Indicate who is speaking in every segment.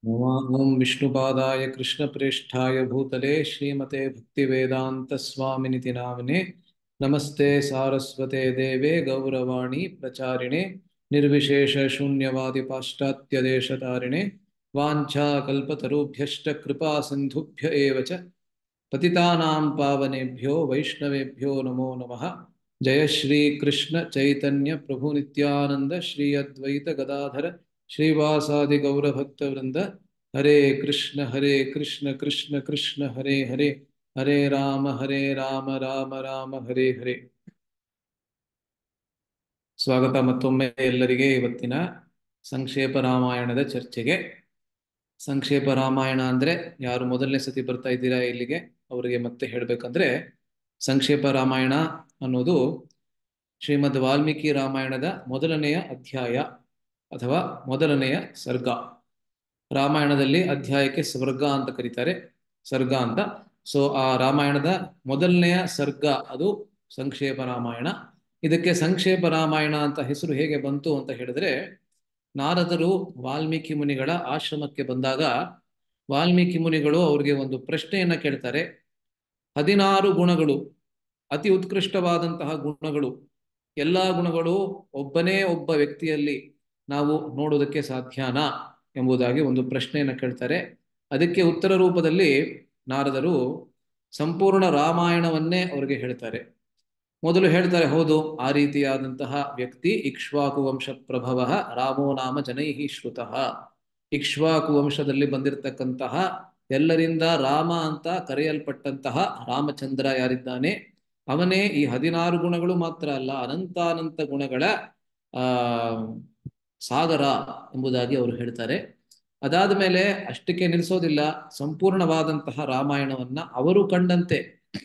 Speaker 1: ॐ विष्णुपादाय कृष्णप्रेष्ठाय भूतले श्रीमते भक्तिवेदान्तस्वामिनिति नामिने नमस्ते सारस्वते देवे गौरवाणी प्रचारिणे निर्विशेषशून्यवादिपाश्चात्यदेशतारिणे वाञ्छाकल्पतरुभ्यश्च कृपासिन्धुभ्य एव च पतितानां पावनेभ्यो वैष्णवेभ्यो नमो नमः जय श्रीकृष्ण चैतन्य प्रभु नित्यानन्द श्री अद्वैत गदाधर श्रीवासादि गौरभक्तवृन्द हरे कृष्ण हरे कृष्ण कृष्ण कृष्ण हरे हरे हरे राम हरे राम ರಾಮ ರಾಮ ಹರೇ ಹರೇ ಸ್ವಾಗತ ಮತ್ತೊಮ್ಮೆ ಎಲ್ಲರಿಗೆ ಇವತ್ತಿನ ಸಂಕ್ಷೇಪ ರಾಮಾಯಣದ ಚರ್ಚೆಗೆ ಸಂಕ್ಷೇಪ ರಾಮಾಯಣ ಅಂದ್ರೆ ಯಾರು ಮೊದಲನೇ ಸತಿ ಬರ್ತಾ ಇದ್ದೀರಾ ಇಲ್ಲಿಗೆ ಅವರಿಗೆ ಮತ್ತೆ ಹೇಳ್ಬೇಕಂದ್ರೆ ಸಂಕ್ಷೇಪ ರಾಮಾಯಣ ಅನ್ನೋದು ಶ್ರೀಮದ್ ವಾಲ್ಮೀಕಿ ರಾಮಾಯಣದ ಮೊದಲನೆಯ ಅಧ್ಯಾಯ ಅಥವಾ ಮೊದಲನೆಯ ಸರ್ಗ ರಾಮಾಯಣದಲ್ಲಿ ಅಧ್ಯಾಯಕ್ಕೆ ಸ್ವರ್ಗ ಅಂತ ಕರೀತಾರೆ ಸರ್ಗ ಅಂತ ಸೊ ಆ ರಾಮಾಯಣದ ಮೊದಲನೆಯ ಸರ್ಗ ಅದು ಸಂಕ್ಷೇಪ ರಾಮಾಯಣ ಇದಕ್ಕೆ ಸಂಕ್ಷೇಪ ರಾಮಾಯಣ ಅಂತ ಹೆಸರು ಹೇಗೆ ಬಂತು ಅಂತ ಹೇಳಿದ್ರೆ ನಾರದರು ವಾಲ್ಮೀಕಿ ಮುನಿಗಳ ಆಶ್ರಮಕ್ಕೆ ಬಂದಾಗ ವಾಲ್ಮೀಕಿ ಮುನಿಗಳು ಅವ್ರಿಗೆ ಒಂದು ಪ್ರಶ್ನೆಯನ್ನ ಕೇಳ್ತಾರೆ ಹದಿನಾರು ಗುಣಗಳು ಅತಿ ಉತ್ಕೃಷ್ಟವಾದಂತಹ ಗುಣಗಳು ಎಲ್ಲಾ ಗುಣಗಳು ಒಬ್ಬನೇ ಒಬ್ಬ ವ್ಯಕ್ತಿಯಲ್ಲಿ ನಾವು ನೋಡೋದಕ್ಕೆ ಸಾಧ್ಯನಾ ಎಂಬುದಾಗಿ ಒಂದು ಪ್ರಶ್ನೆಯನ್ನು ಕೇಳ್ತಾರೆ ಅದಕ್ಕೆ ಉತ್ತರ ರೂಪದಲ್ಲಿ ನಾರದರು ಸಂಪೂರ್ಣ ರಾಮಾಯಣವನ್ನೇ ಅವರಿಗೆ ಹೇಳ್ತಾರೆ ಮೊದಲು ಹೇಳ್ತಾರೆ ಹೌದು ಆ ರೀತಿಯಾದಂತಹ ವ್ಯಕ್ತಿ ಇಕ್ಷ್ವಾಕು ವಂಶ ಪ್ರಭವ ರಾಮೋ ನಾಮ ಜನೈಹಿ ಶ್ರುತಃ ಇಕ್ಷ್ವಾಕು ವಂಶದಲ್ಲಿ ಬಂದಿರತಕ್ಕಂತಹ ಎಲ್ಲರಿಂದ ರಾಮ ಅಂತ ಕರೆಯಲ್ಪಟ್ಟಂತಹ ರಾಮಚಂದ್ರ ಯಾರಿದ್ದಾನೆ ಅವನೇ ಈ ಹದಿನಾರು ಗುಣಗಳು ಮಾತ್ರ ಅಲ್ಲ ಅನಂತಾನಂತ ಗುಣಗಳ ಆ ಸಾಗರ ಎಂಬುದಾಗಿ ಅವರು ಹೇಳ್ತಾರೆ ಅದಾದ ಮೇಲೆ ಅಷ್ಟಕ್ಕೆ ನಿಲ್ಲಿಸೋದಿಲ್ಲ ಸಂಪೂರ್ಣವಾದಂತಹ ರಾಮಾಯಣವನ್ನ ಅವರು ಕಂಡಂತೆ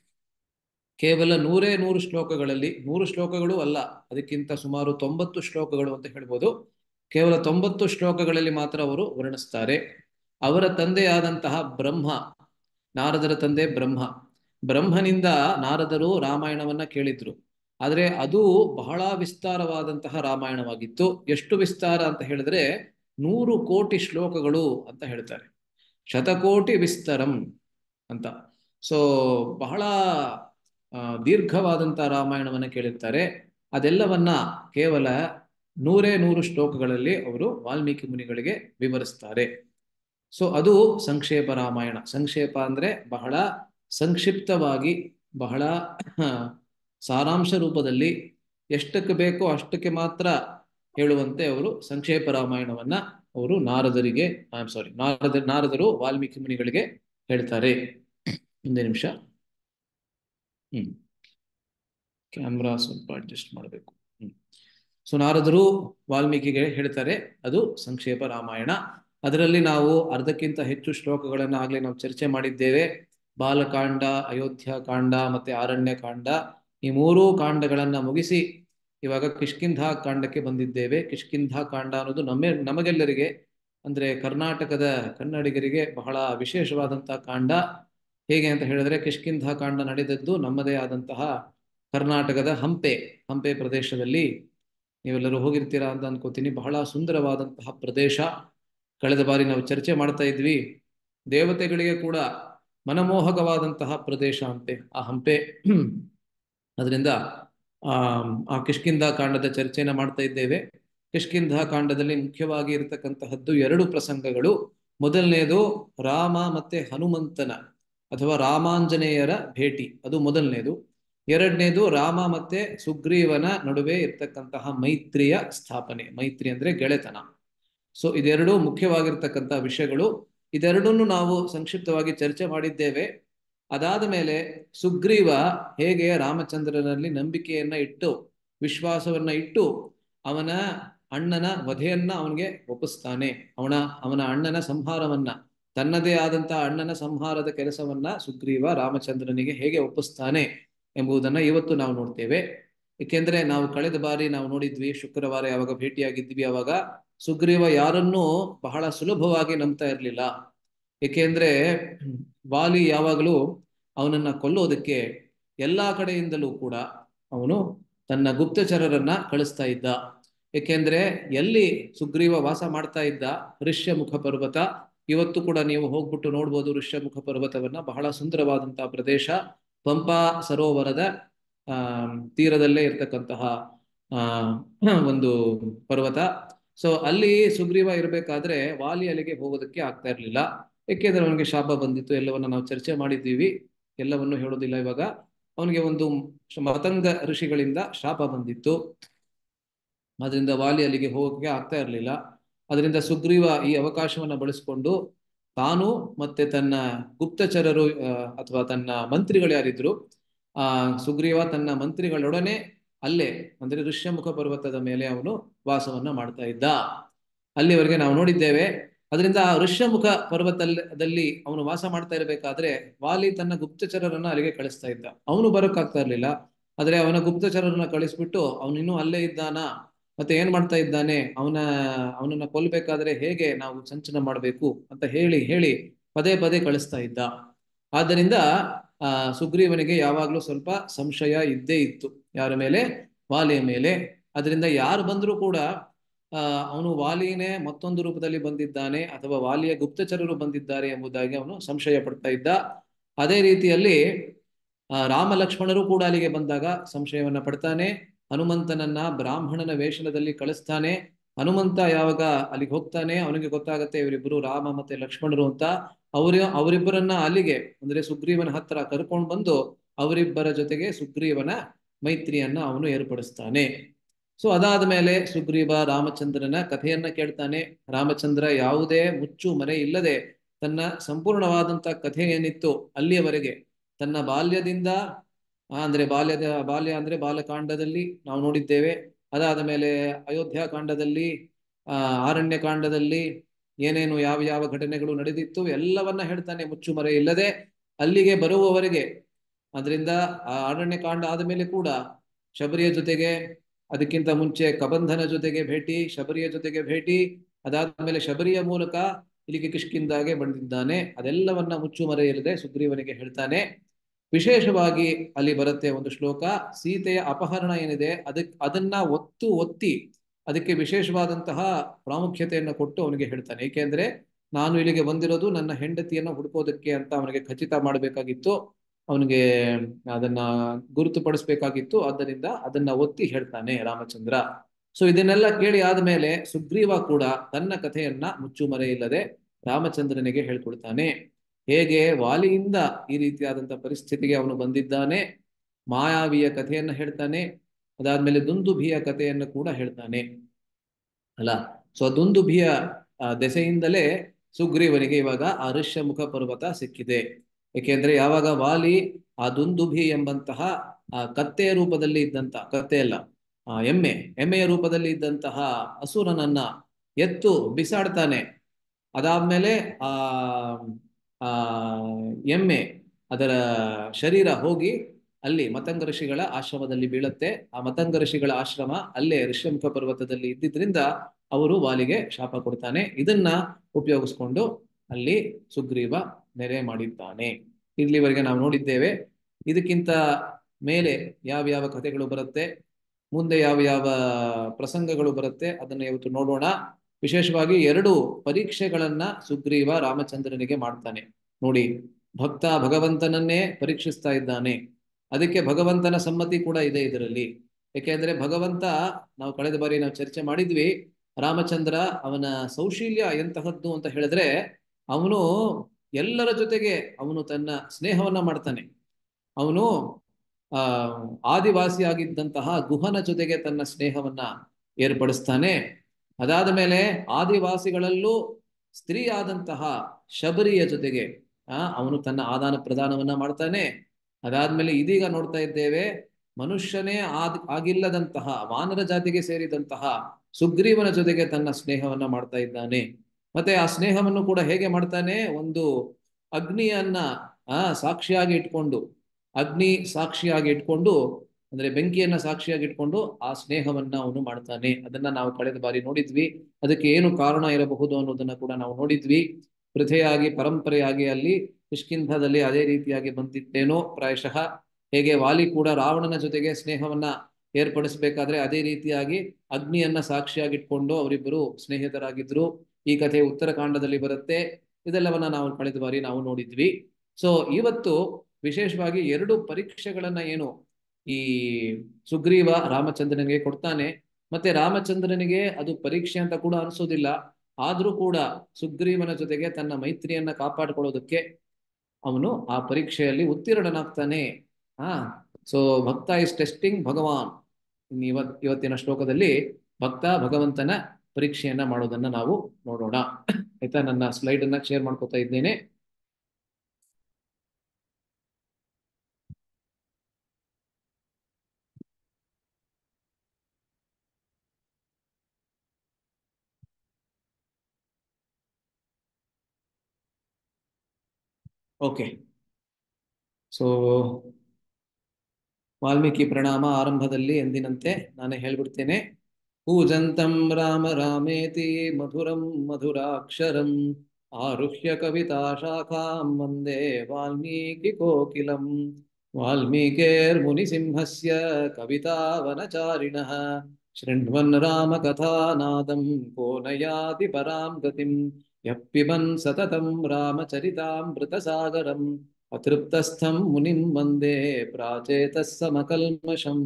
Speaker 1: ಕೇವಲ ನೂರೇ ನೂರು ಶ್ಲೋಕಗಳಲ್ಲಿ ನೂರು ಶ್ಲೋಕಗಳು ಅಲ್ಲ ಅದಕ್ಕಿಂತ ಸುಮಾರು ತೊಂಬತ್ತು ಶ್ಲೋಕಗಳು ಅಂತ ಹೇಳ್ಬೋದು ಕೇವಲ ತೊಂಬತ್ತು ಶ್ಲೋಕಗಳಲ್ಲಿ ಮಾತ್ರ ಅವರು ವರ್ಣಿಸ್ತಾರೆ ಅವರ ತಂದೆಯಾದಂತಹ ಬ್ರಹ್ಮ ನಾರದರ ತಂದೆ ಬ್ರಹ್ಮ ಬ್ರಹ್ಮನಿಂದ ನಾರದರು ರಾಮಾಯಣವನ್ನ ಕೇಳಿದ್ರು ಆದ್ರೆ ಅದು ಬಹಳ ವಿಸ್ತಾರವಾದಂತಹ ರಾಮಾಯಣವಾಗಿತ್ತು ಎಷ್ಟು ವಿಸ್ತಾರ ಅಂತ ಹೇಳಿದ್ರೆ ನೂರು ಕೋಟಿ ಶ್ಲೋಕಗಳು ಅಂತ ಹೇಳ್ತಾರೆ ಶತಕೋಟಿ ವಿಸ್ತರಂ ಅಂತ ಸೊ ಬಹಳ ದೀರ್ಘವಾದಂತಹ ರಾಮಾಯಣವನ್ನ ಕೇಳಿರ್ತಾರೆ ಅದೆಲ್ಲವನ್ನ ಕೇವಲ ನೂರೇ ನೂರು ಶ್ಲೋಕಗಳಲ್ಲಿ ಅವರು ವಾಲ್ಮೀಕಿ ಮುನಿಗಳಿಗೆ ವಿವರಿಸ್ತಾರೆ ಸೊ ಅದು ಸಂಕ್ಷೇಪ ರಾಮಾಯಣ ಸಂಕ್ಷೇಪ ಅಂದ್ರೆ ಬಹಳ ಸಂಕ್ಷಿಪ್ತವಾಗಿ ಬಹಳ ಸಾರಾಂಶ ರೂಪದಲ್ಲಿ ಎಷ್ಟಕ್ಕೆ ಬೇಕೋ ಅಷ್ಟಕ್ಕೆ ಮಾತ್ರ ಹೇಳುವಂತೆ ಅವರು ಸಂಕ್ಷೇಪ ರಾಮಾಯಣವನ್ನ ಅವರು ನಾರದರಿಗೆ ಐ ಆಮ್ ಸಾರಿ ನಾರದ ನಾರದರು ವಾಲ್ಮೀಕಿ ಮುನಿಗಳಿಗೆ ಹೇಳ್ತಾರೆ ಒಂದೇ ನಿಮಿಷ ಹ್ಮ್ ಕ್ಯಾಮ್ರಾ ಸ್ವಲ್ಪ ಅಡ್ಜಸ್ಟ್ ಮಾಡಬೇಕು ಹ್ಮ್ ಸೊ ನಾರದರು ವಾಲ್ಮೀಕಿಗೆ ಹೇಳ್ತಾರೆ ಅದು ಸಂಕ್ಷೇಪ ರಾಮಾಯಣ ಅದರಲ್ಲಿ ನಾವು ಅರ್ಧಕ್ಕಿಂತ ಹೆಚ್ಚು ಶ್ಲೋಕಗಳನ್ನ ಆಗ್ಲೇ ನಾವು ಚರ್ಚೆ ಮಾಡಿದ್ದೇವೆ ಬಾಲಕಾಂಡ ಅಯೋಧ್ಯ ಕಾಂಡ ಮತ್ತೆ ಆರಣ್ಯ ಕಾಂಡ ಈ ಮೂರೂ ಕಾಂಡಗಳನ್ನ ಮುಗಿಸಿ ಇವಾಗ ಕಿಷ್ಕಿಂಧ ಕಾಂಡಕ್ಕೆ ಬಂದಿದ್ದೇವೆ ಕಿಷ್ಕಿಂಧ ಕಾಂಡ ಅನ್ನೋದು ನಮ್ಮ ನಮಗೆಲ್ಲರಿಗೆ ಅಂದ್ರೆ ಕರ್ನಾಟಕದ ಕನ್ನಡಿಗರಿಗೆ ಬಹಳ ವಿಶೇಷವಾದಂತಹ ಕಾಂಡ ಹೇಗೆ ಅಂತ ಹೇಳಿದ್ರೆ ಕಿಷ್ಕಿಂಧ ಕಾಂಡ ನಡೆದದ್ದು ನಮ್ಮದೇ ಆದಂತಹ ಕರ್ನಾಟಕದ ಹಂಪೆ ಹಂಪೆ ಪ್ರದೇಶದಲ್ಲಿ ನೀವೆಲ್ಲರೂ ಹೋಗಿರ್ತೀರಾ ಅಂತ ಅನ್ಕೋತೀನಿ ಬಹಳ ಸುಂದರವಾದಂತಹ ಪ್ರದೇಶ ಕಳೆದ ಬಾರಿ ನಾವು ಚರ್ಚೆ ಮಾಡ್ತಾ ಇದ್ವಿ ದೇವತೆಗಳಿಗೆ ಕೂಡ ಮನಮೋಹಕವಾದಂತಹ ಪ್ರದೇಶ ಹಂಪೆ ಆ ಹಂಪೆ ಅದರಿಂದ ಆ ಆ ಕಿಷ್ಕಿಂಧ ಕಾಂಡದ ಚರ್ಚೆನ ಮಾಡ್ತಾ ಇದ್ದೇವೆ ಕಿಷ್ಕಿಂಧ ಕಾಂಡದಲ್ಲಿ ಮುಖ್ಯವಾಗಿ ಇರತಕ್ಕಂತಹದ್ದು ಎರಡು ಪ್ರಸಂಗಗಳು ಮೊದಲನೇದು ರಾಮ ಮತ್ತೆ ಹನುಮಂತನ ಅಥವಾ ರಾಮಾಂಜನೇಯರ ಭೇಟಿ ಅದು ಮೊದಲನೇದು ಎರಡನೇದು ರಾಮ ಮತ್ತೆ ಸುಗ್ರೀವನ ನಡುವೆ ಇರ್ತಕ್ಕಂತಹ ಮೈತ್ರಿಯ ಸ್ಥಾಪನೆ ಮೈತ್ರಿ ಅಂದ್ರೆ ಗೆಳೆತನ ಸೊ ಇದೆರಡು ಮುಖ್ಯವಾಗಿರ್ತಕ್ಕಂತಹ ವಿಷಯಗಳು ಇದೆರಡನ್ನು ನಾವು ಸಂಕ್ಷಿಪ್ತವಾಗಿ ಚರ್ಚೆ ಮಾಡಿದ್ದೇವೆ ಅದಾದ ಮೇಲೆ ಸುಗ್ರೀವ ಹೇಗೆ ರಾಮಚಂದ್ರನಲ್ಲಿ ನಂಬಿಕೆಯನ್ನ ಇಟ್ಟು ವಿಶ್ವಾಸವನ್ನ ಇಟ್ಟು ಅವನ ಅಣ್ಣನ ವಧೆಯನ್ನ ಅವನಿಗೆ ಒಪ್ಪಿಸ್ತಾನೆ ಅವನ ಅವನ ಅಣ್ಣನ ಸಂಹಾರವನ್ನ ತನ್ನದೇ ಆದಂತಹ ಅಣ್ಣನ ಸಂಹಾರದ ಕೆಲಸವನ್ನ ಸುಗ್ರೀವ ರಾಮಚಂದ್ರನಿಗೆ ಹೇಗೆ ಒಪ್ಪಿಸ್ತಾನೆ ಎಂಬುದನ್ನ ಇವತ್ತು ನಾವು ನೋಡ್ತೇವೆ ಏಕೆಂದ್ರೆ ನಾವು ಕಳೆದ ಬಾರಿ ನಾವು ನೋಡಿದ್ವಿ ಶುಕ್ರವಾರ ಯಾವಾಗ ಭೇಟಿಯಾಗಿದ್ವಿ ಅವಾಗ ಸುಗ್ರೀವ ಯಾರನ್ನೂ ಬಹಳ ಸುಲಭವಾಗಿ ನಂಬ್ತಾ ಇರಲಿಲ್ಲ ಏಕೆಂದ್ರೆ ವಾಲಿ ಯಾವಾಗಲೂ ಅವನನ್ನ ಕೊಲ್ಲೋದಕ್ಕೆ ಎಲ್ಲಾ ಕಡೆಯಿಂದಲೂ ಕೂಡ ಅವನು ತನ್ನ ಗುಪ್ತಚರರನ್ನ ಕಳಿಸ್ತಾ ಇದ್ದ ಏಕೆಂದ್ರೆ ಎಲ್ಲಿ ಸುಗ್ರೀವ ವಾಸ ಮಾಡ್ತಾ ಇದ್ದ ಋಷ್ಯಮುಖ ಪರ್ವತ ಇವತ್ತು ಕೂಡ ನೀವು ಹೋಗ್ಬಿಟ್ಟು ನೋಡ್ಬೋದು ಋಷ್ಯಮುಖ ಪರ್ವತವನ್ನ ಬಹಳ ಸುಂದರವಾದಂತಹ ಪ್ರದೇಶ ಪಂಪಾ ಸರೋವರದ ಆ ತೀರದಲ್ಲೇ ಇರ್ತಕ್ಕಂತಹ ಆ ಒಂದು ಪರ್ವತ ಸೊ ಅಲ್ಲಿ ಸುಗ್ರೀವ ಇರಬೇಕಾದ್ರೆ ವಾಲಿ ಅಲ್ಲಿಗೆ ಹೋಗೋದಕ್ಕೆ ಆಗ್ತಾ ಇರ್ಲಿಲ್ಲ ಯಾಕೆಂದ್ರೆ ಅವನಿಗೆ ಶಾಪ ಬಂದಿತ್ತು ಎಲ್ಲವನ್ನ ನಾವು ಚರ್ಚೆ ಮಾಡಿದ್ದೀವಿ ಎಲ್ಲವನ್ನು ಹೇಳೋದಿಲ್ಲ ಇವಾಗ ಅವನಿಗೆ ಒಂದು ಮತಂಗ ಋಷಿಗಳಿಂದ ಶಾಪ ಬಂದಿತ್ತು ಅದರಿಂದ ವಾಲಿ ಅಲ್ಲಿಗೆ ಹೋಗೋಕೆ ಆಗ್ತಾ ಇರಲಿಲ್ಲ ಅದರಿಂದ ಸುಗ್ರೀವ ಈ ಅವಕಾಶವನ್ನ ಬಳಸಿಕೊಂಡು ತಾನು ಮತ್ತೆ ತನ್ನ ಗುಪ್ತಚರರು ಅಥವಾ ತನ್ನ ಮಂತ್ರಿಗಳು ಯಾರಿದ್ರು ಆ ಸುಗ್ರೀವ ತನ್ನ ಮಂತ್ರಿಗಳೊಡನೆ ಅಲ್ಲೇ ಅಂದ್ರೆ ಋಷ್ಯಮುಖ ಪರ್ವತದ ಮೇಲೆ ಅವನು ವಾಸವನ್ನ ಮಾಡ್ತಾ ಇದ್ದ ಅಲ್ಲಿವರೆಗೆ ನಾವು ನೋಡಿದ್ದೇವೆ ಅದರಿಂದ ಋಷ್ಯಮುಖ ಪರ್ವತದಲ್ಲಿ ಅವನು ವಾಸ ಮಾಡ್ತಾ ಇರಬೇಕಾದ್ರೆ ವಾಲಿ ತನ್ನ ಗುಪ್ತಚರರನ್ನ ಅಲ್ಲಿಗೆ ಕಳಿಸ್ತಾ ಇದ್ದ ಅವನು ಬರೋಕ್ಕಾಗ್ತಾ ಇರ್ಲಿಲ್ಲ ಆದ್ರೆ ಅವನ ಗುಪ್ತಚರರನ್ನ ಕಳಿಸ್ಬಿಟ್ಟು ಅವನು ಇನ್ನೂ ಅಲ್ಲೇ ಇದ್ದಾನ ಮತ್ತೆ ಏನ್ ಮಾಡ್ತಾ ಇದ್ದಾನೆ ಅವನ ಅವನನ್ನ ಕೊಲ್ಬೇಕಾದ್ರೆ ಹೇಗೆ ನಾವು ಸಂಚನ ಮಾಡಬೇಕು ಅಂತ ಹೇಳಿ ಹೇಳಿ ಪದೇ ಪದೇ ಕಳಿಸ್ತಾ ಇದ್ದ ಆದ್ದರಿಂದ ಆ ಸುಗ್ರೀವನಿಗೆ ಯಾವಾಗ್ಲೂ ಸ್ವಲ್ಪ ಸಂಶಯ ಇದ್ದೇ ಇತ್ತು ಯಾರ ಮೇಲೆ ವಾಲಿಯ ಮೇಲೆ ಅದರಿಂದ ಯಾರು ಬಂದರೂ ಕೂಡ ಆ ಅವನು ವಾಲಿನೇ ಮತ್ತೊಂದು ರೂಪದಲ್ಲಿ ಬಂದಿದ್ದಾನೆ ಅಥವಾ ವಾಲಿಯ ಗುಪ್ತಚರರು ಬಂದಿದ್ದಾರೆ ಎಂಬುದಾಗಿ ಅವನು ಸಂಶಯ ಪಡ್ತಾ ಇದ್ದ ಅದೇ ರೀತಿಯಲ್ಲಿ ಆ ರಾಮ ಲಕ್ಷ್ಮಣರು ಕೂಡ ಅಲ್ಲಿಗೆ ಬಂದಾಗ ಸಂಶಯವನ್ನ ಪಡ್ತಾನೆ ಹನುಮಂತನನ್ನ ಬ್ರಾಹ್ಮಣನ ವೇಷಣದಲ್ಲಿ ಕಳಿಸ್ತಾನೆ ಹನುಮಂತ ಯಾವಾಗ ಅಲ್ಲಿಗೆ ಹೋಗ್ತಾನೆ ಅವನಿಗೆ ಗೊತ್ತಾಗತ್ತೆ ಇವರಿಬ್ಬರು ರಾಮ ಮತ್ತೆ ಲಕ್ಷ್ಮಣರು ಅಂತ ಅವರ ಅವರಿಬ್ಬರನ್ನ ಅಲ್ಲಿಗೆ ಅಂದ್ರೆ ಸುಗ್ರೀವನ ಹತ್ರ ಕರ್ಕೊಂಡು ಬಂದು ಅವರಿಬ್ಬರ ಜೊತೆಗೆ ಸುಗ್ರೀವನ ಮೈತ್ರಿಯನ್ನ ಅವನು ಏರ್ಪಡಿಸ್ತಾನೆ ಸೊ ಅದಾದ ಮೇಲೆ ಸುಗ್ರೀವ ರಾಮಚಂದ್ರನ ಕಥೆಯನ್ನ ಕೇಳ್ತಾನೆ ರಾಮಚಂದ್ರ ಯಾವುದೇ ಮುಚ್ಚು ಮರೆ ಇಲ್ಲದೆ ತನ್ನ ಸಂಪೂರ್ಣವಾದಂತ ಕಥೆ ಏನಿತ್ತು ಅಲ್ಲಿಯವರೆಗೆ ತನ್ನ ಬಾಲ್ಯದಿಂದ ಅಂದ್ರೆ ಬಾಲ್ಯದ ಬಾಲ್ಯ ಅಂದ್ರೆ ಬಾಲಕಾಂಡದಲ್ಲಿ ನಾವು ನೋಡಿದ್ದೇವೆ ಅದಾದ ಮೇಲೆ ಅಯೋಧ್ಯ ಕಾಂಡದಲ್ಲಿ ಆ ಆರಣ್ಯ ಕಾಂಡದಲ್ಲಿ ಏನೇನು ಯಾವ ಯಾವ ಘಟನೆಗಳು ನಡೆದಿತ್ತು ಎಲ್ಲವನ್ನ ಹೇಳ್ತಾನೆ ಮುಚ್ಚುಮರೆ ಇಲ್ಲದೆ ಅಲ್ಲಿಗೆ ಬರುವವರೆಗೆ ಅದರಿಂದ ಆ ಅರಣ್ಯ ಕಾಂಡ ಆದ ಮೇಲೆ ಕೂಡ ಶಬರಿಯ ಜೊತೆಗೆ ಅದಕ್ಕಿಂತ ಮುಂಚೆ ಕಬಂಧನ ಜೊತೆಗೆ ಭೇಟಿ ಶಬರಿಯ ಜೊತೆಗೆ ಭೇಟಿ ಅದಾದ್ಮೇಲೆ ಶಬರಿಯ ಮೂಲಕ ಇಲ್ಲಿಗೆ ಕಿಷ್ಕಿಂದಾಗೆ ಬಂದಿದ್ದಾನೆ ಅದೆಲ್ಲವನ್ನ ಮುಚ್ಚುಮರೆ ಇಲ್ಲದೆ ಸುಗ್ರೀವನಿಗೆ ಹೇಳ್ತಾನೆ ವಿಶೇಷವಾಗಿ ಅಲ್ಲಿ ಬರುತ್ತೆ ಒಂದು ಶ್ಲೋಕ ಸೀತೆಯ ಅಪಹರಣ ಏನಿದೆ ಅದಕ್ ಅದನ್ನ ಒತ್ತು ಒತ್ತಿ ಅದಕ್ಕೆ ವಿಶೇಷವಾದಂತಹ ಪ್ರಾಮುಖ್ಯತೆಯನ್ನು ಕೊಟ್ಟು ಅವನಿಗೆ ಹೇಳ್ತಾನೆ ಏಕೆಂದ್ರೆ ನಾನು ಇಲ್ಲಿಗೆ ಬಂದಿರೋದು ನನ್ನ ಹೆಂಡತಿಯನ್ನ ಹುಡುಕೋದಕ್ಕೆ ಅಂತ ಅವನಿಗೆ ಖಚಿತ ಮಾಡಬೇಕಾಗಿತ್ತು ಅವನಿಗೆ ಅದನ್ನ ಗುರುತುಪಡಿಸ್ಬೇಕಾಗಿತ್ತು ಆದ್ದರಿಂದ ಅದನ್ನ ಒತ್ತಿ ಹೇಳ್ತಾನೆ ರಾಮಚಂದ್ರ ಸೊ ಇದನ್ನೆಲ್ಲ ಕೇಳಿ ಆದ್ಮೇಲೆ ಸುಗ್ರೀವ ಕೂಡ ತನ್ನ ಕಥೆಯನ್ನ ಮುಚ್ಚುಮರೆ ಇಲ್ಲದೆ ರಾಮಚಂದ್ರನಿಗೆ ಹೇಳ್ಕೊಡ್ತಾನೆ ಹೇಗೆ ವಾಲಿಯಿಂದ ಈ ರೀತಿಯಾದಂತಹ ಪರಿಸ್ಥಿತಿಗೆ ಅವನು ಬಂದಿದ್ದಾನೆ ಮಾಯಾವಿಯ ಕಥೆಯನ್ನ ಹೇಳ್ತಾನೆ ಅದಾದ್ಮೇಲೆ ದುಂದುಭಿಯ ಕಥೆಯನ್ನು ಕೂಡ ಹೇಳ್ತಾನೆ ಅಲ್ಲ ಸೊ ದುಂದುಭಿಯ ದೆಸೆಯಿಂದಲೇ ಸುಗ್ರೀವನಿಗೆ ಇವಾಗ ಆ ಋಷ್ಯಮುಖ ಪರ್ವತ ಸಿಕ್ಕಿದೆ ಏಕೆಂದ್ರೆ ಯಾವಾಗ ವಾಲಿ ಆ ದುಂದುಭಿ ಎಂಬಂತಹ ಆ ಕತ್ತೆಯ ರೂಪದಲ್ಲಿ ಇದ್ದಂತ ಕತ್ತೆ ಅಲ್ಲ ಆ ಎಮ್ಮೆ ಎಮ್ಮೆಯ ರೂಪದಲ್ಲಿ ಇದ್ದಂತಹ ಅಸುರನನ್ನ ಎತ್ತು ಬಿಸಾಡ್ತಾನೆ ಅದಾದ್ಮೇಲೆ ಆ ಆ ಎಮ್ಮೆ ಅದರ ಶರೀರ ಹೋಗಿ ಅಲ್ಲಿ ಮತಂಗ ಋಷಿಗಳ ಆಶ್ರಮದಲ್ಲಿ ಬೀಳುತ್ತೆ ಆ ಮತಂಗ ಋಷಿಗಳ ಆಶ್ರಮ ಅಲ್ಲೇ ಋಷ್ಯಮುಖ ಪರ್ವತದಲ್ಲಿ ಇದ್ದಿದ್ರಿಂದ ಅವರು ವಾಲಿಗೆ ಶಾಪ ಕೊಡ್ತಾನೆ ಇದನ್ನ ಉಪಯೋಗಿಸ್ಕೊಂಡು ಅಲ್ಲಿ ಸುಗ್ರೀವ ನೆರೆ ಮಾಡಿದ್ದಾನೆ ಇಲ್ಲಿವರೆಗೆ ನಾವು ನೋಡಿದ್ದೇವೆ ಇದಕ್ಕಿಂತ ಮೇಲೆ ಯಾವ ಯಾವ ಕಥೆಗಳು ಬರುತ್ತೆ ಮುಂದೆ ಯಾವ ಯಾವ ಪ್ರಸಂಗಗಳು ಬರುತ್ತೆ ಅದನ್ನ ಇವತ್ತು ನೋಡೋಣ ವಿಶೇಷವಾಗಿ ಎರಡು ಪರೀಕ್ಷೆಗಳನ್ನ ಸುಗ್ರೀವ ರಾಮಚಂದ್ರನಿಗೆ ಮಾಡ್ತಾನೆ ನೋಡಿ ಭಕ್ತ ಭಗವಂತನನ್ನೇ ಪರೀಕ್ಷಿಸ್ತಾ ಇದ್ದಾನೆ ಅದಕ್ಕೆ ಭಗವಂತನ ಸಮ್ಮತಿ ಕೂಡ ಇದೆ ಇದರಲ್ಲಿ ಯಾಕೆಂದ್ರೆ ಭಗವಂತ ನಾವು ಕಳೆದ ಬಾರಿ ನಾವು ಚರ್ಚೆ ಮಾಡಿದ್ವಿ ರಾಮಚಂದ್ರ ಅವನ ಸೌಶೀಲ್ಯ ಎಂತಹದ್ದು ಅಂತ ಹೇಳಿದ್ರೆ ಅವನು ಎಲ್ಲರ ಜೊತೆಗೆ ಅವನು ತನ್ನ ಸ್ನೇಹವನ್ನ ಮಾಡ್ತಾನೆ ಅವನು ಆ ಆದಿವಾಸಿಯಾಗಿದ್ದಂತಹ ಗುಹನ ಜೊತೆಗೆ ತನ್ನ ಸ್ನೇಹವನ್ನ ಏರ್ಪಡಿಸ್ತಾನೆ ಅದಾದ ಮೇಲೆ ಆದಿವಾಸಿಗಳಲ್ಲೂ ಸ್ತ್ರೀ ಆದಂತಹ ಶಬರಿಯ ಜೊತೆಗೆ ಆ ಅವನು ತನ್ನ ಆದಾನ ಪ್ರದಾನವನ್ನ ಮಾಡ್ತಾನೆ ಅದಾದ್ಮೇಲೆ ಇದೀಗ ನೋಡ್ತಾ ಇದ್ದೇವೆ ಮನುಷ್ಯನೇ ಆದ್ ಆಗಿಲ್ಲದಂತಹ ವಾನರ ಜಾತಿಗೆ ಸೇರಿದಂತಹ ಸುಗ್ರೀವನ ಜೊತೆಗೆ ತನ್ನ ಸ್ನೇಹವನ್ನ ಮಾಡ್ತಾ ಇದ್ದಾನೆ ಮತ್ತೆ ಆ ಸ್ನೇಹವನ್ನು ಕೂಡ ಹೇಗೆ ಮಾಡ್ತಾನೆ ಒಂದು ಅಗ್ನಿಯನ್ನ ಆ ಸಾಕ್ಷಿಯಾಗಿ ಇಟ್ಕೊಂಡು ಅಗ್ನಿ ಸಾಕ್ಷಿಯಾಗಿ ಇಟ್ಕೊಂಡು ಅಂದ್ರೆ ಬೆಂಕಿಯನ್ನ ಸಾಕ್ಷಿಯಾಗಿ ಇಟ್ಕೊಂಡು ಆ ಸ್ನೇಹವನ್ನ ಅವನು ಮಾಡ್ತಾನೆ ಅದನ್ನ ನಾವು ಕಳೆದ ಬಾರಿ ನೋಡಿದ್ವಿ ಅದಕ್ಕೆ ಏನು ಕಾರಣ ಇರಬಹುದು ಅನ್ನೋದನ್ನ ಕೂಡ ನಾವು ನೋಡಿದ್ವಿ ಪ್ರಥೆಯಾಗಿ ಪರಂಪರೆಯಾಗಿ ಅಲ್ಲಿ ಕಿಷ್ಕಿಂಧದಲ್ಲಿ ಅದೇ ರೀತಿಯಾಗಿ ಬಂದಿದ್ದೇನೋ ಪ್ರಾಯಶಃ ಹೇಗೆ ವಾಲಿ ಕೂಡ ರಾವಣನ ಜೊತೆಗೆ ಸ್ನೇಹವನ್ನ ಏರ್ಪಡಿಸಬೇಕಾದ್ರೆ ಅದೇ ರೀತಿಯಾಗಿ ಅಗ್ನಿಯನ್ನ ಸಾಕ್ಷಿಯಾಗಿಟ್ಕೊಂಡು ಅವರಿಬ್ಬರು ಸ್ನೇಹಿತರಾಗಿದ್ರು ಈ ಕಥೆ ಉತ್ತರಕಾಂಡದಲ್ಲಿ ಬರುತ್ತೆ ಇದೆಲ್ಲವನ್ನ ನಾವು ಕಳೆದ ಬಾರಿ ನಾವು ನೋಡಿದ್ವಿ ಸೊ ಇವತ್ತು ವಿಶೇಷವಾಗಿ ಎರಡು ಪರೀಕ್ಷೆಗಳನ್ನ ಏನು ಈ ಸುಗ್ರೀವ ರಾಮಚಂದ್ರನಿಗೆ ಕೊಡ್ತಾನೆ ಮತ್ತೆ ರಾಮಚಂದ್ರನಿಗೆ ಅದು ಪರೀಕ್ಷೆ ಅಂತ ಕೂಡ ಅನ್ಸೋದಿಲ್ಲ ಆದ್ರೂ ಕೂಡ ಸುಗ್ರೀವನ ಜೊತೆಗೆ ತನ್ನ ಮೈತ್ರಿಯನ್ನ ಕಾಪಾಡಿಕೊಳ್ಳೋದಕ್ಕೆ ಅವನು ಆ ಪರೀಕ್ಷೆಯಲ್ಲಿ ಉತ್ತೀರ್ಣನಾಗ್ತಾನೆ ಹಾ ಸೊ ಭಕ್ತ ಇಸ್ ಟೆಸ್ಟಿಂಗ್ ಭಗವಾನ್ ಇವತ್ ಇವತ್ತಿನ ಶ್ಲೋಕದಲ್ಲಿ ಭಕ್ತ ಭಗವಂತನ ಪರೀಕ್ಷೆಯನ್ನ ಮಾಡೋದನ್ನ ನಾವು ನೋಡೋಣ ಆಯ್ತಾ ನನ್ನ ಸ್ಲೈಡ್ ಅನ್ನ ಶೇರ್ ಮಾಡ್ಕೋತಾ ಇದ್ದೇನೆ ಓಕೆ ಸೊ ವಾಲ್ಮೀಕಿ ಪ್ರಣಾಮ ಆರಂಭದಲ್ಲಿ ಎಂದಿನಂತೆ ನಾನೇ ಹೇಳ್ಬಿಡ್ತೇನೆ ಕೂಜಂತಂ ರಾಮ ರಾಮೇತಿ ಮಧುರಂ ಮಧುರಾಕ್ಷರಂ ಆರುಹ್ಯ ಕವಿತಾ ಶಾಖಾಂ ವಂದೇ ವಾಲ್ಮೀಕಿ ಕೋಕಿಲಂ ವಾಲ್ಮೀಕೇರ್ಮುನಿಸಿಂಹಸ್ಯ ಕವಿತಾವನಚಾರಿಣಃ ಶೃಣ್ವನ್ ರಾಮಕಥಾನಾದಂ ಕೋ ನಯಾತಿ ಪರಾಂ ಗತಿಂ ಯಃ ಪಿಬನ್ ಸತತಂ ರಾಮಚರಿತಾಮೃತಸಾಗರಂ ಅತೃಪ್ತಸ್ಥಂ ಮುನಿಂ ವಂದೇ ಪ್ರಾಚೇತಃ ಸಮಕಲ್ಮಷಂ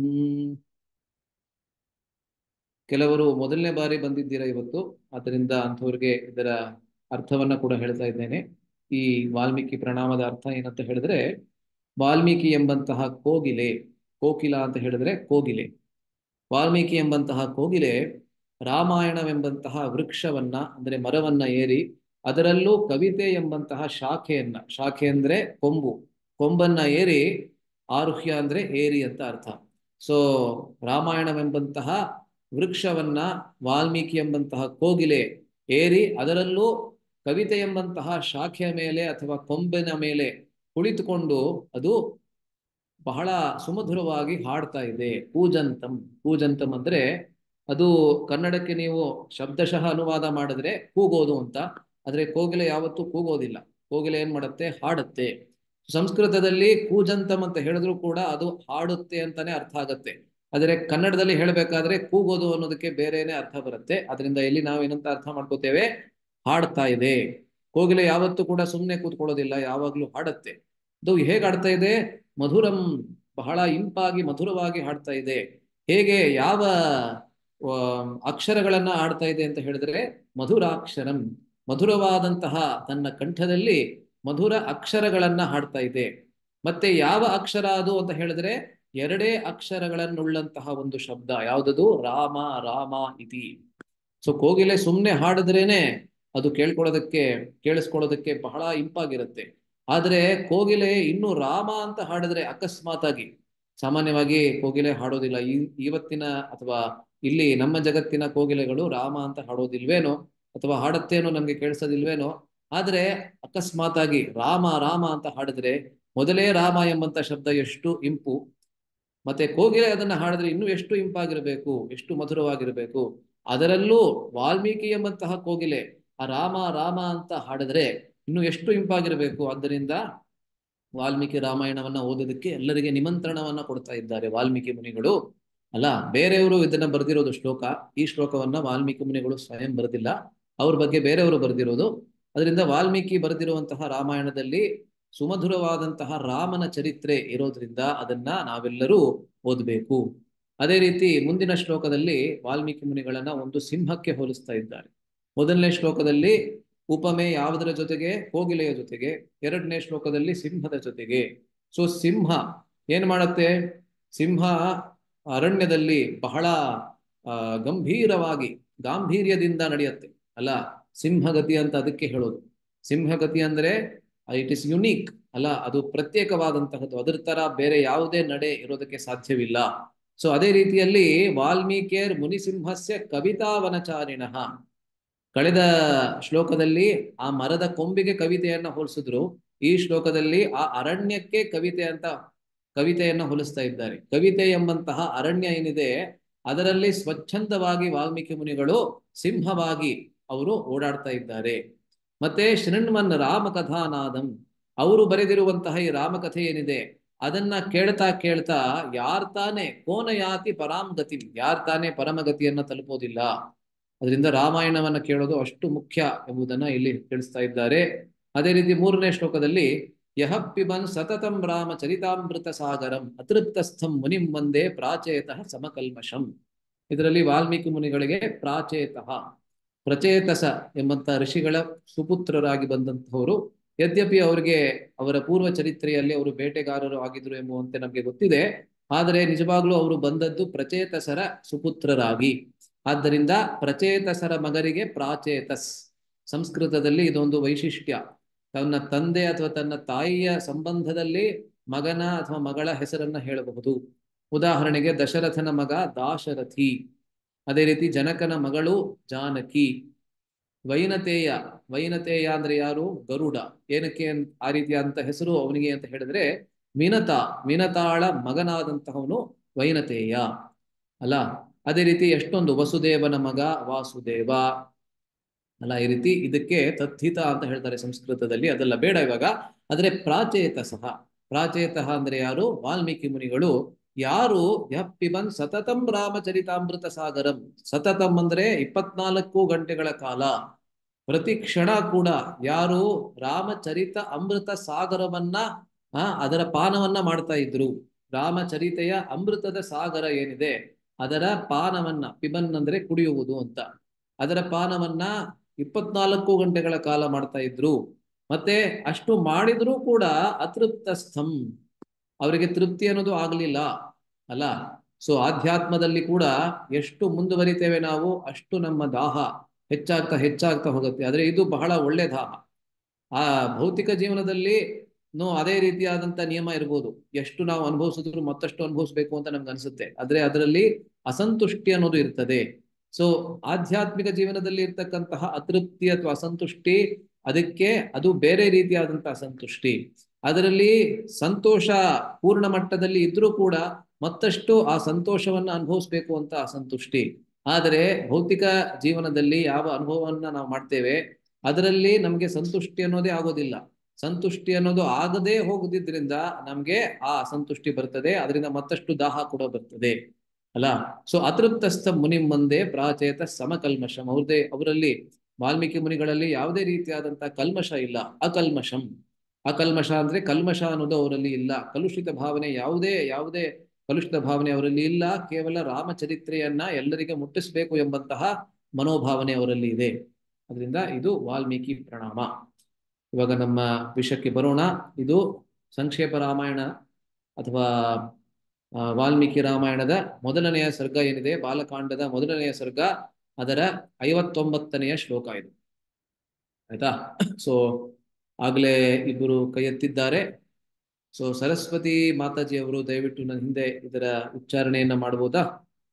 Speaker 1: ಕೆಲವರು ಮೊದಲನೇ ಬಾರಿ ಬಂದಿದ್ದೀರಾ ಇವತ್ತು ಆದ್ದರಿಂದ ಅಂಥವ್ರಿಗೆ ಇದರ ಅರ್ಥವನ್ನ ಕೂಡ ಹೇಳ್ತಾ ಇದ್ದೇನೆ ಈ ವಾಲ್ಮೀಕಿ ಪ್ರಣಾಮದ ಅರ್ಥ ಏನಂತ ಹೇಳಿದ್ರೆ ವಾಲ್ಮೀಕಿ ಎಂಬಂತಹ ಕೋಗಿಲೆ ಕೋಕಿಲ ಅಂತ ಹೇಳಿದ್ರೆ ಕೋಗಿಲೆ ವಾಲ್ಮೀಕಿ ಎಂಬಂತಹ ಕೋಗಿಲೆ ರಾಮಾಯಣವೆಂಬಂತಹ ವೃಕ್ಷವನ್ನ ಅಂದ್ರೆ ಮರವನ್ನ ಏರಿ ಅದರಲ್ಲೂ ಕವಿತೆ ಎಂಬಂತಹ ಶಾಖೆಯನ್ನ ಶಾಖೆ ಅಂದ್ರೆ ಕೊಂಬು ಕೊಂಬನ್ನ ಏರಿ ಆರುಹ್ಯ ಅಂದ್ರೆ ಏರಿ ಅಂತ ಅರ್ಥ ಸೊ ರಾಮಾಯಣವೆಂಬಂತಹ ವೃಕ್ಷವನ್ನ ವಾಲ್ಮೀಕಿ ಎಂಬಂತಹ ಕೋಗಿಲೆ ಏರಿ ಅದರಲ್ಲೂ ಕವಿತೆ ಎಂಬಂತಹ ಶಾಖೆಯ ಮೇಲೆ ಅಥವಾ ಕೊಂಬಿನ ಮೇಲೆ ಕುಳಿತುಕೊಂಡು ಅದು ಬಹಳ ಸುಮಧುರವಾಗಿ ಹಾಡ್ತಾ ಇದೆ ಕೂಜಂತಂ ಕೂಜಂತಂ ಅಂದ್ರೆ ಅದು ಕನ್ನಡಕ್ಕೆ ನೀವು ಶಬ್ದಶಃ ಅನುವಾದ ಮಾಡಿದ್ರೆ ಕೂಗೋದು ಅಂತ ಆದ್ರೆ ಕೋಗಿಲೆ ಯಾವತ್ತೂ ಕೂಗೋದಿಲ್ಲ ಕೋಗಿಲೆ ಏನ್ ಮಾಡುತ್ತೆ ಹಾಡುತ್ತೆ ಸಂಸ್ಕೃತದಲ್ಲಿ ಕೂಜಂತಂ ಅಂತ ಹೇಳಿದ್ರು ಕೂಡ ಅದು ಹಾಡುತ್ತೆ ಅಂತಾನೆ ಅರ್ಥ ಆಗತ್ತೆ ಆದ್ರೆ ಕನ್ನಡದಲ್ಲಿ ಹೇಳಬೇಕಾದ್ರೆ ಕೂಗೋದು ಅನ್ನೋದಕ್ಕೆ ಬೇರೆನೆ ಅರ್ಥ ಬರುತ್ತೆ ಅದರಿಂದ ಇಲ್ಲಿ ನಾವು ಏನಂತ ಅರ್ಥ ಮಾಡ್ಕೋತೇವೆ ಹಾಡ್ತಾ ಇದೆ ಕೋಗಿಲೆ ಯಾವತ್ತೂ ಕೂಡ ಸುಮ್ಮನೆ ಕೂತ್ಕೊಳ್ಳೋದಿಲ್ಲ ಯಾವಾಗ್ಲೂ ಹಾಡುತ್ತೆ ಅದು ಹೇಗೆ ಹಾಡ್ತಾ ಇದೆ ಮಧುರಂ ಬಹಳ ಇಂಪಾಗಿ ಮಧುರವಾಗಿ ಹಾಡ್ತಾ ಇದೆ ಹೇಗೆ ಯಾವ ಅಕ್ಷರಗಳನ್ನ ಆಡ್ತಾ ಇದೆ ಅಂತ ಹೇಳಿದ್ರೆ ಮಧುರಾಕ್ಷರಂ ಮಧುರವಾದಂತಹ ತನ್ನ ಕಂಠದಲ್ಲಿ ಮಧುರ ಅಕ್ಷರಗಳನ್ನ ಹಾಡ್ತಾ ಇದೆ ಮತ್ತೆ ಯಾವ ಅಕ್ಷರ ಅದು ಅಂತ ಹೇಳಿದ್ರೆ ಎರಡೇ ಅಕ್ಷರಗಳನ್ನುಳ್ಳಂತಹ ಒಂದು ಶಬ್ದ ಯಾವುದದು ರಾಮ ರಾಮ ಇತಿ ಸೊ ಕೋಗಿಲೆ ಸುಮ್ನೆ ಹಾಡಿದ್ರೇನೆ ಅದು ಕೇಳ್ಕೊಳ್ಳೋದಕ್ಕೆ ಕೇಳಿಸ್ಕೊಳ್ಳೋದಕ್ಕೆ ಬಹಳ ಇಂಪಾಗಿರುತ್ತೆ ಆದ್ರೆ ಕೋಗಿಲೆ ಇನ್ನು ರಾಮ ಅಂತ ಹಾಡಿದ್ರೆ ಅಕಸ್ಮಾತ್ ಆಗಿ ಸಾಮಾನ್ಯವಾಗಿ ಕೋಗಿಲೆ ಹಾಡೋದಿಲ್ಲ ಈ ಇವತ್ತಿನ ಅಥವಾ ಇಲ್ಲಿ ನಮ್ಮ ಜಗತ್ತಿನ ಕೋಗಿಲೆಗಳು ರಾಮ ಅಂತ ಹಾಡೋದಿಲ್ವೇನೋ ಅಥವಾ ಹಾಡತ್ತೇನೋ ನಮ್ಗೆ ಕೇಳಿಸೋದಿಲ್ವೇನೋ ಆದ್ರೆ ಅಕಸ್ಮಾತ್ ಆಗಿ ರಾಮ ರಾಮ ಅಂತ ಹಾಡಿದ್ರೆ ಮೊದಲೇ ರಾಮ ಎಂಬಂತ ಶಬ್ದ ಎಷ್ಟು ಇಂಪು ಮತ್ತೆ ಕೋಗಿಲೆ ಅದನ್ನ ಹಾಡಿದ್ರೆ ಇನ್ನೂ ಎಷ್ಟು ಇಂಪಾಗಿರ್ಬೇಕು ಎಷ್ಟು ಮಧುರವಾಗಿರ್ಬೇಕು ಅದರಲ್ಲೂ ವಾಲ್ಮೀಕಿ ಎಂಬಂತಹ ಕೋಗಿಲೆ ಆ ರಾಮ ರಾಮ ಅಂತ ಹಾಡಿದ್ರೆ ಇನ್ನು ಎಷ್ಟು ಇಂಪಾಗಿರ್ಬೇಕು ಆದ್ದರಿಂದ ವಾಲ್ಮೀಕಿ ರಾಮಾಯಣವನ್ನ ಓದೋದಕ್ಕೆ ಎಲ್ಲರಿಗೆ ನಿಮಂತ್ರಣವನ್ನ ಕೊಡ್ತಾ ಇದ್ದಾರೆ ವಾಲ್ಮೀಕಿ ಮುನಿಗಳು ಅಲ್ಲ ಬೇರೆಯವರು ಇದನ್ನ ಬರೆದಿರೋದು ಶ್ಲೋಕ ಈ ಶ್ಲೋಕವನ್ನ ವಾಲ್ಮೀಕಿ ಮುನಿಗಳು ಸ್ವಯಂ ಬರೆದಿಲ್ಲ ಅವ್ರ ಬಗ್ಗೆ ಬೇರೆಯವರು ಬರೆದಿರೋದು ಅದರಿಂದ ವಾಲ್ಮೀಕಿ ಬರೆದಿರುವಂತಹ ರಾಮಾಯಣದಲ್ಲಿ ಸುಮಧುರವಾದಂತಹ ರಾಮನ ಚರಿತ್ರೆ ಇರೋದ್ರಿಂದ ಅದನ್ನ ನಾವೆಲ್ಲರೂ ಓದಬೇಕು ಅದೇ ರೀತಿ ಮುಂದಿನ ಶ್ಲೋಕದಲ್ಲಿ ವಾಲ್ಮೀಕಿ ಮುನಿಗಳನ್ನ ಒಂದು ಸಿಂಹಕ್ಕೆ ಹೋಲಿಸ್ತಾ ಇದ್ದಾರೆ ಮೊದಲನೇ ಶ್ಲೋಕದಲ್ಲಿ ಉಪಮೆ ಯಾವುದರ ಜೊತೆಗೆ ಕೋಗಿಲೆಯ ಜೊತೆಗೆ ಎರಡನೇ ಶ್ಲೋಕದಲ್ಲಿ ಸಿಂಹದ ಜೊತೆಗೆ ಸೊ ಸಿಂಹ ಏನ್ ಮಾಡತ್ತೆ ಸಿಂಹ ಅರಣ್ಯದಲ್ಲಿ ಬಹಳ ಆ ಗಂಭೀರವಾಗಿ ಗಾಂಭೀರ್ಯದಿಂದ ನಡೆಯುತ್ತೆ ಅಲ್ಲ ಸಿಂಹಗತಿ ಅಂತ ಅದಕ್ಕೆ ಹೇಳೋದು ಸಿಂಹಗತಿ ಅಂದ್ರೆ ಇಟ್ ಇಸ್ ಯುನೀಕ್ ಅಲ್ಲ ಅದು ಪ್ರತ್ಯೇಕವಾದಂತಹದ್ದು ಅದರ ತರ ಬೇರೆ ಯಾವುದೇ ನಡೆ ಇರೋದಕ್ಕೆ ಸಾಧ್ಯವಿಲ್ಲ ಸೊ ಅದೇ ರೀತಿಯಲ್ಲಿ ವಾಲ್ಮೀಕಿಯರ್ ಮುನಿಸಿಂಹಸ್ಯ ಕವಿತಾವನಚಾರಿಣಃ ಕಳೆದ ಶ್ಲೋಕದಲ್ಲಿ ಆ ಮರದ ಕೊಂಬಿಗೆ ಕವಿತೆಯನ್ನ ಹೋಲಿಸಿದ್ರು ಈ ಶ್ಲೋಕದಲ್ಲಿ ಆ ಅರಣ್ಯಕ್ಕೆ ಕವಿತೆ ಅಂತ ಕವಿತೆಯನ್ನ ಹೋಲಿಸ್ತಾ ಇದ್ದಾರೆ ಕವಿತೆ ಎಂಬಂತಹ ಅರಣ್ಯ ಏನಿದೆ ಅದರಲ್ಲಿ ಸ್ವಚ್ಛಂದವಾಗಿ ವಾಲ್ಮೀಕಿ ಮುನಿಗಳು ಸಿಂಹವಾಗಿ ಅವರು ಓಡಾಡ್ತಾ ಇದ್ದಾರೆ ಮತ್ತೆ ಶೃಣ್ಮನ್ ರಾಮಕಥಾನಾದಂ ಅವರು ಬರೆದಿರುವಂತಹ ಈ ರಾಮಕಥೆ ಏನಿದೆ ಅದನ್ನ ಕೇಳ್ತಾ ಕೇಳ್ತಾ ಯಾರ್ ತಾನೇ ಕೋನ ಯಾತಿ ಪರಾಮ್ ಗತಿ ಯಾರ್ ತಾನೇ ಪರಮಗತಿಯನ್ನ ತಲುಪೋದಿಲ್ಲ ಅದರಿಂದ ರಾಮಾಯಣವನ್ನ ಕೇಳೋದು ಅಷ್ಟು ಮುಖ್ಯ ಎಂಬುದನ್ನ ಇಲ್ಲಿ ತಿಳಿಸ್ತಾ ಇದ್ದಾರೆ ಅದೇ ರೀತಿ ಮೂರನೇ ಶ್ಲೋಕದಲ್ಲಿ ಯಹ ಪಿಬನ್ ಸತತಂ ರಾಮ ಚರಿತಾಮೃತ ಸಾಗರಂ ಅತೃಪ್ತಸ್ಥಂ ಮುನಿಂ ಒಂದೇ ಪ್ರಾಚೇತಃ ಸಮಕಲ್ಮಷಂ ಇದರಲ್ಲಿ ವಾಲ್ಮೀಕಿ ಮುನಿಗಳಿಗೆ ಪ್ರಾಚೇತಃ ಪ್ರಚೇತಸ ಎಂಬಂತ ಋಷಿಗಳ ಸುಪುತ್ರರಾಗಿ ಬಂದಂತಹವರು ಯದ್ಯಪಿ ಅವರಿಗೆ ಅವರ ಪೂರ್ವ ಚರಿತ್ರೆಯಲ್ಲಿ ಅವರು ಬೇಟೆಗಾರರು ಆಗಿದ್ರು ಎಂಬುವಂತೆ ನಮಗೆ ಗೊತ್ತಿದೆ ಆದರೆ ನಿಜವಾಗ್ಲೂ ಅವರು ಬಂದದ್ದು ಪ್ರಚೇತಸರ ಸುಪುತ್ರರಾಗಿ ಆದ್ದರಿಂದ ಪ್ರಚೇತಸರ ಮಗರಿಗೆ ಪ್ರಾಚೇತಸ್ ಸಂಸ್ಕೃತದಲ್ಲಿ ಇದೊಂದು ವೈಶಿಷ್ಟ್ಯ ತನ್ನ ತಂದೆ ಅಥವಾ ತನ್ನ ತಾಯಿಯ ಸಂಬಂಧದಲ್ಲಿ ಮಗನ ಅಥವಾ ಮಗಳ ಹೆಸರನ್ನ ಹೇಳಬಹುದು ಉದಾಹರಣೆಗೆ ದಶರಥನ ಮಗ ದಾಶರಥಿ ಅದೇ ರೀತಿ ಜನಕನ ಮಗಳು ಜಾನಕಿ ವೈನತೇಯ ವೈನತೇಯ ಅಂದ್ರೆ ಯಾರು ಗರುಡ ಏನಕ್ಕೆ ಆ ರೀತಿಯಾದಂತ ಹೆಸರು ಅವನಿಗೆ ಅಂತ ಹೇಳಿದ್ರೆ ಮಿನತ ಮಿನತಾಳ ಮಗನಾದಂತಹವನು ವೈನತೇಯ ಅಲ್ಲ ಅದೇ ರೀತಿ ಎಷ್ಟೊಂದು ವಸುದೇವನ ಮಗ ವಾಸುದೇವ ಅಲ್ಲ ಈ ರೀತಿ ಇದಕ್ಕೆ ತಥಿತ ಅಂತ ಹೇಳ್ತಾರೆ ಸಂಸ್ಕೃತದಲ್ಲಿ ಅದೆಲ್ಲ ಬೇಡ ಇವಾಗ ಆದ್ರೆ ಪ್ರಾಚೇತ ಸಹ ಪ್ರಾಚೇತಃ ಅಂದ್ರೆ ಯಾರು ವಾಲ್ಮೀಕಿ ಮುನಿಗಳು ಯಾರು ಯಪ್ಪಿಬನ್ ಸತತಂ ರಾಮಚರಿತಾಮೃತ ಸಾಗರಂ ಸತತಂ ಅಂದ್ರೆ ಇಪ್ಪತ್ನಾಲ್ಕು ಗಂಟೆಗಳ ಕಾಲ ಪ್ರತಿ ಕ್ಷಣ ಕೂಡ ಯಾರು ರಾಮಚರಿತ ಅಮೃತ ಸಾಗರವನ್ನ ಆ ಅದರ ಪಾನವನ್ನ ಮಾಡ್ತಾ ಇದ್ರು ರಾಮಚರಿತೆಯ ಅಮೃತದ ಸಾಗರ ಏನಿದೆ ಅದರ ಪಾನವನ್ನ ಪಿಬನ್ ಅಂದ್ರೆ ಕುಡಿಯುವುದು ಅಂತ ಅದರ ಪಾನವನ್ನ ಇಪ್ಪತ್ನಾಲ್ಕು ಗಂಟೆಗಳ ಕಾಲ ಮಾಡ್ತಾ ಇದ್ರು ಮತ್ತೆ ಅಷ್ಟು ಮಾಡಿದ್ರೂ ಕೂಡ ಅತೃಪ್ತಸ್ಥಂ ಅವರಿಗೆ ತೃಪ್ತಿ ಅನ್ನೋದು ಆಗ್ಲಿಲ್ಲ ಅಲ್ಲ ಸೊ ಆಧ್ಯಾತ್ಮದಲ್ಲಿ ಕೂಡ ಎಷ್ಟು ಮುಂದುವರಿತೇವೆ ನಾವು ಅಷ್ಟು ನಮ್ಮ ದಾಹ ಹೆಚ್ಚಾಗ್ತಾ ಹೆಚ್ಚಾಗ್ತಾ ಹೋಗುತ್ತೆ ಆದ್ರೆ ಇದು ಬಹಳ ಒಳ್ಳೆ ದಾಹ ಆ ಭೌತಿಕ ಜೀವನದಲ್ಲಿ ನೋ ಅದೇ ರೀತಿಯಾದಂತ ನಿಯಮ ಇರ್ಬೋದು ಎಷ್ಟು ನಾವು ಅನುಭವಿಸಿದ್ರು ಮತ್ತಷ್ಟು ಅನುಭವಿಸ್ಬೇಕು ಅಂತ ನಮ್ಗೆ ಅನ್ಸುತ್ತೆ ಆದ್ರೆ ಅದರಲ್ಲಿ ಅಸಂತುಷ್ಟಿ ಅನ್ನೋದು ಇರ್ತದೆ ಸೊ ಆಧ್ಯಾತ್ಮಿಕ ಜೀವನದಲ್ಲಿ ಇರ್ತಕ್ಕಂತಹ ಅತೃಪ್ತಿ ಅಥವಾ ಅಸಂತುಷ್ಟಿ ಅದಕ್ಕೆ ಅದು ಬೇರೆ ರೀತಿಯಾದಂತಹ ಸಂತುಷ್ಟಿ ಅದರಲ್ಲಿ ಸಂತೋಷ ಪೂರ್ಣ ಮಟ್ಟದಲ್ಲಿ ಇದ್ರೂ ಕೂಡ ಮತ್ತಷ್ಟು ಆ ಸಂತೋಷವನ್ನ ಅನುಭವಿಸ್ಬೇಕು ಅಂತ ಅಸಂತುಷ್ಟಿ ಆದರೆ ಭೌತಿಕ ಜೀವನದಲ್ಲಿ ಯಾವ ಅನುಭವವನ್ನ ನಾವು ಮಾಡ್ತೇವೆ ಅದರಲ್ಲಿ ನಮ್ಗೆ ಸಂತುಷ್ಟಿ ಅನ್ನೋದೇ ಆಗೋದಿಲ್ಲ ಸಂತುಷ್ಟಿ ಅನ್ನೋದು ಆಗದೇ ಹೋಗುದಿದ್ರಿಂದ ನಮ್ಗೆ ಆ ಅಸಂತುಷ್ಟಿ ಬರ್ತದೆ ಅದರಿಂದ ಮತ್ತಷ್ಟು ದಾಹ ಕೂಡ ಬರ್ತದೆ ಅಲ್ಲ ಸೊ ಅತೃಪ್ತಸ್ಥ ಮುನಿ ಮುಂದೆ ಪ್ರಾಚೇತ ಸಮಕಲ್ಮಷಂ ಅವ್ರದೇ ಅವರಲ್ಲಿ ವಾಲ್ಮೀಕಿ ಮುನಿಗಳಲ್ಲಿ ಯಾವುದೇ ರೀತಿಯಾದಂತಹ ಕಲ್ಮಶ ಇಲ್ಲ ಅಕಲ್ಮಷಂ ಅಕಲ್ಮಶ ಅಂದ್ರೆ ಕಲ್ಮಶ ಅನ್ನೋದು ಅವರಲ್ಲಿ ಇಲ್ಲ ಕಲುಷಿತ ಭಾವನೆ ಯಾವುದೇ ಯಾವುದೇ ಕಲುಷಿತ ಭಾವನೆ ಅವರಲ್ಲಿ ಇಲ್ಲ ಕೇವಲ ರಾಮಚರಿತ್ರೆಯನ್ನ ಎಲ್ಲರಿಗೆ ಮುಟ್ಟಿಸಬೇಕು ಎಂಬಂತಹ ಮನೋಭಾವನೆ ಅವರಲ್ಲಿ ಇದೆ ಅದರಿಂದ ಇದು ವಾಲ್ಮೀಕಿ ಪ್ರಣಾಮ ಇವಾಗ ನಮ್ಮ ವಿಷಯಕ್ಕೆ ಬರೋಣ ಇದು ಸಂಕ್ಷೇಪ ರಾಮಾಯಣ ಅಥವಾ ವಾಲ್ಮೀಕಿ ರಾಮಾಯಣದ ಮೊದಲನೆಯ ಸರ್ಗ ಏನಿದೆ ಬಾಲಕಾಂಡದ ಮೊದಲನೆಯ ಸರ್ಗ ಅದರ ಐವತ್ತೊಂಬತ್ತನೆಯ ಶ್ಲೋಕ ಇದು ಆಯ್ತಾ ಸೊ ಆಗ್ಲೇ ಇಬ್ಬರು ಕೈ ಎತ್ತಿದ್ದಾರೆ ಸೊ ಸರಸ್ವತಿ ಮಾತಾಜಿ ಅವರು ದಯವಿಟ್ಟು ನನ್ನ ಹಿಂದೆ ಇದರ ಉಚ್ಚಾರಣೆಯನ್ನ ಮಾಡ್ಬೋದಾ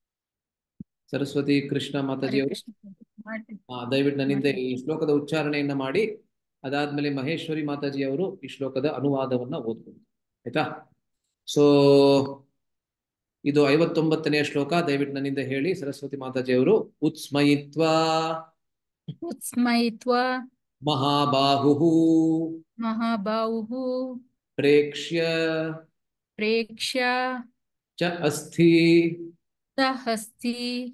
Speaker 1: ಸರಸ್ವತಿ ಕೃಷ್ಣ ಮಾತಾಜಿ ಅವರು ದಯವಿಟ್ಟು ನನ್ನ ಹಿಂದೆ ಈ ಶ್ಲೋಕದ ಉಚ್ಚಾರಣೆಯನ್ನ ಮಾಡಿ ಅದಾದ್ಮೇಲೆ ಮಹೇಶ್ವರಿ ಮಾತಾಜಿ ಅವರು ಈ ಶ್ಲೋಕದ ಅನುವಾದವನ್ನ ಓದ್ಬೋದು ಆಯ್ತಾ ಸೊ ಇದು ಐವತ್ತೊಂಬತ್ತನೆಯ ಶ್ಲೋಕ ದಯವಿಟ್ಟು ನನ್ನಿಂದ ಹೇಳಿ ಸರಸ್ವತಿ ಮಾತಾಜಿ ಅವರು ಉತ್ಸ್ಮಯಿತ್ವ
Speaker 2: ಉತ್ಸ್ಮಯಿತ್ವ
Speaker 1: ಮಹಾಬಾಹು
Speaker 2: ಮಹಾಬಾಹು
Speaker 1: ಪ್ರೇಕ್ಷ್ಯ
Speaker 2: ಪ್ರೇಕ್ಷ್ಯ
Speaker 1: ಚ ಅಸ್ಥಿ
Speaker 2: ಸಹಸ್ತಿ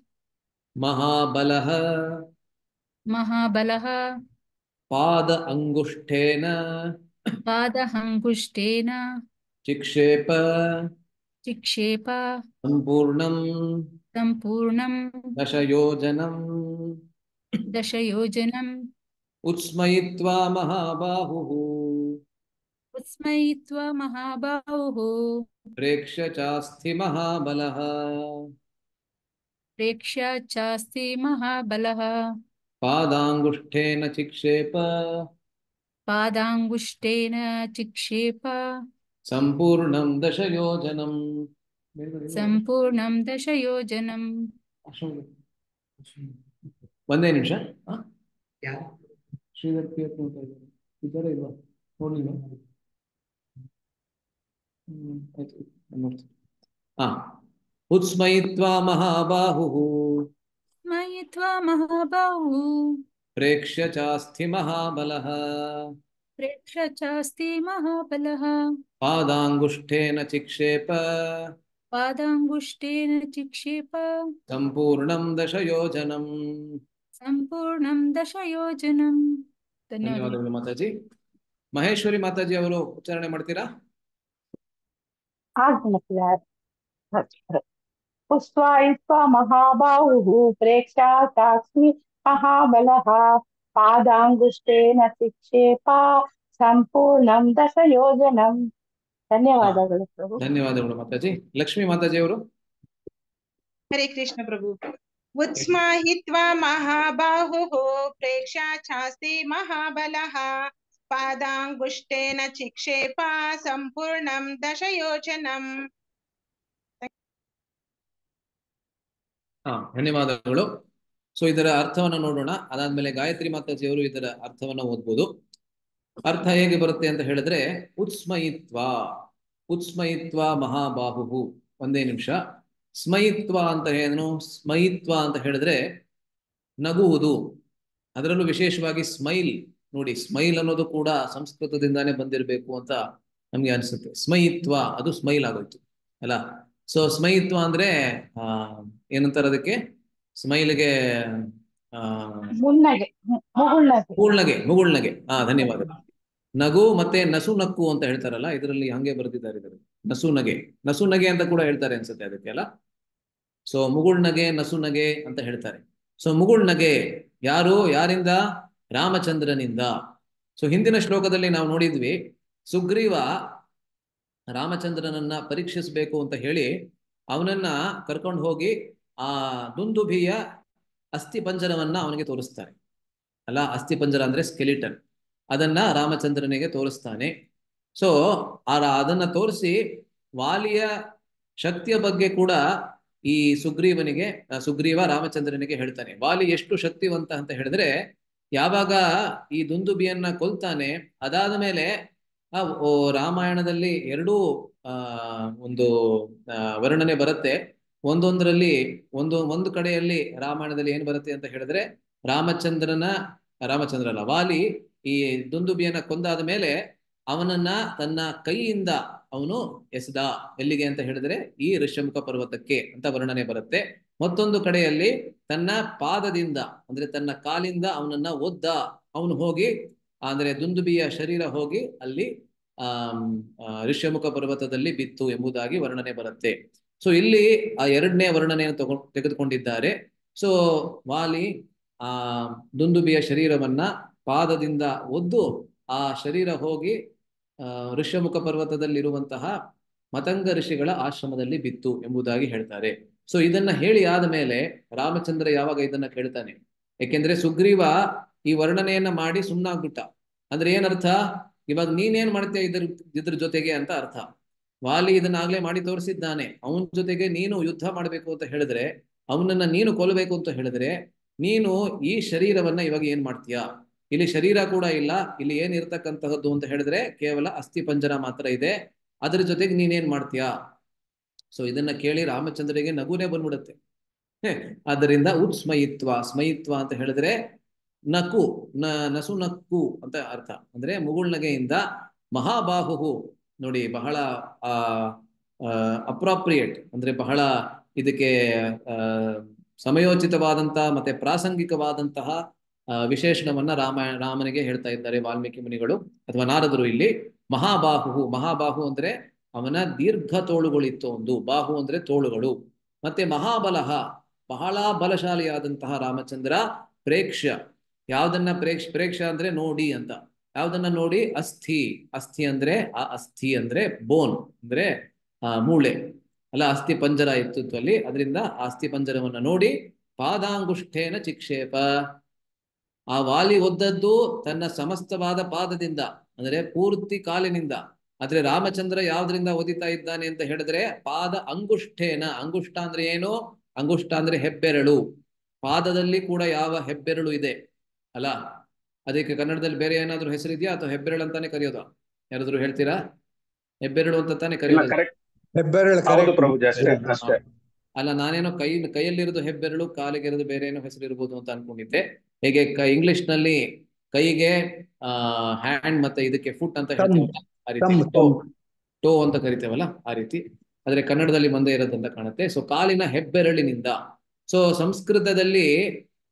Speaker 1: ಮಹಾಬಲಃ
Speaker 2: ಮಹಾಬಲಃ
Speaker 1: ಪಾದ ಅಂಗುಷ್ಠೇನ
Speaker 2: ಪಾದಹಂಗುಷ್ಟೇನ
Speaker 1: ಚಿಕ್ಷೇಪ
Speaker 2: ಚಿಕ್ಷೇಪ
Speaker 1: ಸಂಪೂರ್ಣಂ
Speaker 2: ಸಂಪೂರ್ಣಂ
Speaker 1: ದಶಯೋಜನಂ
Speaker 2: ದಶಯೋಜನಂ
Speaker 1: ಉತ್ಸ್ಮಯಿತ್ವಾ ಮಹಾಬಾಹುಃ
Speaker 2: ಉತ್ಸ್ಮಯಿತ್ವ ಮಹಾಬಾಹುಃ
Speaker 1: ಪ್ರೇಕ್ಷ್ಯ ಚಾಸ್ಥಿ ಮಹಾಬಲಃ
Speaker 2: ಪ್ರೇಕ್ಷ್ಯ ಚಾಸ್ತಿ ಮಹಾಬಲಃ
Speaker 1: ಪಾದಾಂಗುಷ್ಠೇನ ಚಿಕ್ಷೇಪ
Speaker 2: ಪಾದಾಂಗುಷ್ಟೇನ ಚಿಕ್ಷೇಪ
Speaker 1: ಸಂಪೂರ್ಣಂ ದಶಯೋಜನಂ
Speaker 2: ಸಂಪೂರ್ಣಂ ದಶಯೋಜನಂ
Speaker 1: ಒಂದೇ ನಿಮಿಷ ಶ್ರೀಧರ್ ಪಿ ಅಂತ ಇದ್ದಾರೆ ಇದ್ದಾರೆ ಇಲ್ವಾ ನೋಡ್ಲಿಲ್ಲ ಹ್ಮ್ ಆಯ್ತು ನೋಡ್ತೀನಿ ಹಾ ಉತ್ಸ್ಮಯಿತ್ವಾ ಮಹಾಬಾಹು
Speaker 2: ಸ್ಮಯಿತ್ವ ಮಹಾಬಾಹು
Speaker 1: ಪ್ರೇಕ್ಷ್ಯ ಚಾಸ್ಥಿ ಮಹಾಬಲಃ
Speaker 2: ಪ್ರೇಕ್ಷ ಚಾಸ್ತಿ ಮಹಾಬಲಃ
Speaker 1: ಪಾದಾಂಗುಷ್ಠೇನ ಚಿಕ್ಷೇಪ
Speaker 2: ಪಾದಾಂಗುಷ್ಟೇನ ಚಿಕ್ಷೇಪ
Speaker 1: ಸಂಪೂರ್ಣಂ ದಶಯೋಜನಂ
Speaker 2: ಸಂಪೂರ್ಣಂ ದಶಯೋಜನಂ ಧನ್ಯವಾದಗಳು
Speaker 1: ಧನ್ಯವಾದಗಳು ಮಾತಾಜಿ ಮಹೇಶ್ವರಿ ಮಾತಾಜಿ ಅವರು ಉಚ್ಚಾರಣೆ ಮಾಡ್ತೀರಾ
Speaker 3: पुष्ट्वा महाबाहुः प्रेक्षा चास्मि महाबलः पादाङ्गुष्ठेन शिक्षेपा सम्पूर्णं दशयोजनम् ಧನ್ಯವಾದಗಳು ಪ್ರಭು
Speaker 1: ಧನ್ಯವಾದಗಳು ಮಾತಾಜಿ ಲಕ್ಷ್ಮೀ ಮಾತಾಜಿ ಅವರು
Speaker 4: हरे कृष्ण प्रभु उत्स्माहित्वा महाबाहुः प्रेक्षा चास्ति महाबलः पादाङ्गुष्ठेन चिक्षेपा सम्पूर्णं दशयोजनम्
Speaker 1: ಹಾ ಧನ್ಯವಾದಗಳು ಸೊ ಇದರ ಅರ್ಥವನ್ನ ನೋಡೋಣ ಅದಾದ್ಮೇಲೆ ಗಾಯತ್ರಿ ಮಾತಾಜಿ ಅವರು ಇದರ ಅರ್ಥವನ್ನ ಓದ್ಬೋದು ಅರ್ಥ ಹೇಗೆ ಬರುತ್ತೆ ಅಂತ ಹೇಳಿದ್ರೆ ಉತ್ಸ್ಮಯಿತ್ವ ಉತ್ಸ್ಮಯಿತ್ವ ಮಹಾಬಾಹು ಒಂದೇ ನಿಮಿಷ ಸ್ಮಯಿತ್ವ ಅಂತ ಏನು ಸ್ಮಯಿತ್ವ ಅಂತ ಹೇಳಿದ್ರೆ ನಗುವುದು ಅದರಲ್ಲೂ ವಿಶೇಷವಾಗಿ ಸ್ಮೈಲ್ ನೋಡಿ ಸ್ಮೈಲ್ ಅನ್ನೋದು ಕೂಡ ಸಂಸ್ಕೃತದಿಂದಾನೇ ಬಂದಿರಬೇಕು ಅಂತ ನಮ್ಗೆ ಅನ್ಸುತ್ತೆ ಸ್ಮಯಿತ್ವ ಅದು ಸ್ಮೈಲ್ ಆಗೋಯ್ತು ಅಲ್ಲ ಸೊ ಸ್ಮಯಿತ್ವ ಅಂದ್ರೆ ಆ ಏನಂತಾರೆ ಅದಕ್ಕೆ ಸ್ಮೈಲ್ಗೆ ಆ
Speaker 3: ಮುನ್ನಗೆ ಮುಗುಳ್ನಗೆ
Speaker 1: ಮುಗುಳ್ನಗೆ ಮುಗುಳ್ನಗೆ ಹಾ ಧನ್ಯವಾದ ನಗು ಮತ್ತೆ ನಸು ನಕ್ಕು ಅಂತ ಹೇಳ್ತಾರಲ್ಲ ಇದರಲ್ಲಿ ಹಂಗೆ ಬರೆದಿದ್ದಾರೆ ಇದರಲ್ಲಿ ನಸು ನಗೆ ನಸು ನಗೆ ಅಂತ ಕೂಡ ಹೇಳ್ತಾರೆ ಅನ್ಸುತ್ತೆ ಅದಕ್ಕೆ ಅಲ್ಲ ಸೊ ಮುಗುಳ್ನಗೆ ನಸು ನಗೆ ಅಂತ ಹೇಳ್ತಾರೆ ಸೊ ಮುಗುಳ್ನಗೆ ಯಾರು ಯಾರಿಂದ ರಾಮಚಂದ್ರನಿಂದ ಸೊ ಹಿಂದಿನ ಶ್ಲೋಕದಲ್ಲಿ ನಾವು ನೋಡಿದ್ವಿ ಸುಗ್ರೀವ ರಾಮಚಂದ್ರನನ್ನ ಪರೀಕ್ಷಿಸಬೇಕು ಅಂತ ಹೇಳಿ ಅವನನ್ನ ಕರ್ಕೊಂಡು ಹೋಗಿ ಆ ದುಂದುಭಿಯ ಅಸ್ಥಿ ಪಂಜರವನ್ನ ಅವನಿಗೆ ತೋರಿಸ್ತಾರೆ ಅಲ್ಲ ಅಸ್ಥಿ ಪಂಜರ ಅಂದ್ರೆ ಸ್ಕೆಲಿಟನ್ ಅದನ್ನ ರಾಮಚಂದ್ರನಿಗೆ ತೋರಿಸ್ತಾನೆ ಸೊ ಆ ಅದನ್ನ ತೋರಿಸಿ ವಾಲಿಯ ಶಕ್ತಿಯ ಬಗ್ಗೆ ಕೂಡ ಈ ಸುಗ್ರೀವನಿಗೆ ಆ, ಸುಗ್ರೀವ ರಾಮಚಂದ್ರನಿಗೆ ಹೇಳ್ತಾನೆ ವಾಲಿ ಎಷ್ಟು ಶಕ್ತಿವಂತ ಅಂತ ಹೇಳಿದ್ರೆ ಯಾವಾಗ ಈ ದುಂದುಬಿಯನ್ನ ಕೊಲ್ತಾನೆ ಅದಾದ ಮೇಲೆ ಆ ಓ ರಾಮಾಯಣದಲ್ಲಿ ಎರಡೂ ಆ ಒಂದು ಆ, ವರ್ಣನೆ ಬರುತ್ತೆ ಒಂದೊಂದರಲ್ಲಿ ಒಂದು ಒಂದು ಕಡೆಯಲ್ಲಿ ರಾಮಾಯಣದಲ್ಲಿ ಏನ್ ಬರುತ್ತೆ ಅಂತ ಹೇಳಿದ್ರೆ ರಾಮಚಂದ್ರನ ರಾಮಚಂದ್ರ ಅಲ್ಲ ವಾಲಿ ಈ ದುಂದುಬಿಯನ್ನ ಕೊಂದಾದ ಮೇಲೆ ಅವನನ್ನ ತನ್ನ ಕೈಯಿಂದ ಅವನು ಎಸೆದ ಎಲ್ಲಿಗೆ ಅಂತ ಹೇಳಿದ್ರೆ ಈ ಋಷ್ಯಮುಖ ಪರ್ವತಕ್ಕೆ ಅಂತ ವರ್ಣನೆ ಬರುತ್ತೆ ಮತ್ತೊಂದು ಕಡೆಯಲ್ಲಿ ತನ್ನ ಪಾದದಿಂದ ಅಂದ್ರೆ ತನ್ನ ಕಾಲಿಂದ ಅವನನ್ನ ಒದ್ದ ಅವನು ಹೋಗಿ ಅಂದ್ರೆ ದುಂದುಬಿಯ ಶರೀರ ಹೋಗಿ ಅಲ್ಲಿ ಆಮ್, ಆ, ಋಷ್ಯಮುಖ ಪರ್ವತದಲ್ಲಿ ಬಿತ್ತು ಎಂಬುದಾಗಿ ವರ್ಣನೆ ಬರುತ್ತೆ ಸೊ ಇಲ್ಲಿ ಆ ಎರಡನೇ ವರ್ಣನೆಯನ್ನು ತಗೊಂಡು ತೆಗೆದುಕೊಂಡಿದ್ದಾರೆ ಸೊ ವಾಲಿ ಆ ದುಂದುಬಿಯ ಶರೀರವನ್ನ ಪಾದದಿಂದ ಒದ್ದು ಆ ಶರೀರ ಹೋಗಿ ಆ ಋಷ್ಯಮುಖ ಪರ್ವತದಲ್ಲಿರುವಂತಹ ಮತಂಗ ಋಷಿಗಳ ಆಶ್ರಮದಲ್ಲಿ ಬಿತ್ತು ಎಂಬುದಾಗಿ ಹೇಳ್ತಾರೆ ಸೊ ಇದನ್ನ ಹೇಳಿ ಆದ ಮೇಲೆ ರಾಮಚಂದ್ರ ಯಾವಾಗ ಇದನ್ನ ಕೇಳ್ತಾನೆ ಯಾಕೆಂದ್ರೆ ಸುಗ್ರೀವ ಈ ವರ್ಣನೆಯನ್ನ ಮಾಡಿ ಸುಮ್ನಾಗ್ಬಿಟ್ಟ ಅಂದ್ರೆ ಏನರ್ಥ ಇವಾಗ ನೀನೇನ್ ಮಾಡ್ತೀಯ ಇದ್ರ ಇದ್ರ ಜೊತೆಗೆ ಅಂತ ಅರ್ಥ ವಾಲಿ ಇದನ್ನಾಗ್ಲೇ ಮಾಡಿ ತೋರಿಸಿದ್ದಾನೆ ಅವನ ಜೊತೆಗೆ ನೀನು ಯುದ್ಧ ಮಾಡ್ಬೇಕು ಅಂತ ಹೇಳಿದ್ರೆ ಅವನನ್ನ ನೀನು ಕೊಲ್ಲಬೇಕು ಅಂತ ಹೇಳಿದ್ರೆ ನೀನು ಈ ಶರೀರವನ್ನ ಇವಾಗ ಏನ್ ಮಾಡ್ತೀಯಾ ಇಲ್ಲಿ ಶರೀರ ಕೂಡ ಇಲ್ಲ ಇಲ್ಲಿ ಏನ್ ಇರ್ತಕ್ಕಂತಹದ್ದು ಅಂತ ಹೇಳಿದ್ರೆ ಕೇವಲ ಅಸ್ಥಿ ಪಂಜರ ಮಾತ್ರ ಇದೆ ಅದ್ರ ಜೊತೆಗೆ ನೀನೇನ್ ಮಾಡ್ತೀಯಾ ಸೊ ಇದನ್ನ ಕೇಳಿ ರಾಮಚಂದ್ರಿಗೆ ನಗುನೇ ಬಂದ್ಬಿಡುತ್ತೆ ಹೇ, ಆದ್ದರಿಂದ ಉತ್ಸ್ಮಯಿತ್ವ ಸ್ಮಯಿತ್ವ ಅಂತ ಹೇಳಿದ್ರೆ ನಕು ನ ನಸು ನಕ್ಕು ಅಂತ ಅರ್ಥ ಅಂದ್ರೆ ಮುಗುಳ್ನಗೆಯಿಂದ ಮಹಾಬಾಹು ನೋಡಿ ಬಹಳ ಆ ಅಪ್ರಾಪ್ರಿಯೇಟ್ ಅಂದ್ರೆ ಬಹಳ ಇದಕ್ಕೆ ಆ ಸಮಯೋಚಿತವಾದಂತಹ ಮತ್ತೆ ಪ್ರಾಸಂಗಿಕವಾದಂತಹ ಆ, ವಿಶೇಷಣವನ್ನ ರಾಮಾಯಣ ರಾಮನಿಗೆ ಹೇಳ್ತಾ ಇದ್ದಾರೆ ವಾಲ್ಮೀಕಿ ಮುನಿಗಳು ಅಥವಾ ನಾರದರು ಇಲ್ಲಿ ಮಹಾಬಾಹು ಮಹಾಬಾಹು ಅಂದ್ರೆ ಅವನ ದೀರ್ಘ ತೋಳುಗಳಿತ್ತು ಒಂದು ಬಾಹು ಅಂದ್ರೆ ತೋಳುಗಳು ಮತ್ತೆ ಮಹಾಬಲಹ ಬಹಳ ಬಲಶಾಲಿಯಾದಂತಹ ರಾಮಚಂದ್ರ ಪ್ರೇಕ್ಷ್ಯ ಯಾವ್ದನ್ನ ಪ್ರೇಕ್ಷ ಪ್ರೇಕ್ಷ ಅಂದ್ರೆ ನೋಡಿ ಅಂತ ಯಾವ್ದನ್ನ ನೋಡಿ ಅಸ್ಥಿ ಅಸ್ಥಿ ಅಂದ್ರೆ ಆ ಅಸ್ಥಿ ಅಂದ್ರೆ ಬೋನ್ ಅಂದ್ರೆ ಆ ಮೂಳೆ ಅಲ್ಲ ಅಸ್ಥಿ ಪಂಜರ ಇತ್ತು ಅಲ್ಲಿ ಅದರಿಂದ ಆ ಅಸ್ಥಿ ಪಂಜರವನ್ನ ನೋಡಿ ಪಾದಾಂಗುಷ್ಠೇನ ಚಿಕ್ಷೇಪ ಆ ವಾಲಿ ಒದ್ದದ್ದು ತನ್ನ ಸಮಸ್ತವಾದ ಪಾದದಿಂದ ಅಂದ್ರೆ ಪೂರ್ತಿ ಕಾಲಿನಿಂದ ಆದ್ರೆ ರಾಮಚಂದ್ರ ಯಾವ್ದ್ರಿಂದ ಒದಿತಾ ಇದ್ದಾನೆ ಅಂತ ಹೇಳಿದ್ರೆ ಪಾದ ಅಂಗುಷ್ಠೇನ ಅಂಗುಷ್ಠ ಅಂದ್ರೆ ಏನು ಅಂಗುಷ್ಠ ಅಂದ್ರೆ ಹೆಬ್ಬೆರಳು ಪಾದದಲ್ಲಿ ಕೂಡ ಯಾವ ಹೆಬ್ಬೆರಳು ಇದೆ ಅಲ್ಲ ಅದಕ್ಕೆ ಕನ್ನಡದಲ್ಲಿ ಬೇರೆ ಏನಾದ್ರೂ ಹೆಸರಿದೆಯಾ ಅಥವಾ ಹೆಬ್ಬೆರಳು ಅಂತಾನೆ ಕರೆಯೋದು ಯಾರಾದ್ರೂ ಹೇಳ್ತೀರಾ ಹೆಬ್ಬೆರಳು ಅಂತ ತಾನೇ
Speaker 5: ಇಲ್ಲ
Speaker 1: ಕರೆಯೋದು
Speaker 5: ಕರೆಕ್ಟ್
Speaker 6: ಹೆಬ್ಬೆರಳು
Speaker 5: ಹೌದು
Speaker 6: correct.
Speaker 5: ಪ್ರಭು ಅಷ್ಟೇ
Speaker 6: ಹಾ.
Speaker 5: ಅಷ್ಟೇ
Speaker 1: ಅಲ್ಲ ನಾನೇನೋ ಕೈ ಕೈಯಲ್ಲಿರೋದು ಹೆಬ್ಬೆರಳು ಕಾಲಿಗೆ ಇರೋದು ಬೇರೆ ಏನೋ ಹೆಸರು ಇರ್ಬೋದು ಅಂತ ಅನ್ಕೊಂಡಿದ್ದೆ ಹೇಗೆ ಇಂಗ್ಲಿಷ್ ನಲ್ಲಿ ಕೈಗೆ ಆ ಹ್ಯಾಂಡ್ ಮತ್ತೆ ಇದಕ್ಕೆ ಫುಟ್ ಅಂತ
Speaker 6: Thumb.
Speaker 1: ಹೇಳ್ತೀವಲ್ಲ ಆ ರೀತಿ
Speaker 6: Thumb,
Speaker 1: ಟೋ
Speaker 6: thumb.
Speaker 1: ಟೋ ಅಂತ ಕರಿತೇವಲ್ಲ ಆ ರೀತಿ ಆದ್ರೆ ಕನ್ನಡದಲ್ಲಿ ಒಂದೇ ಇರೋದಂತ ಕಾಣುತ್ತೆ ಸೊ ಕಾಲಿನ ಹೆಬ್ಬೆರಳಿನಿಂದ ಸೊ ಸಂಸ್ಕೃತದಲ್ಲಿ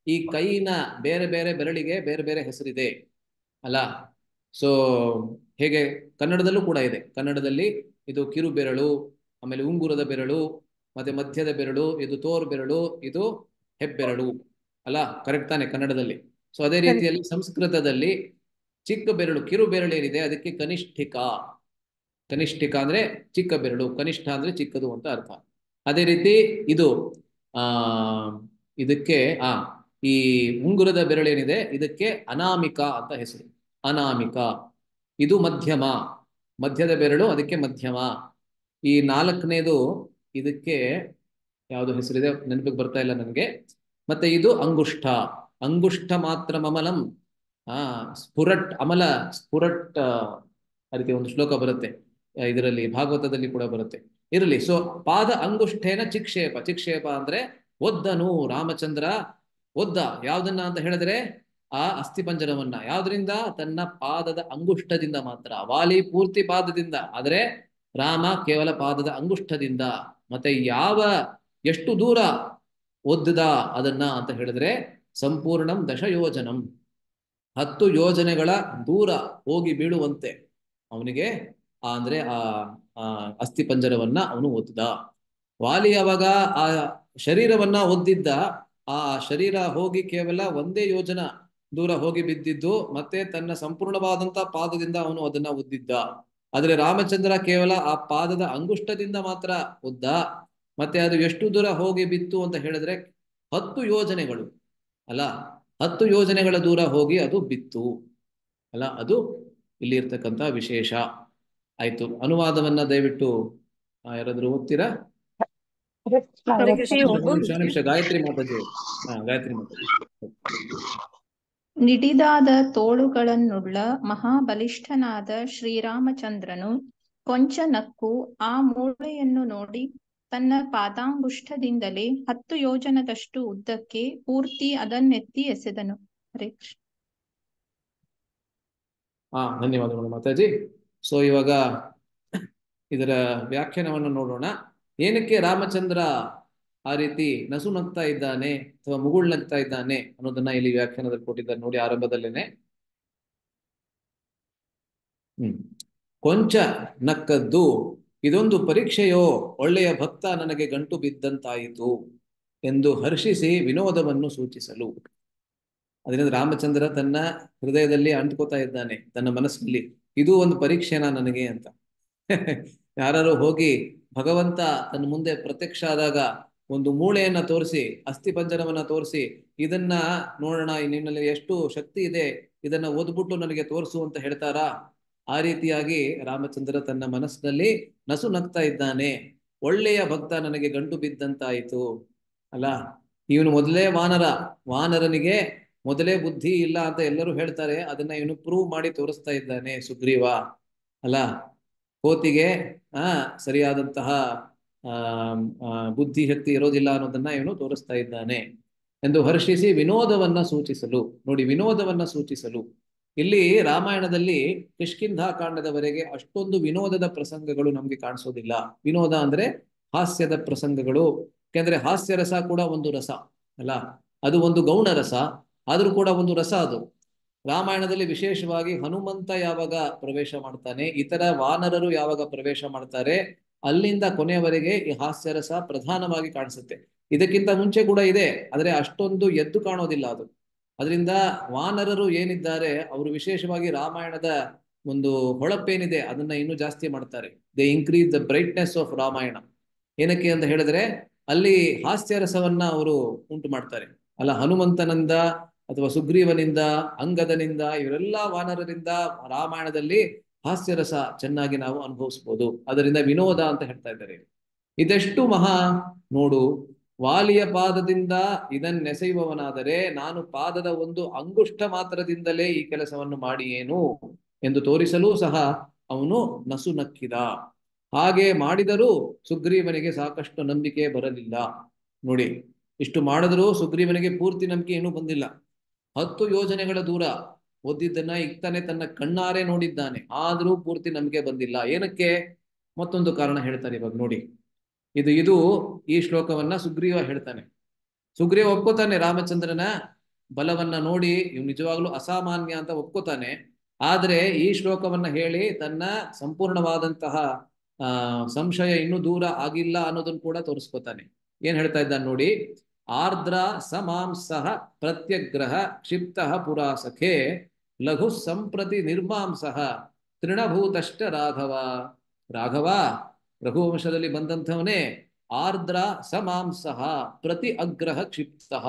Speaker 1: ಈ ಕೈನ ಬೇರೆ ಬೇರೆ ಬೆರಳಿಗೆ ಬೇರೆ ಬೇರೆ ಹೆಸರಿದೆ ಅಲ್ಲ ಸೊ ಹೇಗೆ ಕನ್ನಡದಲ್ಲೂ ಕೂಡ ಇದೆ ಕನ್ನಡದಲ್ಲಿ ಇದು ಕಿರು ಬೆರಳು ಆಮೇಲೆ ಉಂಗುರದ ಬೆರಳು ಮತ್ತೆ ಮಧ್ಯದ ಬೆರಳು ಇದು ತೋರ್ ಬೆರಳು ಇದು ಹೆಬ್ಬೆರಳು ಅಲ್ಲ ಕರೆಕ್ಟ್ ತಾನೆ ಕನ್ನಡದಲ್ಲಿ ಸೊ ಅದೇ ರೀತಿಯಲ್ಲಿ ಸಂಸ್ಕೃತದಲ್ಲಿ ಚಿಕ್ಕ ಬೆರಳು ಕಿರು ಬೆರಳು ಏನಿದೆ ಅದಕ್ಕೆ ಕನಿಷ್ಠಿಕ ಕನಿಷ್ಠಿಕ ಅಂದ್ರೆ ಚಿಕ್ಕ ಬೆರಳು ಕನಿಷ್ಠ ಅಂದ್ರೆ ಚಿಕ್ಕದು ಅಂತ ಅರ್ಥ ಅದೇ ರೀತಿ ಇದು ಆ ಇದಕ್ಕೆ ಆ ಈ ಉಂಗುರದ ಬೆರಳೇನಿದೆ ಇದಕ್ಕೆ ಅನಾಮಿಕ ಅಂತ ಹೆಸರು ಅನಾಮಿಕ ಇದು ಮಧ್ಯಮ ಮಧ್ಯದ ಬೆರಳು ಅದಕ್ಕೆ ಮಧ್ಯಮ ಈ ನಾಲ್ಕನೇದು ಇದಕ್ಕೆ ಯಾವುದು ಹೆಸರಿದೆ ನೆನಪಿಗೆ ಬರ್ತಾ ಇಲ್ಲ ನನಗೆ ಮತ್ತೆ ಇದು ಅಂಗುಷ್ಠ ಅಂಗುಷ್ಠ ಮಾತ್ರ ಮಮಲಂ ಆ ಸ್ಫುರಟ್ ಅಮಲ ಸ್ಫುರಟ್ ಆ ರೀತಿ ಒಂದು ಶ್ಲೋಕ ಬರುತ್ತೆ ಇದರಲ್ಲಿ ಭಾಗವತದಲ್ಲಿ ಕೂಡ ಬರುತ್ತೆ ಇರಲಿ ಸೊ ಪಾದ ಅಂಗುಷ್ಠೇನ ಚಿಕ್ಷೇಪ ಚಿಕ್ಷೇಪ ಅಂದ್ರೆ ಒದ್ದನು ರಾಮಚಂದ್ರ ಒದ್ದ ಯಾವ್ದನ್ನ ಅಂತ ಹೇಳಿದ್ರೆ ಆ ಅಸ್ಥಿಪಂಜರವನ್ನ ಯಾವ್ದ್ರಿಂದ ತನ್ನ ಪಾದದ ಅಂಗುಷ್ಠದಿಂದ ಮಾತ್ರ ವಾಲಿ ಪೂರ್ತಿ ಪಾದದಿಂದ ಆದ್ರೆ ರಾಮ ಕೇವಲ ಪಾದದ ಅಂಗುಷ್ಠದಿಂದ ಮತ್ತೆ ಯಾವ ಎಷ್ಟು ದೂರ ಒದ್ದದ ಅದನ್ನ ಅಂತ ಹೇಳಿದ್ರೆ ಸಂಪೂರ್ಣಂ ದಶಯೋಜನಂ ಹತ್ತು ಯೋಜನೆಗಳ ದೂರ ಹೋಗಿ ಬೀಳುವಂತೆ ಅವನಿಗೆ ಆ ಅಂದ್ರೆ ಆ ಆ ಅಸ್ಥಿಪಂಜರವನ್ನ ಅವನು ಒದ್ದ ವಾಲಿ ಅವಾಗ ಆ ಶರೀರವನ್ನ ಒದ್ದಿದ್ದ ಆ ಶರೀರ ಹೋಗಿ ಕೇವಲ ಒಂದೇ ಯೋಜನ ದೂರ ಹೋಗಿ ಬಿದ್ದಿದ್ದು ಮತ್ತೆ ತನ್ನ ಸಂಪೂರ್ಣವಾದಂತ ಪಾದದಿಂದ ಅವನು ಅದನ್ನ ಒದ್ದಿದ್ದ ಆದ್ರೆ ರಾಮಚಂದ್ರ ಕೇವಲ ಆ ಪಾದದ ಅಂಗುಷ್ಟದಿಂದ ಮಾತ್ರ ಒದ್ದ ಮತ್ತೆ ಅದು ಎಷ್ಟು ದೂರ ಹೋಗಿ ಬಿತ್ತು ಅಂತ ಹೇಳಿದ್ರೆ ಹತ್ತು ಯೋಜನೆಗಳು ಅಲ್ಲ ಹತ್ತು ಯೋಜನೆಗಳ ದೂರ ಹೋಗಿ ಅದು ಬಿತ್ತು ಅಲ್ಲ ಅದು ಇಲ್ಲಿ ಇರ್ತಕ್ಕಂಥ ವಿಶೇಷ ಆಯ್ತು ಅನುವಾದವನ್ನ ದಯವಿಟ್ಟು ಯಾರಾದ್ರೂ ಓದ್ತೀರಾ ನಿಮಿಷ ನಿಮಿಷ ಗಾಯತ್ರಿ ಮಾತಾಜಿ ಹಾ ಗಾಯತ್ರಿ ಮಾತಾಜಿ
Speaker 5: ನಿಡಿದಾದ ತೋಳುಗಳನ್ನುಳ್ಳ ಮಹಾಬಲಿಷ್ಠನಾದ ಶ್ರೀರಾಮಚಂದ್ರನು ಕೊಂಚ ನಕ್ಕು ಆ ಮೂಳೆಯನ್ನು ನೋಡಿ ತನ್ನ ಪಾದಾಂಗುಷ್ಠದಿಂದಲೇ ಹತ್ತು ಯೋಜನದಷ್ಟು ಉದ್ದಕ್ಕೆ ಪೂರ್ತಿ ಅದನ್ನೆತ್ತಿ ಎಸೆದನು ಹರೇ ಕೃಷ್ಣ
Speaker 1: ಹಾ ಧನ್ಯವಾದಗಳು ಮಾತಾಜಿ ಸೊ ಇವಾಗ ಇದರ ವ್ಯಾಖ್ಯಾನವನ್ನು ನೋಡೋಣ ಏನಕ್ಕೆ ರಾಮಚಂದ್ರ ಆ ರೀತಿ ನಸು ನಗ್ತಾ ಇದ್ದಾನೆ ಅಥವಾ ಮುಗುಳ್ ನಗ್ತಾ ಇದ್ದಾನೆ ಅನ್ನೋದನ್ನ ಇಲ್ಲಿ ವ್ಯಾಖ್ಯಾನದಲ್ಲಿ ಕೊಟ್ಟಿದ್ದಾರೆ ನೋಡಿ ಆರಂಭದಲ್ಲೇನೆ ಹ್ಮ್ ಕೊಂಚ ನಕ್ಕದ್ದು ಇದೊಂದು ಪರೀಕ್ಷೆಯೋ ಒಳ್ಳೆಯ ಭಕ್ತ ನನಗೆ ಗಂಟು ಬಿದ್ದಂತಾಯಿತು ಎಂದು ಹರ್ಷಿಸಿ ವಿನೋದವನ್ನು ಸೂಚಿಸಲು ಅದರಿಂದ ರಾಮಚಂದ್ರ ತನ್ನ ಹೃದಯದಲ್ಲಿ ಅಂಟ್ಕೋತಾ ಇದ್ದಾನೆ ತನ್ನ ಮನಸ್ಸಲ್ಲಿ ಇದು ಒಂದು ಪರೀಕ್ಷೆನಾ ನನಗೆ ಅಂತ ಯಾರು ಹೋಗಿ ಭಗವಂತ ತನ್ನ ಮುಂದೆ ಪ್ರತ್ಯಕ್ಷ ಆದಾಗ ಒಂದು ಮೂಳೆಯನ್ನ ತೋರಿಸಿ ಅಸ್ಥಿಪಂಜರವನ್ನ ತೋರಿಸಿ ಇದನ್ನ ನೋಡೋಣ ನಿನ್ನಲ್ಲಿ ಎಷ್ಟು ಶಕ್ತಿ ಇದೆ ಇದನ್ನ ಓದ್ಬಿಟ್ಟು ನನಗೆ ತೋರಿಸು ಅಂತ ಹೇಳ್ತಾರಾ ಆ ರೀತಿಯಾಗಿ ರಾಮಚಂದ್ರ ತನ್ನ ಮನಸ್ಸಿನಲ್ಲಿ ನಸು ನಗ್ತಾ ಇದ್ದಾನೆ ಒಳ್ಳೆಯ ಭಕ್ತ ನನಗೆ ಗಂಟು ಬಿದ್ದಂತಾಯಿತು ಅಲ್ಲ ಇವನು ಮೊದಲೇ ವಾನರ ವಾನರನಿಗೆ ಮೊದಲೇ ಬುದ್ಧಿ ಇಲ್ಲ ಅಂತ ಎಲ್ಲರೂ ಹೇಳ್ತಾರೆ ಅದನ್ನ ಇವನು ಪ್ರೂವ್ ಮಾಡಿ ತೋರಿಸ್ತಾ ಇದ್ದಾನೆ ಸುಗ್ರೀವ ಅಲ್ಲ ಕೋತಿಗೆ ಆ ಸರಿಯಾದಂತಹ ಆ ಬುದ್ಧಿ ಶಕ್ತಿ ಇರೋದಿಲ್ಲ ಅನ್ನೋದನ್ನ ಇವನು ತೋರಿಸ್ತಾ ಇದ್ದಾನೆ ಎಂದು ಹರ್ಷಿಸಿ ವಿನೋದವನ್ನ ಸೂಚಿಸಲು ನೋಡಿ ವಿನೋದವನ್ನ ಸೂಚಿಸಲು ಇಲ್ಲಿ ರಾಮಾಯಣದಲ್ಲಿ ಕಿಷ್ಕಿಂಧ ಕಾಂಡದವರೆಗೆ ಅಷ್ಟೊಂದು ವಿನೋದದ ಪ್ರಸಂಗಗಳು ನಮ್ಗೆ ಕಾಣಿಸೋದಿಲ್ಲ ವಿನೋದ ಅಂದ್ರೆ ಹಾಸ್ಯದ ಪ್ರಸಂಗಗಳು ಯಾಕೆಂದ್ರೆ ಹಾಸ್ಯ ರಸ ಕೂಡ ಒಂದು ರಸ ಅಲ್ಲ ಅದು ಒಂದು ಗೌಣ ರಸ ಆದ್ರೂ ಕೂಡ ಒಂದು ರಸ ಅದು ರಾಮಾಯಣದಲ್ಲಿ ವಿಶೇಷವಾಗಿ ಹನುಮಂತ ಯಾವಾಗ ಪ್ರವೇಶ ಮಾಡ್ತಾನೆ ಇತರ ವಾನರರು ಯಾವಾಗ ಪ್ರವೇಶ ಮಾಡ್ತಾರೆ ಅಲ್ಲಿಂದ ಕೊನೆಯವರೆಗೆ ಈ ಹಾಸ್ಯರಸ ಪ್ರಧಾನವಾಗಿ ಕಾಣಿಸುತ್ತೆ ಇದಕ್ಕಿಂತ ಮುಂಚೆ ಕೂಡ ಇದೆ ಆದ್ರೆ ಅಷ್ಟೊಂದು ಎದ್ದು ಕಾಣೋದಿಲ್ಲ ಅದು ಅದರಿಂದ ವಾನರರು ಏನಿದ್ದಾರೆ ಅವರು ವಿಶೇಷವಾಗಿ ರಾಮಾಯಣದ ಒಂದು ಹೊಳಪೇನಿದೆ ಅದನ್ನ ಇನ್ನೂ ಜಾಸ್ತಿ ಮಾಡ್ತಾರೆ they increase the brightness of Ramayana ಏನಕ್ಕೆ ಅಂತ ಹೇಳಿದ್ರೆ ಅಲ್ಲಿ ಹಾಸ್ಯರಸವನ್ನ ಅವರು ಉಂಟು ಮಾಡ್ತಾರೆ ಅಲ್ಲ ಹನುಮಂತನಿಂದ ಅಥವಾ ಸುಗ್ರೀವನಿಂದ ಅಂಗದನಿಂದ ಇವರೆಲ್ಲ ವಾನರರಿಂದ ರಾಮಾಯಣದಲ್ಲಿ ಹಾಸ್ಯರಸ ಚೆನ್ನಾಗಿ ನಾವು ಅನುಭವಿಸ್ಬೋದು ಅದರಿಂದ ವಿನೋದ ಅಂತ ಹೇಳ್ತಾ ಇದ್ದಾರೆ ಇದೆಷ್ಟು ಮಹಾ ನೋಡು ವಾಲಿಯ ಪಾದದಿಂದ ಇದನ್ನೆಸೆಯುವವನಾದರೆ ನಾನು ಪಾದದ ಒಂದು ಅಂಗುಷ್ಟ ಮಾತ್ರದಿಂದಲೇ ಈ ಕೆಲಸವನ್ನು ಮಾಡಿ ಏನು ಎಂದು ತೋರಿಸಲೂ ಸಹ ಅವನು ನಸು ನಕ್ಕಿದ ಹಾಗೆ ಮಾಡಿದರೂ ಸುಗ್ರೀವನಿಗೆ ಸಾಕಷ್ಟು ನಂಬಿಕೆ ಬರಲಿಲ್ಲ ನೋಡಿ ಇಷ್ಟು ಮಾಡಿದರೂ ಸುಗ್ರೀವನಿಗೆ ಪೂರ್ತಿ ನಂಬಿಕೆ ಏನೂ ಬಂದಿಲ್ಲ ಹತ್ತು ಯೋಜನೆಗಳ ದೂರ ಓದಿದ್ದನ್ನ ಇಕ್ತಾನೆ ತನ್ನ ಕಣ್ಣಾರೆ ನೋಡಿದ್ದಾನೆ ಆದರೂ ಪೂರ್ತಿ ನಂಬಿಕೆ ಬಂದಿಲ್ಲ ಏನಕ್ಕೆ ಮತ್ತೊಂದು ಕಾರಣ ಹೇಳ್ತಾರೆ ಇವಾಗ ನೋಡಿ ಇದು ಇದು ಈ ಶ್ಲೋಕವನ್ನ ಸುಗ್ರೀವ ಹೇಳ್ತಾನೆ ಸುಗ್ರೀವ ಒಪ್ಕೋತಾನೆ ರಾಮಚಂದ್ರನ ಬಲವನ್ನ ನೋಡಿ ಇವ್ ನಿಜವಾಗ್ಲೂ ಅಸಾಮಾನ್ಯ ಅಂತ ಒಪ್ಕೋತಾನೆ ಆದ್ರೆ ಈ ಶ್ಲೋಕವನ್ನ ಹೇಳಿ ತನ್ನ ಸಂಪೂರ್ಣವಾದಂತಹ ಆ ಸಂಶಯ ಇನ್ನೂ ದೂರ ಆಗಿಲ್ಲ ಅನ್ನೋದನ್ನ ಕೂಡ ತೋರಿಸ್ಕೋತಾನೆ ಏನ್ ಹೇಳ್ತಾ ಇದ್ದಾನೆ ನೋಡಿ ಆರ್ದ್ರ ಸಮಾಂಸಃ ಪ್ರತ್ಯಗ್ರಹ ಕ್ಷಿಪ್ತ ಪುರಾಸಖೆ ಲಘು ಸಂಪ್ರತಿ ನಿರ್ಮಾಂಸಃ ತೃಣಭೂತಶ್ಚ ರಾಘವ ರಾಘವ ರಘುವಂಶದಲ್ಲಿ ಬಂದಂಥವನೇ ಆರ್ದ್ರ ಸಮಾಂಸಃ ಪ್ರತಿ ಅಗ್ರಹ ಕ್ಷಿಪ್ತಃ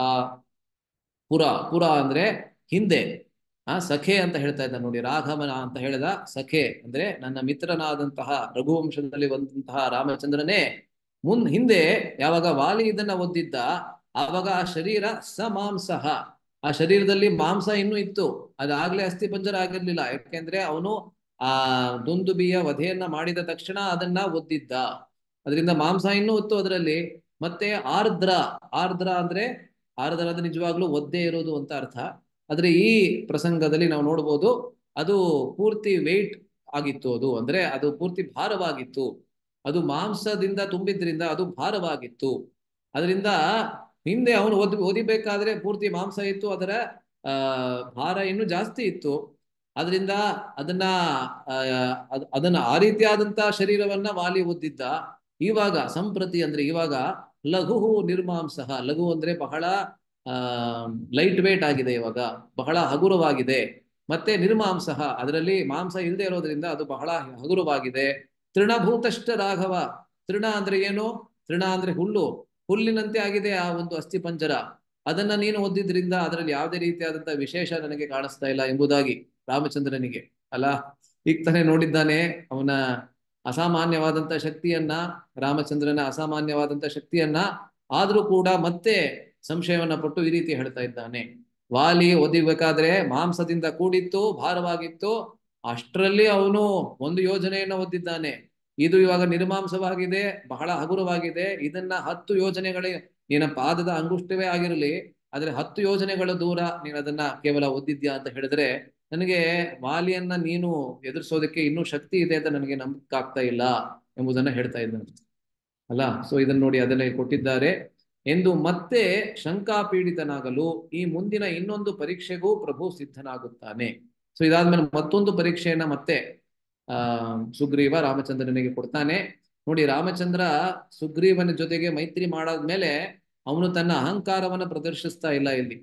Speaker 1: ಪುರ ಪುರ ಅಂದ್ರೆ ಹಿಂದೆ ಆ ಸಖೆ ಅಂತ ಹೇಳ್ತಾ ಇದ್ದ ನೋಡಿ ರಾಘವನ ಅಂತ ಹೇಳಿದ ಸಖೆ ಅಂದ್ರೆ ನನ್ನ ಮಿತ್ರನಾದಂತಹ ರಘುವಂಶದಲ್ಲಿ ಬಂದಂತಹ ರಾಮಚಂದ್ರನೇ ಮುನ್ ಹಿಂದೆ ಯಾವಾಗ ವಾಲಿ ಇದನ್ನ ಒದ್ದಿದ್ದ ಆವಾಗ ಆ ಶರೀರ ಸಮಾಂಸಃ ಆ ಶರೀರದಲ್ಲಿ ಮಾಂಸ ಇನ್ನೂ ಇತ್ತು ಅದಾಗ್ಲೇ ಅಸ್ಥಿ ಪಂಜರ ಆಗಿರ್ಲಿಲ್ಲ ಯಾಕೆಂದ್ರೆ ಅವನು ಆ ದುಂದುಬಿಯ ವಧೆಯನ್ನ ಮಾಡಿದ ತಕ್ಷಣ ಅದನ್ನ ಒದ್ದಿದ್ದ ಅದರಿಂದ ಮಾಂಸ ಇನ್ನೂ ಇತ್ತು ಅದರಲ್ಲಿ ಮತ್ತೆ ಆರ್ದ್ರ ಆರ್ದ್ರ ಅಂದ್ರೆ ಆರ್ದ್ರ ಅಂದ್ರೆ ನಿಜವಾಗ್ಲೂ ಒದ್ದೆ ಇರೋದು ಅಂತ ಅರ್ಥ ಆದ್ರೆ ಈ ಪ್ರಸಂಗದಲ್ಲಿ ನಾವು ನೋಡ್ಬೋದು ಅದು ಪೂರ್ತಿ ವೆಯ್ಟ್ ಆಗಿತ್ತು ಅದು ಅಂದ್ರೆ ಅದು ಪೂರ್ತಿ ಭಾರವಾಗಿತ್ತು ಅದು ಮಾಂಸದಿಂದ ತುಂಬಿದ್ರಿಂದ ಅದು ಭಾರವಾಗಿತ್ತು ಅದರಿಂದ ಹಿಂದೆ ಅವನು ಓದಿ ಓದಿಬೇಕಾದ್ರೆ ಪೂರ್ತಿ ಮಾಂಸ ಇತ್ತು ಅದರ ಆ ಭಾರ ಇನ್ನೂ ಜಾಸ್ತಿ ಇತ್ತು ಅದರಿಂದ ಅದನ್ನ ಆ, ಅದ್- ಅದನ್ನ ಆ ರೀತಿಯಾದಂತ ಶರೀರವನ್ನ ವಾಲಿ ಒದ್ದಿದ್ದ ಇವಾಗ ಸಂಪ್ರತಿ ಅಂದ್ರೆ ಇವಾಗ ಲಘು ನಿರ್ಮಾಂಸಃ ಲಘು ಅಂದ್ರೆ ಬಹಳ ಆ ಲೈಟ್ ವೇಟ್ ಆಗಿದೆ ಇವಾಗ ಬಹಳ ಹಗುರವಾಗಿದೆ ಮತ್ತೆ ನಿರ್ಮಾಂಸಃ ಅದರಲ್ಲಿ ಮಾಂಸ ಇಲ್ಲದೆ ಇರೋದ್ರಿಂದ ಅದು ಬಹಳ ಹಗುರವಾಗಿದೆ ತೃಣಭೂತಶ್ಚ ರಾಘವ ತೃಣ ಅಂದ್ರೆ ಏನು ತೃಣ ಅಂದ್ರೆ ಹುಲ್ಲು ಹುಲ್ಲಿನಂತೆ ಆಗಿದೆ ಆ ಒಂದು ಅಸ್ಥಿ ಪಂಜರ ಅದನ್ನ ನೀನು ಓದಿದ್ರಿಂದ ಅದರಲ್ಲಿ ಯಾವುದೇ ರೀತಿಯಾದಂತಹ ವಿಶೇಷ ನನಗೆ ಕಾಣಿಸ್ತಾ ಇಲ್ಲ ಎಂಬುದಾಗಿ ರಾಮಚಂದ್ರನಿಗೆ ಅಲ್ಲ ಈಗ ತಾನೇ ನೋಡಿದ್ದಾನೆ ಅವನ ಅಸಾಮಾನ್ಯವಾದಂತ ಶಕ್ತಿಯನ್ನ ರಾಮಚಂದ್ರನ ಅಸಾಮಾನ್ಯವಾದಂತ ಶಕ್ತಿಯನ್ನ ಆದ್ರೂ ಕೂಡ ಮತ್ತೆ ಸಂಶಯವನ್ನ ಪಟ್ಟು ಈ ರೀತಿ ಹೇಳ್ತಾ ಇದ್ದಾನೆ ವಾಲಿ ಒದಿಬೇಕಾದ್ರೆ ಮಾಂಸದಿಂದ ಕೂಡಿತ್ತು ಭಾರವಾಗಿತ್ತು ಅಷ್ಟರಲ್ಲಿ ಅವನು ಒಂದು ಯೋಜನೆಯನ್ನ ಓದಿದ್ದಾನೆ ಇದು ಇವಾಗ ನಿರ್ಮಾಂಸವಾಗಿದೆ ಬಹಳ ಹಗುರವಾಗಿದೆ ಇದನ್ನ ಹತ್ತು ಯೋಜನೆಗಳೇ ನಿನ್ನ ಪಾದದ ಅಂಗುಷ್ಟವೇ ಆಗಿರಲಿ ಆದ್ರೆ ಹತ್ತು ಯೋಜನೆಗಳ ದೂರ ನೀನು ಅದನ್ನ ಕೇವಲ ಓದಿದ್ಯಾ ಅಂತ ಹೇಳಿದ್ರೆ ನನಗೆ ವಾಲಿಯನ್ನ ನೀನು ಎದುರಿಸೋದಕ್ಕೆ ಇನ್ನೂ ಶಕ್ತಿ ಇದೆ ಅಂತ ನನಗೆ ನಂಬಕ್ಕಾಗ್ತಾ ಇಲ್ಲ ಎಂಬುದನ್ನ ಹೇಳ್ತಾ ಇದ್ದಾನೆ ಅಲ್ಲ ಸೊ ಇದನ್ನ ನೋಡಿ ಅದನ್ನ ಕೊಟ್ಟಿದ್ದಾರೆ ಎಂದು ಮತ್ತೆ ಶಂಕಾಪೀಡಿತನಾಗಲು ಈ ಮುಂದಿನ ಇನ್ನೊಂದು ಪರೀಕ್ಷೆಗೂ ಪ್ರಭು ಸಿದ್ಧನಾಗುತ್ತಾನೆ ಸೊ ಇದಾದ್ಮೇಲೆ ಮತ್ತೊಂದು ಪರೀಕ್ಷೆಯನ್ನ ಮತ್ತೆ ಆ ಸುಗ್ರೀವ ರಾಮಚಂದ್ರನಿಗೆ ಕೊಡ್ತಾನೆ ನೋಡಿ ರಾಮಚಂದ್ರ ಸುಗ್ರೀವನ ಜೊತೆಗೆ ಮೈತ್ರಿ ಮಾಡಾದ್ಮೇಲೆ ಅವನು ತನ್ನ ಅಹಂಕಾರವನ್ನ ಪ್ರದರ್ಶಿಸ್ತಾ ಇಲ್ಲ ಇಲ್ಲಿ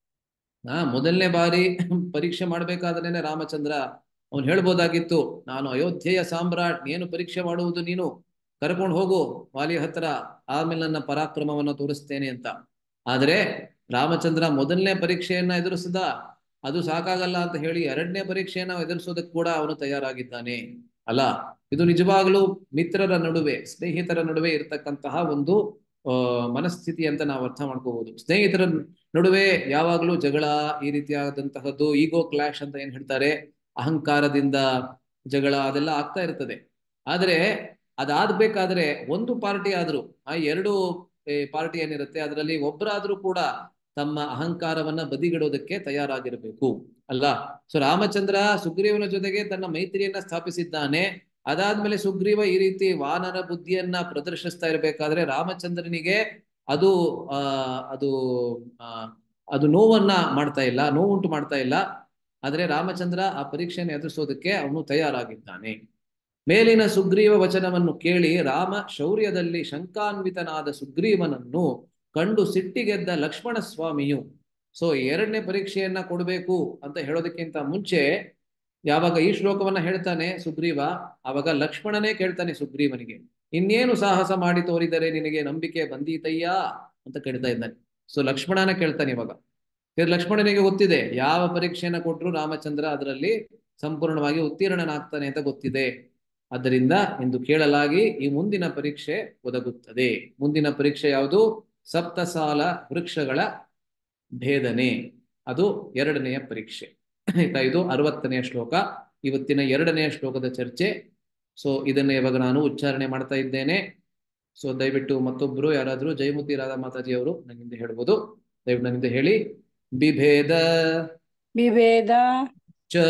Speaker 1: ಆ ಮೊದಲನೇ ಬಾರಿ ಪರೀಕ್ಷೆ ಮಾಡ್ಬೇಕಾದ್ರೇನೆ ರಾಮಚಂದ್ರ ಅವನು ಹೇಳ್ಬೋದಾಗಿತ್ತು ನಾನು ಅಯೋಧ್ಯೆಯ ಸಾಮ್ರಾಟ್ ಏನು ಪರೀಕ್ಷೆ ಮಾಡುವುದು ನೀನು ಕರ್ಕೊಂಡು ಹೋಗು ವಾಲಿ ಹತ್ರ ಆಮೇಲೆ ನನ್ನ ಪರಾಕ್ರಮವನ್ನ ತೋರಿಸ್ತೇನೆ ಅಂತ ಆದ್ರೆ ರಾಮಚಂದ್ರ ಮೊದಲನೇ ಪರೀಕ್ಷೆಯನ್ನ ಎದುರಿಸಿದ ಅದು ಸಾಕಾಗಲ್ಲ ಅಂತ ಹೇಳಿ ಎರಡನೇ ಪರೀಕ್ಷೆಯನ್ನ ಎದುರಿಸೋದಕ್ಕೆ ಕೂಡ ಅವನು ತಯಾರಾಗಿದ್ದಾನೆ ಅಲ್ಲ ಇದು ನಿಜವಾಗ್ಲೂ ಮಿತ್ರರ ನಡುವೆ ಸ್ನೇಹಿತರ ನಡುವೆ ಇರತಕ್ಕಂತಹ ಒಂದು ಆ ಮನಸ್ಥಿತಿ ಅಂತ ನಾವು ಅರ್ಥ ಮಾಡ್ಕೋಬಹುದು ಸ್ನೇಹಿತರ ನಡುವೆ ಯಾವಾಗ್ಲೂ ಜಗಳ ಈ ರೀತಿಯಾದಂತಹದ್ದು ಈಗೋ ಕ್ಲಾಶ್ ಅಂತ ಏನ್ ಹೇಳ್ತಾರೆ ಅಹಂಕಾರದಿಂದ ಜಗಳ ಅದೆಲ್ಲ ಆಗ್ತಾ ಇರ್ತದೆ ಆದ್ರೆ ಅದಾದ್ಬೇಕಾದ್ರೆ ಒಂದು ಪಾರ್ಟಿ ಆದ್ರೂ ಆ ಎರಡು ಪಾರ್ಟಿ ಏನಿರುತ್ತೆ ಅದರಲ್ಲಿ ಒಬ್ಬರಾದ್ರೂ ಕೂಡ ತಮ್ಮ ಅಹಂಕಾರವನ್ನ ಬದಿಗಿಡೋದಕ್ಕೆ ತಯಾರಾಗಿರ್ಬೇಕು ಅಲ್ಲ ಸೊ ರಾಮಚಂದ್ರ ಸುಗ್ರೀವನ ಜೊತೆಗೆ ತನ್ನ ಮೈತ್ರಿಯನ್ನ ಸ್ಥಾಪಿಸಿದ್ದಾನೆ ಅದಾದ್ಮೇಲೆ ಸುಗ್ರೀವ ಈ ರೀತಿ ವಾನರ ಬುದ್ಧಿಯನ್ನ ಪ್ರದರ್ಶಿಸ್ತಾ ಇರ್ಬೇಕಾದ್ರೆ ರಾಮಚಂದ್ರನಿಗೆ ಅದು ಆ ಅದು ಆ ಅದು ನೋವನ್ನ ಮಾಡ್ತಾ ಇಲ್ಲ ನೋವುಂಟು ಮಾಡ್ತಾ ಇಲ್ಲ ಆದ್ರೆ ರಾಮಚಂದ್ರ ಆ ಪರೀಕ್ಷೆಯನ್ನು ಎದುರಿಸೋದಕ್ಕೆ ಅವನು ತಯಾರಾಗಿದ್ದಾನೆ ಮೇಲಿನ ಸುಗ್ರೀವ ವಚನವನ್ನು ಕೇಳಿ ರಾಮ ಶೌರ್ಯದಲ್ಲಿ ಶಂಕಾನ್ವಿತನಾದ ಸುಗ್ರೀವನನ್ನು ಕಂಡು ಸಿಟ್ಟಿಗೆದ್ದ ಲಕ್ಷ್ಮಣ ಸ್ವಾಮಿಯು ಸೊ ಎರಡನೇ ಪರೀಕ್ಷೆಯನ್ನ ಕೊಡಬೇಕು ಅಂತ ಹೇಳೋದಕ್ಕಿಂತ ಮುಂಚೆ ಯಾವಾಗ ಈ ಶ್ಲೋಕವನ್ನ ಹೇಳ್ತಾನೆ ಸುಗ್ರೀವ ಆವಾಗ ಲಕ್ಷ್ಮಣನೇ ಕೇಳ್ತಾನೆ ಸುಗ್ರೀವನಿಗೆ ಇನ್ನೇನು ಸಾಹಸ ಮಾಡಿ ತೋರಿದರೆ ನಿನಗೆ ನಂಬಿಕೆ ಬಂದೀತಯ್ಯ ಅಂತ ಕೇಳ್ತಾ ಇದ್ದಾನೆ ಸೊ ಲಕ್ಷ್ಮಣನ ಕೇಳ್ತಾನೆ ಇವಾಗ ಲಕ್ಷ್ಮಣನಿಗೆ ಗೊತ್ತಿದೆ ಯಾವ ಪರೀಕ್ಷೆಯನ್ನ ಕೊಟ್ಟರು ರಾಮಚಂದ್ರ ಅದರಲ್ಲಿ ಸಂಪೂರ್ಣವಾಗಿ ಉತ್ತೀರ್ಣನಾಗ್ತಾನೆ ಅಂತ ಗೊತ್ತಿದೆ ಆದ್ದರಿಂದ ಎಂದು ಕೇಳಲಾಗಿ ಈ ಮುಂದಿನ ಪರೀಕ್ಷೆ ಒದಗುತ್ತದೆ ಮುಂದಿನ ಪರೀಕ್ಷೆ ಯಾವುದು ಸಪ್ತಸಾಲ ವೃಕ್ಷಗಳ ಭೇದನೆ ಅದು ಎರಡನೆಯ ಪರೀಕ್ಷೆ ಆಯ್ತಾ ಇದು ಅರವತ್ತನೆಯ ಶ್ಲೋಕ ಇವತ್ತಿನ ಎರಡನೆಯ ಶ್ಲೋಕದ ಚರ್ಚೆ ಸೊ ಇದನ್ನ ಇವಾಗ ನಾನು ಉಚ್ಚಾರಣೆ ಮಾಡ್ತಾ ಇದ್ದೇನೆ ಸೊ ದಯವಿಟ್ಟು ಮತ್ತೊಬ್ರು ಯಾರಾದ್ರೂ ಜಯಮೂರ್ತಿ ರಾಧಾ ಮಾತಾಜಿ ಅವರು ನನ್ನಿಂದ ಹೇಳ್ಬೋದು ದಯವಿಟ್ಟು ನನ್ನಿಂದ ಹೇಳಿ ಬಿಭೇದ
Speaker 3: ವಿಭೇದ
Speaker 1: ಚ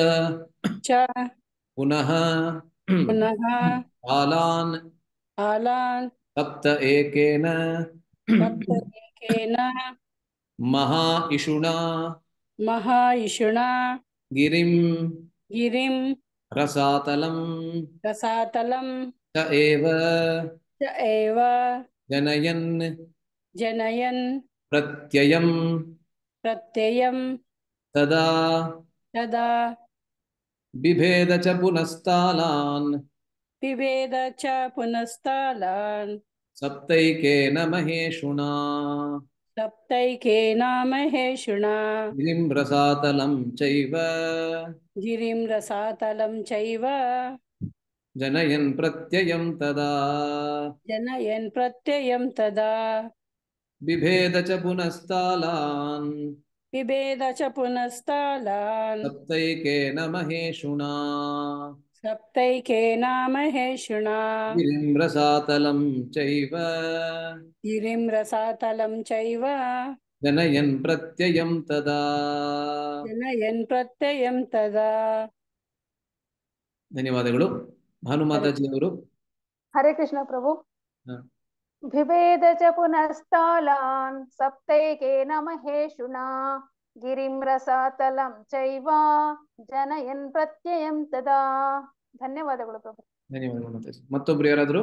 Speaker 3: ಚ
Speaker 1: ಪುನಃ
Speaker 3: ಪುನಃ
Speaker 1: ಕಾಲಾನ್
Speaker 3: ಆಲಾನ್
Speaker 1: ಸಪ್ತ ಏಕೇನ
Speaker 3: ಸಪ್ತ तेन
Speaker 1: ಮಹಾ ಇಷುಣಾ
Speaker 3: महाइषुणा
Speaker 1: ಗಿರಿಂ
Speaker 3: गिरिं
Speaker 1: ರಸಾತಲಂ
Speaker 3: रसातलं
Speaker 1: च एव
Speaker 3: च एव
Speaker 1: जनयन्
Speaker 3: जनयन्
Speaker 1: प्रत्ययं
Speaker 3: प्रत्ययं
Speaker 1: तदा
Speaker 3: तदा
Speaker 1: बिभेद च पुनस्तालान्
Speaker 3: पिबेद च पुनस्तालान्
Speaker 1: सप्तैकेन महेषुणा
Speaker 3: सप्तैकेन महेषुणा
Speaker 1: गिरिं रसातलं चैव
Speaker 3: गिरिं रसातलं चैव
Speaker 1: जनयन् प्रत्ययं तदा
Speaker 3: जनयन् प्रत्ययं तदा
Speaker 1: बिभेद च पुनस्तालान्
Speaker 3: पिबेद च पुनस्तालान्
Speaker 1: सप्तैकेन महेषुणा
Speaker 3: सप्तैकेन महेषुणा
Speaker 1: गिरिं रसातलं चैव
Speaker 3: गिरिं रसातलं चैव
Speaker 1: जनयन् प्रत्ययं तदा
Speaker 3: जनयन् प्रत्ययं तदा
Speaker 1: ಧನ್ಯವಾದಗಳು ಭಾನುಮಾತಾಜಿ ಅವರು
Speaker 6: ಹರೇ ಕೃಷ್ಣ ಪ್ರಭು
Speaker 1: ಹ.
Speaker 6: ಬಿಭೇದ ಚ ಪುನಸ್ತಾಲಾನ್ ಸಪ್ತೈಕೇನ ಮಹೇಶುನಾ ಗಿರಿಂ ರಸಾತಲಂ ಚೈವ ಜನಯನ್ ಪ್ರತ್ಯಯಂ ತದಾ ಧನ್ಯವಾದಗಳು ಪ್ರಭು
Speaker 1: ಧನ್ಯವಾದಗಳು ಮಾತಾಜಿ ಮತ್ತೊಬ್ರು ಯಾರಾದ್ರು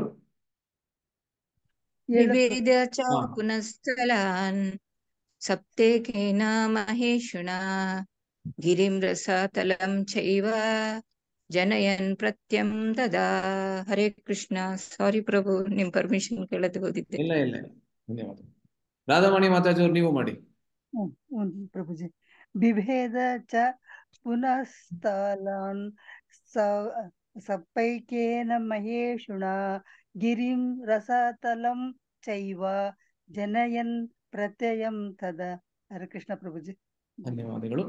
Speaker 5: विभेद च
Speaker 1: ಹಾ.
Speaker 5: पुनस्तलान् सप्तेकेन महेषुणा गिरिं रसातलं चैव ಜನಯನ್ ಪ್ರತ್ಯಂ ತದಾ ಹರೇ ಕೃಷ್ಣ ಸಾರಿ ಪ್ರಭು ನಿಮ್ ಪರ್ಮಿಷನ್ ಕೇಳದೆ ಹೋಗಿದ್ದೆ
Speaker 1: ಇಲ್ಲ ಇಲ್ಲ ಇಲ್ಲ. ಧನ್ಯವಾದ ರಾಧಾಮಣಿ ಮಾತಾಜಿ ಅವ್ರು ನೀವು ಮಾಡಿ
Speaker 7: ಹ್ಮ್, ಹ್ಮ್, ಪ್ರಭುಜಿ ಬಿಭೇದ ಚ ಪುನಃಸ್ಥಲಾನ್ ಸ- ಸಪ್ಪೈಕೇನ ಮಹೇಶುಣ ಗಿರಿಂ ರಸತಲಂ ಚೈವ ಜನಯನ್ ಪ್ರತ್ಯಯಂ ತದ ಹರೇ ಕೃಷ್ಣ ಪ್ರಭುಜಿ
Speaker 1: ಧನ್ಯವಾದಗಳು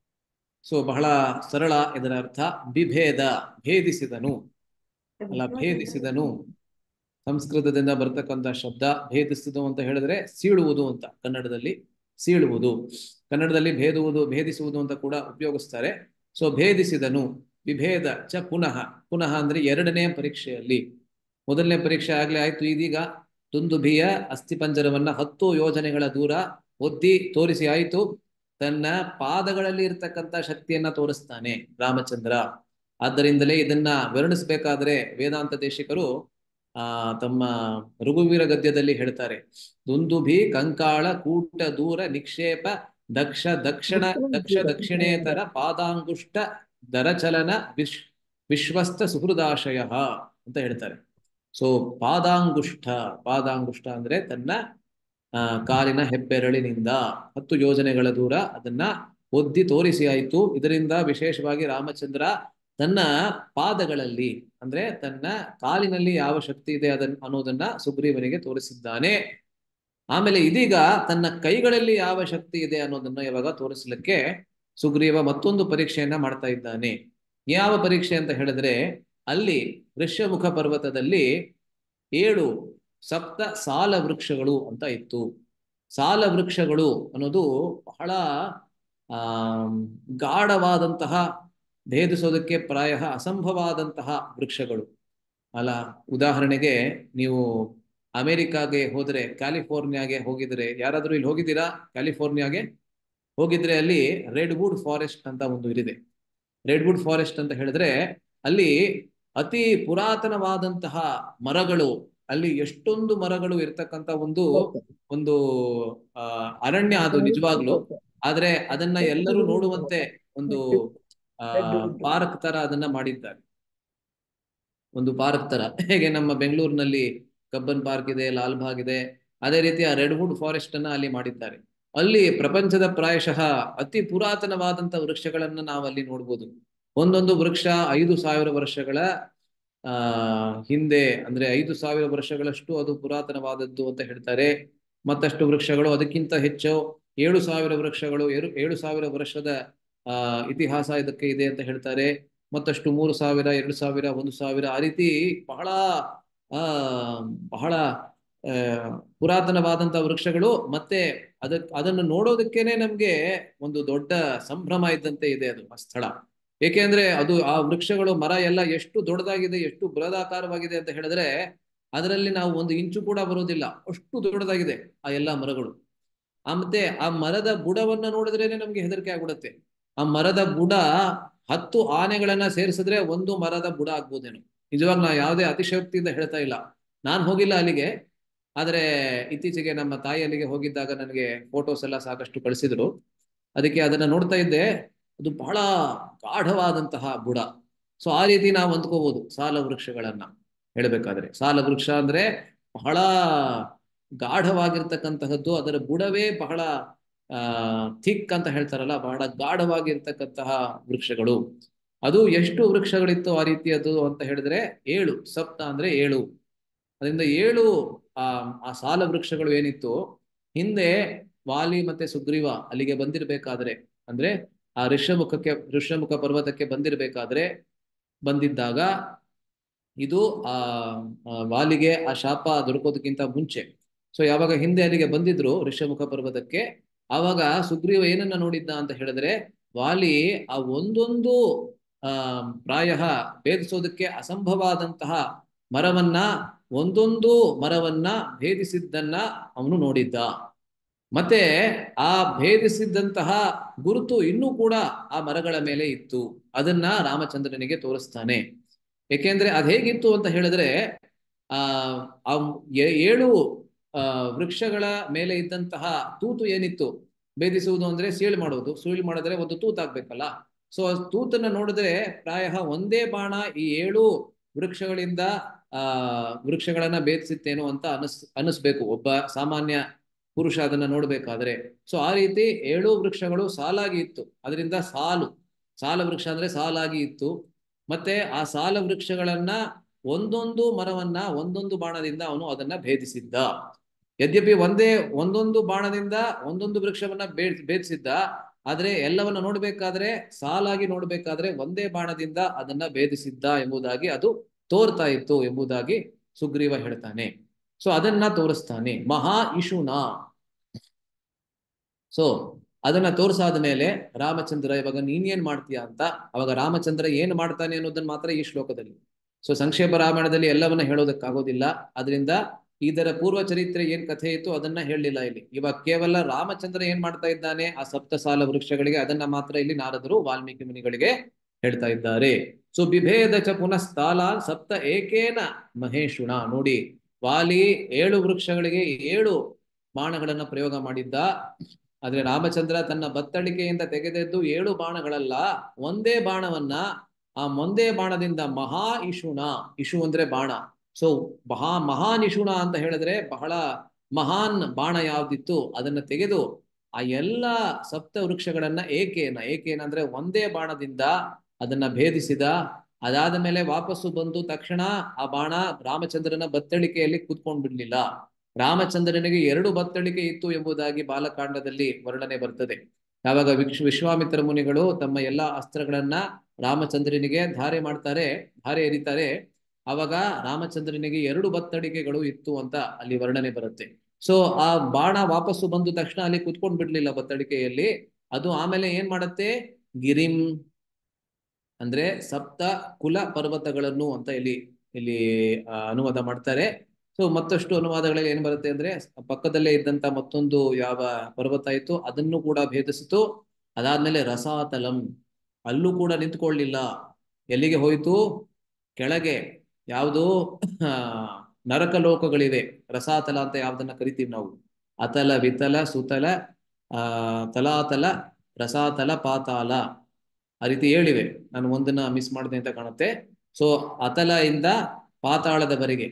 Speaker 1: ಸೊ ಬಹಳ ಸರಳ ಇದರ ಅರ್ಥ ಬಿಭೇದ ಭೇದಿಸಿದನು ಅಲ್ಲ ಭೇದಿಸಿದನು ಸಂಸ್ಕೃತದಿಂದ ಬರ್ತಕ್ಕಂಥ ಶಬ್ದ ಭೇದಿಸಿದನು ಅಂತ ಹೇಳಿದ್ರೆ ಸೀಳುವುದು ಅಂತ ಕನ್ನಡದಲ್ಲಿ ಸೀಳುವುದು ಕನ್ನಡದಲ್ಲಿ ಭೇದುವುದು ಭೇದಿಸುವುದು ಅಂತ ಕೂಡ ಉಪಯೋಗಿಸ್ತಾರೆ ಸೊ ಭೇದಿಸಿದನು ವಿಭೇದ ಚ ಪುನಃ ಪುನಃ ಅಂದ್ರೆ ಎರಡನೇ ಪರೀಕ್ಷೆಯಲ್ಲಿ ಮೊದಲನೇ ಪರೀಕ್ಷೆ ಆಗ್ಲೇ ಆಯ್ತು ಇದೀಗ ದುಂದುಭಿಯ ಅಸ್ಥಿಪಂಜರವನ್ನ ಹತ್ತು ಯೋಜನೆಗಳ ದೂರ ಒದ್ದಿ ತೋರಿಸಿ ಆಯ್ತು ತನ್ನ ಪಾದಗಳಲ್ಲಿ ಇರ್ತಕ್ಕಂಥ ಶಕ್ತಿಯನ್ನ ತೋರಿಸ್ತಾನೆ ರಾಮಚಂದ್ರ ಆದ್ದರಿಂದಲೇ ಇದನ್ನ ವರ್ಣಿಸ್ಬೇಕಾದ್ರೆ ವೇದಾಂತ ದೇಶಿಕರು ಆ ತಮ್ಮ ರಘುವೀರ ಗದ್ಯದಲ್ಲಿ ಹೇಳ್ತಾರೆ ದುಂದುಭಿ ಕಂಕಾಳ ಕೂಟ ದೂರ ನಿಕ್ಷೇಪ ದಕ್ಷ ದಕ್ಷಿಣ ದಕ್ಷ ದಕ್ಷಿಣೇತರ ಪಾದಾಂಗುಷ್ಟ ದರಚಲನ ವಿಶ್ ವಿಶ್ವಸ್ತ ಸುಹೃದಾಶಯ ಅಂತ ಹೇಳ್ತಾರೆ ಸೊ ಪಾದಾಂಗುಷ್ಟ ಪಾದಾಂಗುಷ್ಟ ಅಂದ್ರೆ ತನ್ನ ಆ, ಕಾಲಿನ ಹೆಬ್ಬೆರಳಿನಿಂದ ಹತ್ತು ಯೋಜನೆಗಳ ದೂರ ಅದನ್ನ ಒದ್ದಿ ತೋರಿಸಿ ಆಯಿತು ಇದರಿಂದ ವಿಶೇಷವಾಗಿ ರಾಮಚಂದ್ರ ತನ್ನ ಪಾದಗಳಲ್ಲಿ ಅಂದ್ರೆ ತನ್ನ ಕಾಲಿನಲ್ಲಿ ಯಾವ ಶಕ್ತಿ ಇದೆ ಅದನ್ನ ಅನ್ನೋದನ್ನ ಸುಗ್ರೀವನಿಗೆ ತೋರಿಸಿದ್ದಾನೆ ಆಮೇಲೆ ಇದೀಗ ತನ್ನ ಕೈಗಳಲ್ಲಿ ಯಾವ ಶಕ್ತಿ ಇದೆ ಅನ್ನೋದನ್ನ ಇವಾಗ ತೋರಿಸಲಿಕ್ಕೆ ಸುಗ್ರೀವ ಮತ್ತೊಂದು ಪರೀಕ್ಷೆಯನ್ನ ಮಾಡ್ತಾ ಇದ್ದಾನೆ ಯಾವ ಪರೀಕ್ಷೆ ಅಂತ ಹೇಳಿದ್ರೆ ಅಲ್ಲಿ ಋಷ್ಯಮುಖ ಪರ್ವತದಲ್ಲಿ ಏಳು ಸಪ್ತ ಸಾಲ ವೃಕ್ಷಗಳು ಅಂತ ಇತ್ತು ಸಾಲ ವೃಕ್ಷಗಳು ಅನ್ನೋದು ಬಹಳ ಆ ಗಾಢವಾದಂತಹ ಭೇದಿಸೋದಕ್ಕೆ ಪ್ರಾಯ ಅಸಂಭವಾದಂತಹ ವೃಕ್ಷಗಳು ಅಲ್ಲ ಉದಾಹರಣೆಗೆ ನೀವು ಅಮೆರಿಕಾಗೆ ಹೋದ್ರೆ ಕ್ಯಾಲಿಫೋರ್ನಿಯಾಗೆ ಹೋಗಿದ್ರೆ ಯಾರಾದ್ರೂ ಇಲ್ಲಿ ಹೋಗಿದ್ದೀರಾ ಕ್ಯಾಲಿಫೋರ್ನಿಯಾಗೆ ಹೋಗಿದ್ರೆ ಅಲ್ಲಿ ರೆಡ್ ವುಡ್ ಫಾರೆಸ್ಟ್ ಅಂತ ಒಂದು ಇರಿದೆ ರೆಡ್ ವುಡ್ ಫಾರೆಸ್ಟ್ ಅಂತ ಹೇಳಿದ್ರೆ ಅಲ್ಲಿ ಅತಿ ಪುರಾತನವಾದಂತಹ ಮರಗಳು ಅಲ್ಲಿ ಎಷ್ಟೊಂದು ಮರಗಳು ಇರ್ತಕ್ಕಂತ ಒಂದು ಒಂದು ಆ ಅರಣ್ಯ ಅದು ನಿಜವಾಗ್ಲು ಆದ್ರೆ ಅದನ್ನ ಎಲ್ಲರೂ ನೋಡುವಂತೆ ಒಂದು ಆ ಪಾರ್ಕ್ ತರ ಅದನ್ನ ಮಾಡಿದ್ದಾರೆ ಒಂದು ಪಾರ್ಕ್ ತರ ಹೇಗೆ ನಮ್ಮ ಬೆಂಗಳೂರಿನಲ್ಲಿ ಕಬ್ಬನ್ ಪಾರ್ಕ್ ಇದೆ ಲಾಲ್ ಬಾಗ್ ಇದೆ ಅದೇ ರೀತಿ ಆ ರೆಡ್ ವುಡ್ ಫಾರೆಸ್ಟ್ ಅನ್ನ ಅಲ್ಲಿ ಮಾಡಿದ್ದಾರೆ ಅಲ್ಲಿ ಪ್ರಪಂಚದ ಪ್ರಾಯಶಃ ಅತಿ ಪುರಾತನವಾದಂತ ವೃಕ್ಷಗಳನ್ನ ನಾವು ಅಲ್ಲಿ ನೋಡ್ಬೋದು ಒಂದೊಂದು ವೃಕ್ಷ ಐದು ಸಾವಿರ ವರ್ಷಗಳ ಆ ಹಿಂದೆ ಅಂದ್ರೆ ಐದು ಸಾವಿರ ವರ್ಷಗಳಷ್ಟು ಅದು ಪುರಾತನವಾದದ್ದು ಅಂತ ಹೇಳ್ತಾರೆ ಮತ್ತಷ್ಟು ವೃಕ್ಷಗಳು ಅದಕ್ಕಿಂತ ಹೆಚ್ಚು ಏಳು ಸಾವಿರ ವೃಕ್ಷಗಳು ಏಳು ಏಳು ಸಾವಿರ ವರ್ಷದ ಆ ಇತಿಹಾಸ ಇದಕ್ಕೆ ಇದೆ ಅಂತ ಹೇಳ್ತಾರೆ ಮತ್ತಷ್ಟು ಮೂರು ಸಾವಿರ ಎರಡು ಸಾವಿರ ಒಂದು ಸಾವಿರ ಆ ರೀತಿ ಬಹಳ ಆ ಬಹಳ ಆ ಪುರಾತನವಾದಂತ ವೃಕ್ಷಗಳು ಮತ್ತೆ ಅದಕ್ ಅದನ್ನು ನೋಡೋದಕ್ಕೇನೆ ನಮ್ಗೆ ಒಂದು ದೊಡ್ಡ ಸಂಭ್ರಮ ಇದ್ದಂತೆ ಇದೆ ಅದು ಆ ಸ್ಥಳ ಏಕೆಂದ್ರೆ ಅದು ಆ ವೃಕ್ಷಗಳು ಮರ ಎಲ್ಲ ಎಷ್ಟು ದೊಡ್ಡದಾಗಿದೆ ಎಷ್ಟು ಬೃಹದಾಕಾರವಾಗಿದೆ ಅಂತ ಹೇಳಿದ್ರೆ ಅದರಲ್ಲಿ ನಾವು ಒಂದು ಇಂಚು ಕೂಡ ಬರೋದಿಲ್ಲ ಅಷ್ಟು ದೊಡ್ಡದಾಗಿದೆ ಆ ಎಲ್ಲಾ ಮರಗಳು ಆ ಮತ್ತೆ ಆ ಮರದ ಬುಡವನ್ನ ನೋಡಿದ್ರೇನೆ ನಮ್ಗೆ ಹೆದರಿಕೆ ಆಗ್ಬಿಡುತ್ತೆ ಆ ಮರದ ಬುಡ ಹತ್ತು ಆನೆಗಳನ್ನ ಸೇರಿಸಿದ್ರೆ ಒಂದು ಮರದ ಬುಡ ಆಗ್ಬೋದೇನೋ ನಿಜವಾಗ ನಾ ಯಾವುದೇ ಅತಿಶಯೋಕ್ತಿಯಿಂದ ಹೇಳ್ತಾ ಇಲ್ಲ ನಾನು ಹೋಗಿಲ್ಲ ಅಲ್ಲಿಗೆ ಆದ್ರೆ ಇತ್ತೀಚೆಗೆ ನಮ್ಮ ತಾಯಿ ಅಲ್ಲಿಗೆ ಹೋಗಿದ್ದಾಗ ನನಗೆ ಫೋಟೋಸ್ ಎಲ್ಲ ಸಾಕಷ್ಟು ಕಳಿಸಿದ್ರು ಅದಕ್ಕೆ ಅದನ್ನ ನೋಡ್ತಾ ಇದ್ದೆ ಅದು ಬಹಳ ಗಾಢವಾದಂತಹ ಬುಡ ಸೊ ಆ ರೀತಿ ನಾವು ಅಂದ್ಕೋಬಹುದು ಸಾಲ ವೃಕ್ಷಗಳನ್ನ ಹೇಳ್ಬೇಕಾದ್ರೆ ಸಾಲ ವೃಕ್ಷ ಅಂದ್ರೆ ಬಹಳ ಗಾಢವಾಗಿರ್ತಕ್ಕಂತಹದ್ದು ಅದರ ಬುಡವೇ ಬಹಳ ಆ ಥಿಕ್ ಅಂತ ಹೇಳ್ತಾರಲ್ಲ ಬಹಳ ಗಾಢವಾಗಿರ್ತಕ್ಕಂತಹ ವೃಕ್ಷಗಳು ಅದು ಎಷ್ಟು ವೃಕ್ಷಗಳಿತ್ತು ಆ ರೀತಿಯದು ಅಂತ ಹೇಳಿದ್ರೆ ಏಳು ಸಪ್ತ ಅಂದ್ರೆ ಏಳು ಅದರಿಂದ ಏಳು ಆ ಆ ಸಾಲ ವೃಕ್ಷಗಳು ಏನಿತ್ತು ಹಿಂದೆ ವಾಲಿ ಮತ್ತೆ ಸುಗ್ರೀವ ಅಲ್ಲಿಗೆ ಬಂದಿರ್ಬೇಕಾದ್ರೆ ಅಂದ್ರೆ ಆ ಋಷ್ಯಮುಖಕ್ಕೆ ಋಷ್ಯಮುಖ ಪರ್ವತಕ್ಕೆ ಬಂದಿರ್ಬೇಕಾದ್ರೆ ಬಂದಿದ್ದಾಗ ಇದು ಆ ಆ ವಾಲಿಗೆ ಆ ಶಾಪ ದೊರಕೋದಕ್ಕಿಂತ ಮುಂಚೆ ಸೊ ಯಾವಾಗ ಹಿಂದೆ ಅಲ್ಲಿಗೆ ಬಂದಿದ್ರು ಋಷ್ಯಮುಖ ಪರ್ವತಕ್ಕೆ ಆವಾಗ ಸುಗ್ರೀವ ಏನನ್ನ ನೋಡಿದ್ದ ಅಂತ ಹೇಳಿದ್ರೆ ವಾಲಿ ಆ ಒಂದೊಂದು ಆ ಪ್ರಾಯ ಭೇದಿಸೋದಕ್ಕೆ ಅಸಂಭವಾದಂತಹ ಮರವನ್ನ ಒಂದೊಂದು ಮರವನ್ನ ಭೇದಿಸಿದ್ದನ್ನ ಅವನು ನೋಡಿದ್ದ ಮತ್ತೆ ಆ ಭೇದಿಸಿದ್ದಂತಹ ಗುರುತು ಇನ್ನೂ ಕೂಡ ಆ ಮರಗಳ ಮೇಲೆ ಇತ್ತು ಅದನ್ನ ರಾಮಚಂದ್ರನಿಗೆ ತೋರಿಸ್ತಾನೆ ಏಕೆಂದ್ರೆ ಅದ್ ಹೇಗಿತ್ತು ಅಂತ ಹೇಳಿದ್ರೆ ಆ ಆ ಏ- ಏಳು ಆ ವೃಕ್ಷಗಳ ಮೇಲೆ ಇದ್ದಂತಹ ತೂತು ಏನಿತ್ತು ಭೇದಿಸುವುದು ಅಂದ್ರೆ ಸೀಳು ಮಾಡುವುದು ಸೀಳು ಮಾಡಿದ್ರೆ ಒಂದು ತೂತಾಗ್ಬೇಕಲ್ಲ ಸೊ ಆ ತೂತನ್ನ ನೋಡಿದ್ರೆ ಪ್ರಾಯ ಒಂದೇ ಬಾಣ ಈ ಏಳು ವೃಕ್ಷಗಳಿಂದ ಆ ವೃಕ್ಷಗಳನ್ನ ಭೇದಿಸಿತ್ತೇನೋ ಅಂತ ಅನಿಸ್ ಅನಿಸ್ಬೇಕು ಒಬ್ಬ ಸಾಮಾನ್ಯ ಪುರುಷ ಅದನ್ನ ನೋಡ್ಬೇಕಾದ್ರೆ ಸೊ ಆ ರೀತಿ ಏಳು ವೃಕ್ಷಗಳು ಸಾಲಾಗಿ ಇತ್ತು ಅದರಿಂದ ಸಾಲು ಸಾಲ ವೃಕ್ಷ ಅಂದ್ರೆ ಸಾಲಾಗಿ ಇತ್ತು ಮತ್ತೆ ಆ ಸಾಲ ವೃಕ್ಷಗಳನ್ನ ಒಂದೊಂದು ಮರವನ್ನ ಒಂದೊಂದು ಬಾಣದಿಂದ ಅವನು ಅದನ್ನ ಭೇದಿಸಿದ್ದ ಯದ್ಯಪಿ ಒಂದೇ ಒಂದೊಂದು ಬಾಣದಿಂದ ಒಂದೊಂದು ವೃಕ್ಷವನ್ನ ಭೇದ್ ಭೇದಿಸಿದ್ದ ಆದ್ರೆ ಎಲ್ಲವನ್ನ ನೋಡ್ಬೇಕಾದ್ರೆ ಸಾಲಾಗಿ ನೋಡ್ಬೇಕಾದ್ರೆ ಒಂದೇ ಬಾಣದಿಂದ ಅದನ್ನ ಭೇದಿಸಿದ್ದ ಎಂಬುದಾಗಿ ಅದು ತೋರ್ತಾ ಇತ್ತು ಎಂಬುದಾಗಿ ಸುಗ್ರೀವ ಹೇಳ್ತಾನೆ ಸೊ ಅದನ್ನ ತೋರಿಸ್ತಾನೆ ಮಹಾ ಇಶುನ ಸೊ ಅದನ್ನ ತೋರ್ಸಾದ ಮೇಲೆ ರಾಮಚಂದ್ರ ಇವಾಗ ನೀನೇನ್ ಮಾಡ್ತೀಯಾ ಅಂತ ಅವಾಗ ರಾಮಚಂದ್ರ ಏನ್ ಮಾಡ್ತಾನೆ ಅನ್ನೋದನ್ನ ಮಾತ್ರ ಈ ಶ್ಲೋಕದಲ್ಲಿ ಸೊ ಸಂಕ್ಷೇಪ ರಾಮಾಯಣದಲ್ಲಿ ಎಲ್ಲವನ್ನ ಹೇಳೋದಕ್ಕಾಗೋದಿಲ್ಲ ಅದರಿಂದ ಇದರ ಪೂರ್ವ ಚರಿತ್ರೆ ಏನ್ ಕಥೆ ಇತ್ತು ಅದನ್ನ ಹೇಳಲಿಲ್ಲ ಇಲ್ಲಿ ಇವಾಗ ಕೇವಲ ರಾಮಚಂದ್ರ ಏನ್ ಮಾಡ್ತಾ ಇದ್ದಾನೆ ಆ ಸಪ್ತ ಸಾಲ ವೃಕ್ಷಗಳಿಗೆ ಅದನ್ನ ಮಾತ್ರ ಇಲ್ಲಿ ನಾರದರು ವಾಲ್ಮೀಕಿ ಮುನಿಗಳಿಗೆ ಹೇಳ್ತಾ ಇದ್ದಾರೆ ಸೊ ಬಿಭೇದ ಚ ಪುನಃಸ್ಥಾಲ ಸಪ್ತ ಏಕೇನ ಮಹೇಶುಣ ನೋಡಿ ವಾಲಿ ಏಳು ವೃಕ್ಷಗಳಿಗೆ ಏಳು ಬಾಣಗಳನ್ನ ಪ್ರಯೋಗ ಮಾಡಿದ್ದ ಆದ್ರೆ ರಾಮಚಂದ್ರ ತನ್ನ ಬತ್ತಳಿಕೆಯಿಂದ ತೆಗೆದದ್ದು ಏಳು ಬಾಣಗಳಲ್ಲ ಒಂದೇ ಬಾಣವನ್ನ ಆ ಒಂದೇ ಬಾಣದಿಂದ ಮಹಾ ಇಶುಣ ಇಶು ಅಂದ್ರೆ ಬಾಣ ಸೊ ಮಹಾ ಮಹಾನ್ ಇಶುಣ ಅಂತ ಹೇಳಿದ್ರೆ ಬಹಳ ಮಹಾನ್ ಬಾಣ ಯಾವ್ದಿತ್ತು ಅದನ್ನ ತೆಗೆದು ಆ ಎಲ್ಲ ಸಪ್ತ ವೃಕ್ಷಗಳನ್ನ ಏಕೇನ ಏಕೇನ ಅಂದ್ರೆ ಒಂದೇ ಬಾಣದಿಂದ ಅದನ್ನ ಭೇದಿಸಿದ ಅದಾದ ಮೇಲೆ ವಾಪಸ್ಸು ಬಂದು ತಕ್ಷಣ ಆ ಬಾಣ ರಾಮಚಂದ್ರನ ಬತ್ತಳಿಕೆಯಲ್ಲಿ ಕೂತ್ಕೊಂಡ್ ಬಿಡ್ಲಿಲ್ಲ ರಾಮಚಂದ್ರನಿಗೆ ಎರಡು ಬತ್ತಳಿಕೆ ಇತ್ತು ಎಂಬುದಾಗಿ ಬಾಲಕಾಂಡದಲ್ಲಿ ವರ್ಣನೆ ಬರ್ತದೆ ಯಾವಾಗ ವಿಶ್ವ ವಿಶ್ವಾಮಿತ್ರ ಮುನಿಗಳು ತಮ್ಮ ಎಲ್ಲಾ ಅಸ್ತ್ರಗಳನ್ನ ರಾಮಚಂದ್ರನಿಗೆ ಧಾರೆ ಮಾಡ್ತಾರೆ ಧಾರೆ ಎರಿತಾರೆ ಅವಾಗ ರಾಮಚಂದ್ರನಿಗೆ ಎರಡು ಬತ್ತಳಿಕೆಗಳು ಇತ್ತು ಅಂತ ಅಲ್ಲಿ ವರ್ಣನೆ ಬರುತ್ತೆ ಸೊ ಆ ಬಾಣ ವಾಪಸ್ಸು ಬಂದ ತಕ್ಷಣ ಅಲ್ಲಿ ಕುತ್ಕೊಂಡ್ ಬಿಡ್ಲಿಲ್ಲ ಬತ್ತಳಿಕೆಯಲ್ಲಿ ಅದು ಆಮೇಲೆ ಏನ್ ಮಾಡತ್ತೆ ಗಿರಿಂ ಅಂದ್ರೆ ಸಪ್ತ ಕುಲ ಪರ್ವತಗಳನ್ನು ಅಂತ ಇಲ್ಲಿ ಇಲ್ಲಿ ಆ, ಅನುವಾದ ಮಾಡ್ತಾರೆ ಸೊ ಮತ್ತಷ್ಟು ಅನುವಾದಗಳಲ್ಲಿ ಏನ್ ಬರುತ್ತೆ ಅಂದ್ರೆ ಪಕ್ಕದಲ್ಲೇ ಇದ್ದಂತ ಮತ್ತೊಂದು ಯಾವ ಪರ್ವತ ಇತ್ತು ಅದನ್ನು ಕೂಡ ಭೇದಿಸಿತು ಅದಾದ್ಮೇಲೆ ರಸಾತಲಂ ಅಲ್ಲೂ ಕೂಡ ನಿಂತ್ಕೊಳ್ಳಿಲ್ಲ ಎಲ್ಲಿಗೆ ಹೋಯ್ತು ಕೆಳಗೆ ಯಾವುದು ಆ ನರಕ ಲೋಕಗಳಿವೆ ರಸಾತಲ ಅಂತ ಯಾವ್ದನ್ನ ಕರಿತೀವಿ ನಾವು ಅತಲ ವಿತಲ ಸುತಲ ಆ ತಲಾತಲ ರಸಾತಲ ಪಾತಾಲ ಆ ರೀತಿ ಹೇಳಿವೆ ನಾನು ಒಂದನ್ನ ಮಿಸ್ ಮಾಡಿದೆ ಅಂತ ಕಾಣುತ್ತೆ ಸೊ ಅತಲ ಇಂದ ಪಾತಾಳದವರೆಗೆ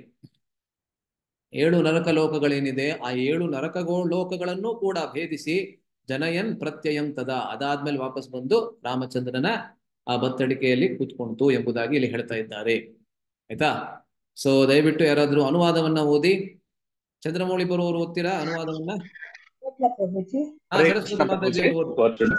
Speaker 1: ಏಳು ನರಕ ಲೋಕಗಳೇನಿದೆ ಆ ಏಳು ನರಕ ಲೋಕಗಳನ್ನು ಕೂಡ ಭೇದಿಸಿ ಜನಯನ್ ಪ್ರತ್ಯಯಂ ತದ ಅದಾದ್ಮೇಲೆ ವಾಪಸ್ ಬಂದು ರಾಮಚಂದ್ರನ ಆ ಬತ್ತಳಿಕೆಯಲ್ಲಿ ಕೂತ್ಕೊಂತು ಎಂಬುದಾಗಿ ಇಲ್ಲಿ ಹೇಳ್ತಾ ಇದ್ದಾರೆ ಆಯ್ತಾ ಸೊ ದಯವಿಟ್ಟು ಯಾರಾದ್ರೂ ಅನುವಾದವನ್ನ ಓದಿ ಚಂದ್ರಮೌಳಿ ಬರುವವರು ಓದ್ತೀರಾ ಅನುವಾದವನ್ನ
Speaker 3: ಪ್ರಭುಜಿ
Speaker 1: ಹಾ ಸರಸ್ವತಿ ಮಾತಾಜಿ ಓದಿ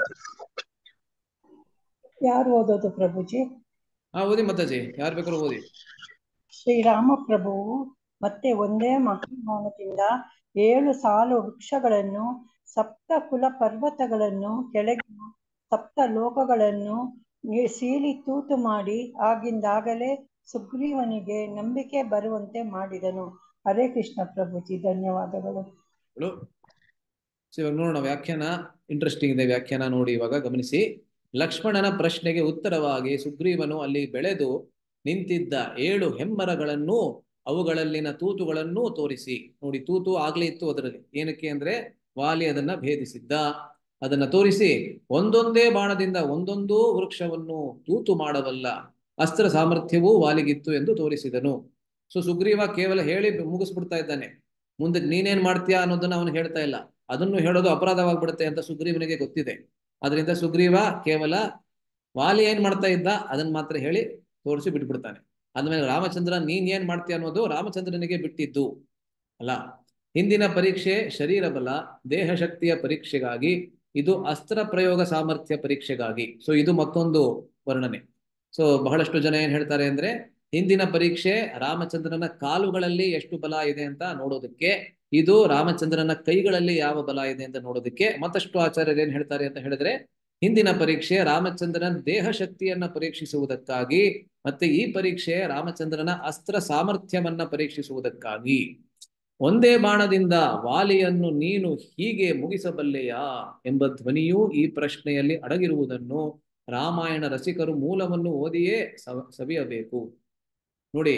Speaker 3: ಯಾರು ಓದೋದು ಪ್ರಭುಜಿ
Speaker 1: ಹಾ ಓದಿ ಮಾತಾಜಿ ಯಾರು ಬೇಕಾದ್ರೂ ಓದಿ
Speaker 3: ಶ್ರೀರಾಮ ಪ್ರಭುವು ಮತ್ತೆ ಒಂದೇ ಮಹಾಮಾನದಿಂದ ಏಳು ಸಾಲು ವೃಕ್ಷಗಳನ್ನು ಸಪ್ತ ಕುಲ ಪರ್ವತಗಳನ್ನು ಕೆಳಗೆ ಸಪ್ತ ಲೋಕಗಳನ್ನು ನಿ- ಸೀಳಿ ತೂತು ಮಾಡಿ ಆಗಿಂದಾಗಲೇ ಸುಗ್ರೀವನಿಗೆ ನಂಬಿಕೆ ಬರುವಂತೆ ಮಾಡಿದನು ಹರೇ ಕೃಷ್ಣ ಪ್ರಭುಜಿ ಧನ್ಯವಾದಗಳು
Speaker 1: ಹೇಳು. ಸೊ ಇವಾಗ ನೋಡೋಣ ವ್ಯಾಖ್ಯಾನ ಇಂಟ್ರೆಸ್ಟಿಂಗ್ ಇದೆ ವ್ಯಾಖ್ಯಾನ ನೋಡಿ ಇವಾಗ ಗಮನಿಸಿ ಲಕ್ಷ್ಮಣನ ಪ್ರಶ್ನೆಗೆ ಉತ್ತರವಾಗಿ ಸುಗ್ರೀವನು ಅಲ್ಲಿ ಬೆಳೆದು ನಿಂತಿದ್ದ ಏಳು ಹೆಮ್ಮರಗಳನ್ನು ಅವುಗಳಲ್ಲಿನ ತೂತುಗಳನ್ನು ತೋರಿಸಿ ನೋಡಿ ತೂತು ಆಗ್ಲೇ ಇತ್ತು ಅದರಲ್ಲಿ ಏನಕ್ಕೆ ಅಂದ್ರೆ ವಾಲಿ ಅದನ್ನ ಭೇದಿಸಿದ್ದ ಅದನ್ನ ತೋರಿಸಿ ಒಂದೊಂದೇ ಬಾಣದಿಂದ ಒಂದೊಂದೂ ವೃಕ್ಷವನ್ನು ತೂತು ಮಾಡಬಲ್ಲ ಅಸ್ತ್ರ ಸಾಮರ್ಥ್ಯವೂ ವಾಲಿಗಿತ್ತು ಎಂದು ತೋರಿಸಿದನು ಸೊ ಸುಗ್ರೀವ ಕೇವಲ ಹೇಳಿ ಮುಗಿಸ್ಬಿಡ್ತಾ ಇದ್ದಾನೆ ಮುಂದೆ ನೀನೇನ್ ಮಾಡ್ತೀಯಾ ಅನ್ನೋದನ್ನ ಅವನು ಹೇಳ್ತಾ ಇಲ್ಲ ಅದನ್ನು ಹೇಳೋದು ಅಪರಾಧವಾಗ್ಬಿಡುತ್ತೆ ಅಂತ ಸುಗ್ರೀವನಿಗೆ ಗೊತ್ತಿದೆ ಅದರಿಂದ ಸುಗ್ರೀವ ಕೇವಲ ವಾಲಿ ಏನ್ ಮಾಡ್ತಾ ಇದ್ದ ಅದನ್ನ ಮಾತ್ರ ಹೇಳಿ ತೋರಿಸಿ ಬಿಟ್ಬಿಡ್ತಾನೆ ಆದ್ಮೇಲೆ ರಾಮಚಂದ್ರ ನೀನ್ ಏನ್ ಮಾಡ್ತೀಯ ಅನ್ನೋದು ರಾಮಚಂದ್ರನಿಗೆ ಬಿಟ್ಟಿದ್ದು ಅಲ್ಲ ಹಿಂದಿನ ಪರೀಕ್ಷೆ ಶರೀರ ಬಲ ದೇಹ ಶಕ್ತಿಯ ಪರೀಕ್ಷೆಗಾಗಿ ಇದು ಅಸ್ತ್ರ ಪ್ರಯೋಗ ಸಾಮರ್ಥ್ಯ ಪರೀಕ್ಷೆಗಾಗಿ ಸೊ ಇದು ಮತ್ತೊಂದು ವರ್ಣನೆ ಸೊ ಬಹಳಷ್ಟು ಜನ ಏನ್ ಹೇಳ್ತಾರೆ ಅಂದ್ರೆ ಹಿಂದಿನ ಪರೀಕ್ಷೆ ರಾಮಚಂದ್ರನ ಕಾಲುಗಳಲ್ಲಿ ಎಷ್ಟು ಬಲ ಇದೆ ಅಂತ ನೋಡೋದಕ್ಕೆ ಇದು ರಾಮಚಂದ್ರನ ಕೈಗಳಲ್ಲಿ ಯಾವ ಬಲ ಇದೆ ಅಂತ ನೋಡೋದಕ್ಕೆ ಮತ್ತಷ್ಟು ಆಚಾರ್ಯರು ಏನ್ ಹೇಳ್ತಾರೆ ಅಂತ ಹೇಳಿದ್ರೆ ಹಿಂದಿನ ಪರೀಕ್ಷೆ ರಾಮಚಂದ್ರನ ದೇಹ ಶಕ್ತಿಯನ್ನ ಪರೀಕ್ಷಿಸುವುದಕ್ಕಾಗಿ ಮತ್ತೆ ಈ ಪರೀಕ್ಷೆ ರಾಮಚಂದ್ರನ ಅಸ್ತ್ರ ಸಾಮರ್ಥ್ಯವನ್ನ ಪರೀಕ್ಷಿಸುವುದಕ್ಕಾಗಿ ಒಂದೇ ಬಾಣದಿಂದ ವಾಲಿಯನ್ನು ನೀನು ಹೀಗೆ ಮುಗಿಸಬಲ್ಲೆಯಾ ಎಂಬ ಧ್ವನಿಯೂ ಈ ಪ್ರಶ್ನೆಯಲ್ಲಿ ಅಡಗಿರುವುದನ್ನು ರಾಮಾಯಣ ರಸಿಕರು ಮೂಲವನ್ನು ಓದಿಯೇ ಸವ ಸವಿಯಬೇಕು ನೋಡಿ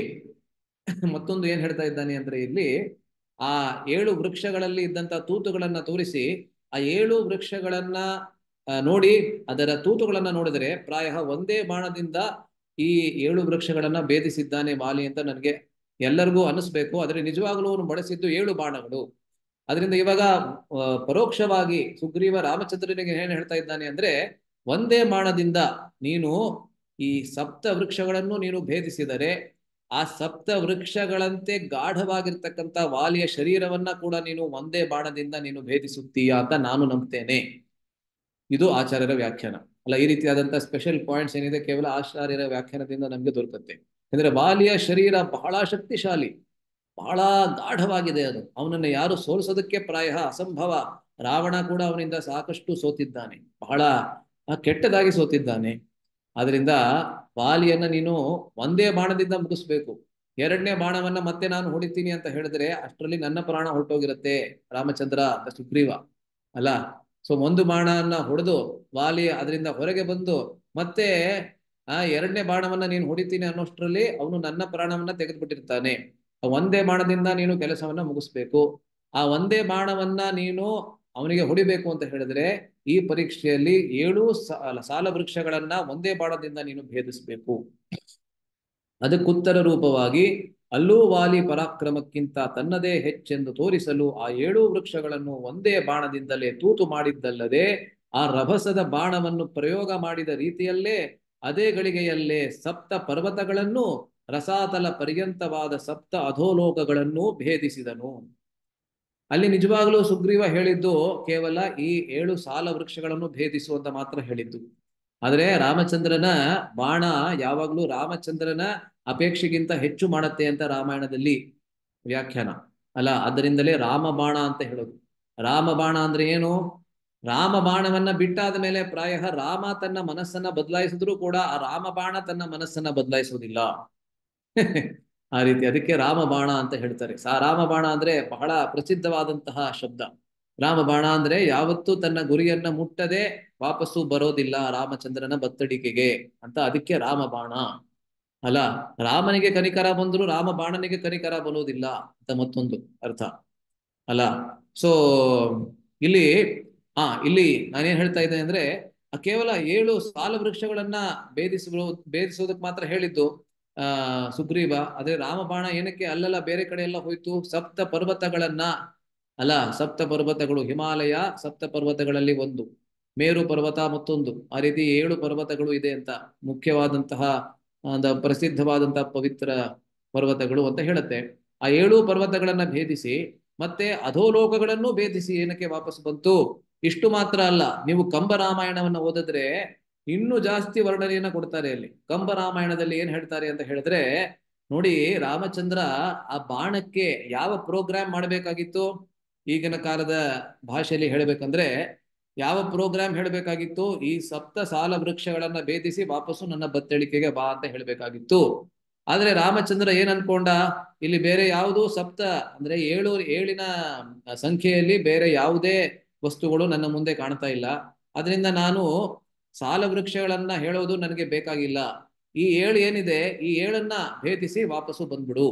Speaker 1: ಮತ್ತೊಂದು ಏನ್ ಹೇಳ್ತಾ ಇದ್ದಾನೆ ಅಂದ್ರೆ ಇಲ್ಲಿ ಆ ಏಳು ವೃಕ್ಷಗಳಲ್ಲಿ ಇದ್ದಂತ ತೂತುಗಳನ್ನ ತೋರಿಸಿ ಆ ಏಳು ವೃಕ್ಷಗಳನ್ನ ಆ, ನೋಡಿ ಅದರ ತೂತುಗಳನ್ನ ನೋಡಿದರೆ ಪ್ರಾಯ ಒಂದೇ ಬಾಣದಿಂದ ಈ ಏಳು ವೃಕ್ಷಗಳನ್ನ ಭೇದಿಸಿದ್ದಾನೆ ವಾಲಿ ಅಂತ ನನಗೆ ಎಲ್ಲರಿಗೂ ಅನಿಸ್ಬೇಕು ಆದ್ರೆ ನಿಜವಾಗ್ಲೂ ಅವನು ಬಳಸಿದ್ದು ಏಳು ಬಾಣಗಳು ಅದರಿಂದ ಇವಾಗ ಆ, ಪರೋಕ್ಷವಾಗಿ ಸುಗ್ರೀವ ರಾಮಚಂದ್ರನಿಗೆ ಏನ್ ಹೇಳ್ತಾ ಇದ್ದಾನೆ ಅಂದ್ರೆ ಒಂದೇ ಬಾಣದಿಂದ ನೀನು ಈ ಸಪ್ತ ವೃಕ್ಷಗಳನ್ನು ನೀನು ಭೇದಿಸಿದರೆ ಆ ಸಪ್ತ ವೃಕ್ಷಗಳಂತೆ ಗಾಢವಾಗಿರ್ತಕ್ಕಂಥ ವಾಲಿಯ ಶರೀರವನ್ನ ಕೂಡ ನೀನು ಒಂದೇ ಬಾಣದಿಂದ ನೀನು ಭೇದಿಸುತ್ತೀಯಾ ಅಂತ ನಾನು ನಂಬ್ತೇನೆ ಇದು ಆಚಾರ್ಯರ ವ್ಯಾಖ್ಯಾನ ಅಲ್ಲ ಈ ರೀತಿಯಾದಂತಹ ಸ್ಪೆಷಲ್ ಪಾಯಿಂಟ್ಸ್ ಏನಿದೆ ಕೇವಲ ಆಚಾರ್ಯರ ವ್ಯಾಖ್ಯಾನದಿಂದ ನಮ್ಗೆ ದೊರಕುತ್ತೆ ಅಂದ್ರೆ ವಾಲಿಯ ಶರೀರ ಬಹಳ ಶಕ್ತಿಶಾಲಿ ಬಹಳ ಗಾಢವಾಗಿದೆ ಅದು ಅವನನ್ನ ಯಾರು ಸೋಲಿಸೋದಕ್ಕೆ ಪ್ರಾಯ ಅಸಂಭವ ರಾವಣ ಕೂಡ ಅವನಿಂದ ಸಾಕಷ್ಟು ಸೋತಿದ್ದಾನೆ ಬಹಳ ಆ, ಕೆಟ್ಟದಾಗಿ ಸೋತಿದ್ದಾನೆ ಆದ್ರಿಂದ ವಾಲಿಯನ್ನ ನೀನು ಒಂದೇ ಬಾಣದಿಂದ ಮುಗಿಸ್ಬೇಕು ಎರಡನೇ ಬಾಣವನ್ನ ಮತ್ತೆ ನಾನು ಹೊಡಿತೀನಿ ಅಂತ ಹೇಳಿದ್ರೆ ಅಷ್ಟರಲ್ಲಿ ನನ್ನ ಪ್ರಾಣ ಹೊರಟೋಗಿರುತ್ತೆ ರಾಮಚಂದ್ರ ಅಂತ ಸುಗ್ರೀವ ಅಲ್ಲ ಸೊ ಒಂದು ಬಾಣವನ್ನ ಹೊಡೆದು ವಾಲಿ ಅದರಿಂದ ಹೊರಗೆ ಬಂದು ಮತ್ತೆ ಆ ಎರಡನೇ ಬಾಣವನ್ನ ನೀನು ಹೊಡಿತೀನಿ ಅನ್ನೋಷ್ಟರಲ್ಲಿ ಅವನು ನನ್ನ ಪ್ರಾಣವನ್ನ ತೆಗೆದುಬಿಟ್ಟಿರ್ತಾನೆ ಆ ಒಂದೇ ಬಾಣದಿಂದ ನೀನು ಕೆಲಸವನ್ನ ಮುಗಿಸ್ಬೇಕು ಆ ಒಂದೇ ಬಾಣವನ್ನ ನೀನು ಅವನಿಗೆ ಹೊಡಿಬೇಕು ಅಂತ ಹೇಳಿದ್ರೆ ಈ ಪರೀಕ್ಷೆಯಲ್ಲಿ ಏಳು ಸಾಲ ಸಾಲ ವೃಕ್ಷಗಳನ್ನ ಒಂದೇ ಬಾಣದಿಂದ ನೀನು ಭೇದಿಸ್ಬೇಕು ಅದಕ್ಕುತ್ತರ ರೂಪವಾಗಿ ಅಲ್ಲೂ ವಾಲಿ ಪರಾಕ್ರಮಕ್ಕಿಂತ ತನ್ನದೇ ಹೆಚ್ಚೆಂದು ತೋರಿಸಲು ಆ ಏಳು ವೃಕ್ಷಗಳನ್ನು ಒಂದೇ ಬಾಣದಿಂದಲೇ ತೂತು ಮಾಡಿದ್ದಲ್ಲದೆ ಆ ರಭಸದ ಬಾಣವನ್ನು ಪ್ರಯೋಗ ಮಾಡಿದ ರೀತಿಯಲ್ಲೇ ಅದೇ ಗಳಿಗೆಯಲ್ಲೇ ಸಪ್ತ ಪರ್ವತಗಳನ್ನು ರಸಾತಲ ಪರ್ಯಂತವಾದ ಸಪ್ತ ಅಧೋಲೋಕಗಳನ್ನು ಭೇದಿಸಿದನು ಅಲ್ಲಿ ನಿಜವಾಗ್ಲೂ ಸುಗ್ರೀವ ಹೇಳಿದ್ದು ಕೇವಲ ಈ ಏಳು ಸಾಲ ವೃಕ್ಷಗಳನ್ನು ಭೇದಿಸು ಅಂತ ಮಾತ್ರ ಹೇಳಿದ್ದು ಆದ್ರೆ ರಾಮಚಂದ್ರನ ಬಾಣ ಯಾವಾಗ್ಲೂ ರಾಮಚಂದ್ರನ ಅಪೇಕ್ಷೆಗಿಂತ ಹೆಚ್ಚು ಮಾಡತ್ತೆ ಅಂತ ರಾಮಾಯಣದಲ್ಲಿ ವ್ಯಾಖ್ಯಾನ ಅಲ್ಲ ಅದರಿಂದಲೇ ರಾಮ ಬಾಣ ಅಂತ ಹೇಳೋದು ರಾಮ ಬಾಣ ಅಂದ್ರೆ ಏನು ರಾಮ ಬಾಣವನ್ನ ಬಿಟ್ಟಾದ ಮೇಲೆ ಪ್ರಾಯ ರಾಮ ತನ್ನ ಮನಸ್ಸನ್ನ ಬದಲಾಯಿಸಿದ್ರು ಕೂಡ ಆ ರಾಮ ಬಾಣ ತನ್ನ ಮನಸ್ಸನ್ನ ಬದಲಾಯಿಸುವುದಿಲ್ಲ ಆ ರೀತಿ ಅದಕ್ಕೆ ರಾಮಬಾಣ ಅಂತ ಹೇಳ್ತಾರೆ ಸಾ ರಾಮಬಾಣ ಅಂದ್ರೆ ಬಹಳ ಪ್ರಸಿದ್ಧವಾದಂತಹ ಶಬ್ದ ರಾಮಬಾಣ ಅಂದ್ರೆ ಯಾವತ್ತೂ ತನ್ನ ಗುರಿಯನ್ನ ಮುಟ್ಟದೆ ವಾಪಸ್ಸು ಬರೋದಿಲ್ಲ ರಾಮಚಂದ್ರನ ಬತ್ತಡಿಕೆಗೆ ಅಂತ ಅದಕ್ಕೆ ರಾಮಬಾಣ ಅಲ್ಲ ರಾಮನಿಗೆ ಕನಿಕರ ಬಂದ್ರು ರಾಮ ಬಾಣನಿಗೆ ಕನಿಕರ ಬರೋದಿಲ್ಲ ಅಂತ ಮತ್ತೊಂದು ಅರ್ಥ ಅಲ್ಲ ಸೊ ಇಲ್ಲಿ ಆ ಇಲ್ಲಿ ನಾನೇನ್ ಹೇಳ್ತಾ ಇದ್ದೇನೆ ಅಂದ್ರೆ ಆ ಕೇವಲ ಏಳು ಸಾಲ ವೃಕ್ಷಗಳನ್ನ ಭೇದಿಸುವ ಭೇದಿಸೋದಕ್ಕೆ ಮಾತ್ರ ಹೇಳಿದ್ದು ಆ ಸುಗ್ರೀವ ಆದ್ರೆ ರಾಮಬಾಣ ಏನಕ್ಕೆ ಅಲ್ಲೆಲ್ಲ ಬೇರೆ ಕಡೆ ಎಲ್ಲ ಹೋಯ್ತು ಸಪ್ತ ಪರ್ವತಗಳನ್ನ ಅಲ್ಲ ಸಪ್ತ ಪರ್ವತಗಳು ಹಿಮಾಲಯ ಸಪ್ತ ಪರ್ವತಗಳಲ್ಲಿ ಒಂದು ಮೇರು ಪರ್ವತ ಮತ್ತೊಂದು ಆ ರೀತಿ ಏಳು ಪರ್ವತಗಳು ಇದೆ ಅಂತ ಮುಖ್ಯವಾದಂತಹ ಒಂದು ಪ್ರಸಿದ್ಧವಾದಂತಹ ಪವಿತ್ರ ಪರ್ವತಗಳು ಅಂತ ಹೇಳುತ್ತೆ ಆ ಏಳು ಪರ್ವತಗಳನ್ನ ಭೇದಿಸಿ ಮತ್ತೆ ಅಧೋಲೋಕಗಳನ್ನು ಭೇದಿಸಿ ಏನಕ್ಕೆ ವಾಪಸ್ ಬಂತು ಇಷ್ಟು ಮಾತ್ರ ಅಲ್ಲ ನೀವು ಕಂಬ ರಾಮಾಯಣವನ್ನ ಓದಿದ್ರೆ ಇನ್ನೂ ಜಾಸ್ತಿ ವರ್ಣನೆಯನ್ನ ಕೊಡ್ತಾರೆ ಅಲ್ಲಿ ಕಂಬ ರಾಮಾಯಣದಲ್ಲಿ ಏನ್ ಹೇಳ್ತಾರೆ ಅಂತ ಹೇಳಿದ್ರೆ ನೋಡಿ ರಾಮಚಂದ್ರ ಆ ಬಾಣಕ್ಕೆ ಯಾವ ಪ್ರೋಗ್ರಾಮ್ ಮಾಡಬೇಕಾಗಿತ್ತು ಈಗಿನ ಕಾಲದ ಭಾಷೆಯಲ್ಲಿ ಹೇಳ್ಬೇಕಂದ್ರೆ ಯಾವ ಪ್ರೋಗ್ರಾಮ್ ಹೇಳ್ಬೇಕಾಗಿತ್ತು ಈ ಸಪ್ತ ಸಾಲ ವೃಕ್ಷಗಳನ್ನ ಭೇದಿಸಿ ವಾಪಸ್ಸು ನನ್ನ ಬತ್ತಳಿಕೆಗೆ ಬಾ ಅಂತ ಹೇಳ್ಬೇಕಾಗಿತ್ತು ಆದ್ರೆ ರಾಮಚಂದ್ರ ಏನ್ ಅನ್ಕೊಂಡ ಇಲ್ಲಿ ಬೇರೆ ಯಾವುದು ಸಪ್ತ ಅಂದ್ರೆ ಏಳು ಏಳಿನ ಸಂಖ್ಯೆಯಲ್ಲಿ ಬೇರೆ ಯಾವುದೇ ವಸ್ತುಗಳು ನನ್ನ ಮುಂದೆ ಕಾಣ್ತಾ ಇಲ್ಲ ಅದರಿಂದ ನಾನು ಸಾಲ ವೃಕ್ಷಗಳನ್ನ ಹೇಳೋದು ನನಗೆ ಬೇಕಾಗಿಲ್ಲ ಈ ಏಳು ಏನಿದೆ ಈ ಏಳನ್ನ ಭೇದಿಸಿ ವಾಪಸ್ಸು ಬಂದ್ಬಿಡು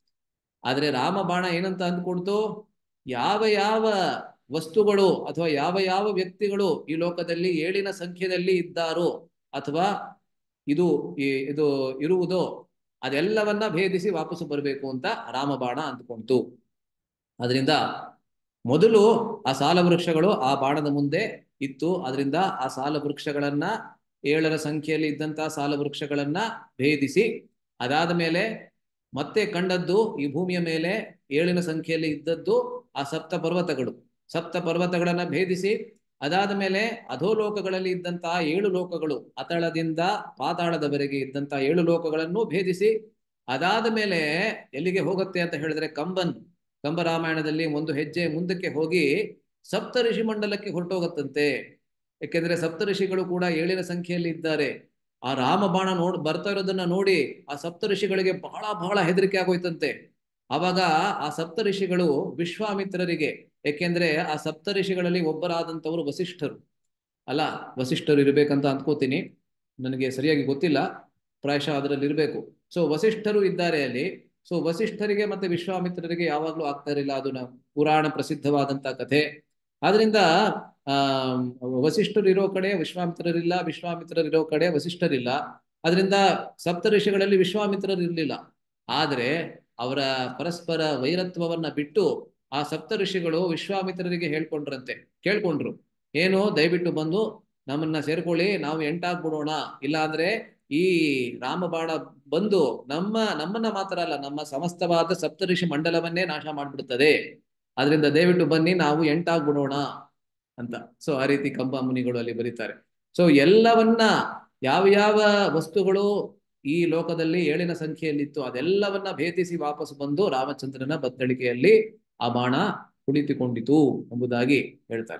Speaker 1: ಆದ್ರೆ ರಾಮಬಾಣ ಏನಂತ ಅಂದ್ಕೊಡ್ತು ಯಾವ ಯಾವ ವಸ್ತುಗಳು ಅಥವಾ ಯಾವ ಯಾವ ವ್ಯಕ್ತಿಗಳು ಈ ಲೋಕದಲ್ಲಿ ಏಳಿನ ಸಂಖ್ಯೆಯಲ್ಲಿ ಇದ್ದಾರೋ ಅಥವಾ ಇದು ಈ- ಇದು ಇರುವುದೋ ಅದೆಲ್ಲವನ್ನ ಭೇದಿಸಿ ವಾಪಸ್ಸು ಬರಬೇಕು ಅಂತ ರಾಮಬಾಣ ಅಂದ್ಕೊಂತು ಅದರಿಂದ ಮೊದಲು ಆ ಸಾಲ ವೃಕ್ಷಗಳು ಆ ಬಾಣದ ಮುಂದೆ ಇತ್ತು ಅದರಿಂದ ಆ ಸಾಲ ವೃಕ್ಷಗಳನ್ನ ಏಳರ ಸಂಖ್ಯೆಯಲ್ಲಿ ಇದ್ದಂತಹ ಸಾಲ ವೃಕ್ಷಗಳನ್ನ ಭೇದಿಸಿ ಅದಾದ ಮೇಲೆ ಮತ್ತೆ ಕಂಡದ್ದು ಈ ಭೂಮಿಯ ಮೇಲೆ ಏಳಿನ ಸಂಖ್ಯೆಯಲ್ಲಿ ಇದ್ದದ್ದು ಆ ಸಪ್ತ ಪರ್ವತಗಳು ಸಪ್ತ ಪರ್ವತಗಳನ್ನ ಭೇದಿಸಿ ಅದಾದ ಮೇಲೆ ಅಧೋಲೋಕಗಳಲ್ಲಿ ಇದ್ದಂತಹ ಏಳು ಲೋಕಗಳು ಅತಳದಿಂದ ಪಾತಾಳದವರೆಗೆ ಇದ್ದಂತಹ ಏಳು ಲೋಕಗಳನ್ನು ಭೇದಿಸಿ ಅದಾದ ಮೇಲೆ ಎಲ್ಲಿಗೆ ಹೋಗುತ್ತೆ ಅಂತ ಹೇಳಿದ್ರೆ ಕಂಬನ್ ಕಂಬರಾಮಾಯಣದಲ್ಲಿ ಒಂದು ಹೆಜ್ಜೆ ಮುಂದಕ್ಕೆ ಹೋಗಿ ಸಪ್ತ ಋಷಿ ಮಂಡಲಕ್ಕೆ ಹೊರಟೋಗತ್ತಂತೆ ಯಾಕೆಂದ್ರೆ ಸಪ್ತ ಋಷಿಗಳು ಕೂಡ ಏಳಿನ ಸಂಖ್ಯೆಯಲ್ಲಿ ಇದ್ದಾರೆ ಆ ರಾಮಬಾಣ ನೋಡ್ ಬರ್ತಾ ಇರೋದನ್ನ ನೋಡಿ ಆ ಸಪ್ತ ಋಷಿಗಳಿಗೆ ಬಹಳ ಬಹಳ ಹೆದರಿಕೆ ಆಗೋಯ್ತಂತೆ ಅವಾಗ ಆ ಸಪ್ತ ಋಷಿಗಳು ವಿಶ್ವಾಮಿತ್ರರಿಗೆ ಯಾಕೆಂದ್ರೆ ಆ ಸಪ್ತ ಋಷಿಗಳಲ್ಲಿ ಒಬ್ಬರಾದಂಥವರು ವಸಿಷ್ಠರು ಅಲ್ಲ ವಸಿಷ್ಠರು ಇರ್ಬೇಕಂತ ಅಂದ್ಕೋತೀನಿ ನನಗೆ ಸರಿಯಾಗಿ ಗೊತ್ತಿಲ್ಲ ಪ್ರಾಯಶಃ ಅದರಲ್ಲಿ ಇರಬೇಕು ಸೊ ವಸಿಷ್ಠರು ಇದ್ದಾರೆ ಅಲ್ಲಿ ಸೊ ವಸಿಷ್ಠರಿಗೆ ಮತ್ತೆ ವಿಶ್ವಾಮಿತ್ರರಿಗೆ ಯಾವಾಗ್ಲೂ ಆಗ್ತಾ ಇರಲಿಲ್ಲ ಅದು ನಾವು ಪುರಾಣ ಪ್ರಸಿದ್ಧವಾದಂತ ಕಥೆ ಆದ್ರಿಂದ ಆ ವಸಿಷ್ಠರು ಇರೋ ಕಡೆ ವಿಶ್ವಾಮಿತ್ರರಿಲ್ಲ ವಿಶ್ವಾಮಿತ್ರರಿರೋ ಕಡೆ ವಸಿಷ್ಠರಿಲ್ಲ ಅದರಿಂದ ಸಪ್ತ ಋಷಿಗಳಲ್ಲಿ ವಿಶ್ವಾಮಿತ್ರರು ಇರಲಿಲ್ಲ ಆದ್ರೆ ಅವರ ಪರಸ್ಪರ ವೈರತ್ವವನ್ನ ಬಿಟ್ಟು ಆ ಸಪ್ತ ಋಷಿಗಳು ವಿಶ್ವಾಮಿತ್ರರಿಗೆ ಹೇಳ್ಕೊಂಡ್ರಂತೆ ಕೇಳ್ಕೊಂಡ್ರು ಏನು ದಯವಿಟ್ಟು ಬಂದು ನಮ್ಮನ್ನ ಸೇರ್ಕೊಳ್ಳಿ ನಾವು ಎಂಟಾಗ್ಬಿಡೋಣ ಇಲ್ಲಾಂದ್ರೆ ಈ ರಾಮಬಾಣ ಬಂದು ನಮ್ಮ ನಮ್ಮನ್ನ ಮಾತ್ರ ಅಲ್ಲ ನಮ್ಮ ಸಮಸ್ತವಾದ ಸಪ್ತಋಷಿ ಮಂಡಲವನ್ನೇ ನಾಶ ಮಾಡ್ಬಿಡ್ತದೆ ಅದರಿಂದ ದಯವಿಟ್ಟು ಬನ್ನಿ ನಾವು ಎಂಟಾಗ್ಬಿಡೋಣ ಅಂತ ಸೊ ಆ ರೀತಿ ಕಂಬ ಮುನಿಗಳು ಅಲ್ಲಿ ಬರೀತಾರೆ ಸೊ ಎಲ್ಲವನ್ನ ಯಾವ ಯಾವ ವಸ್ತುಗಳು ಈ ಲೋಕದಲ್ಲಿ ಏಳಿನ ಸಂಖ್ಯೆಯಲ್ಲಿತ್ತು ಅದೆಲ್ಲವನ್ನ ಭೇದಿಸಿ ವಾಪಸ್ ಬಂದು ರಾಮಚಂದ್ರನ ಬತ್ತಳಿಕೆಯಲ್ಲಿ ಆ ಬಾಣ ಕುಳಿತುಕೊಂಡಿತು ಎಂಬುದಾಗಿ ಹೇಳ್ತಾರೆ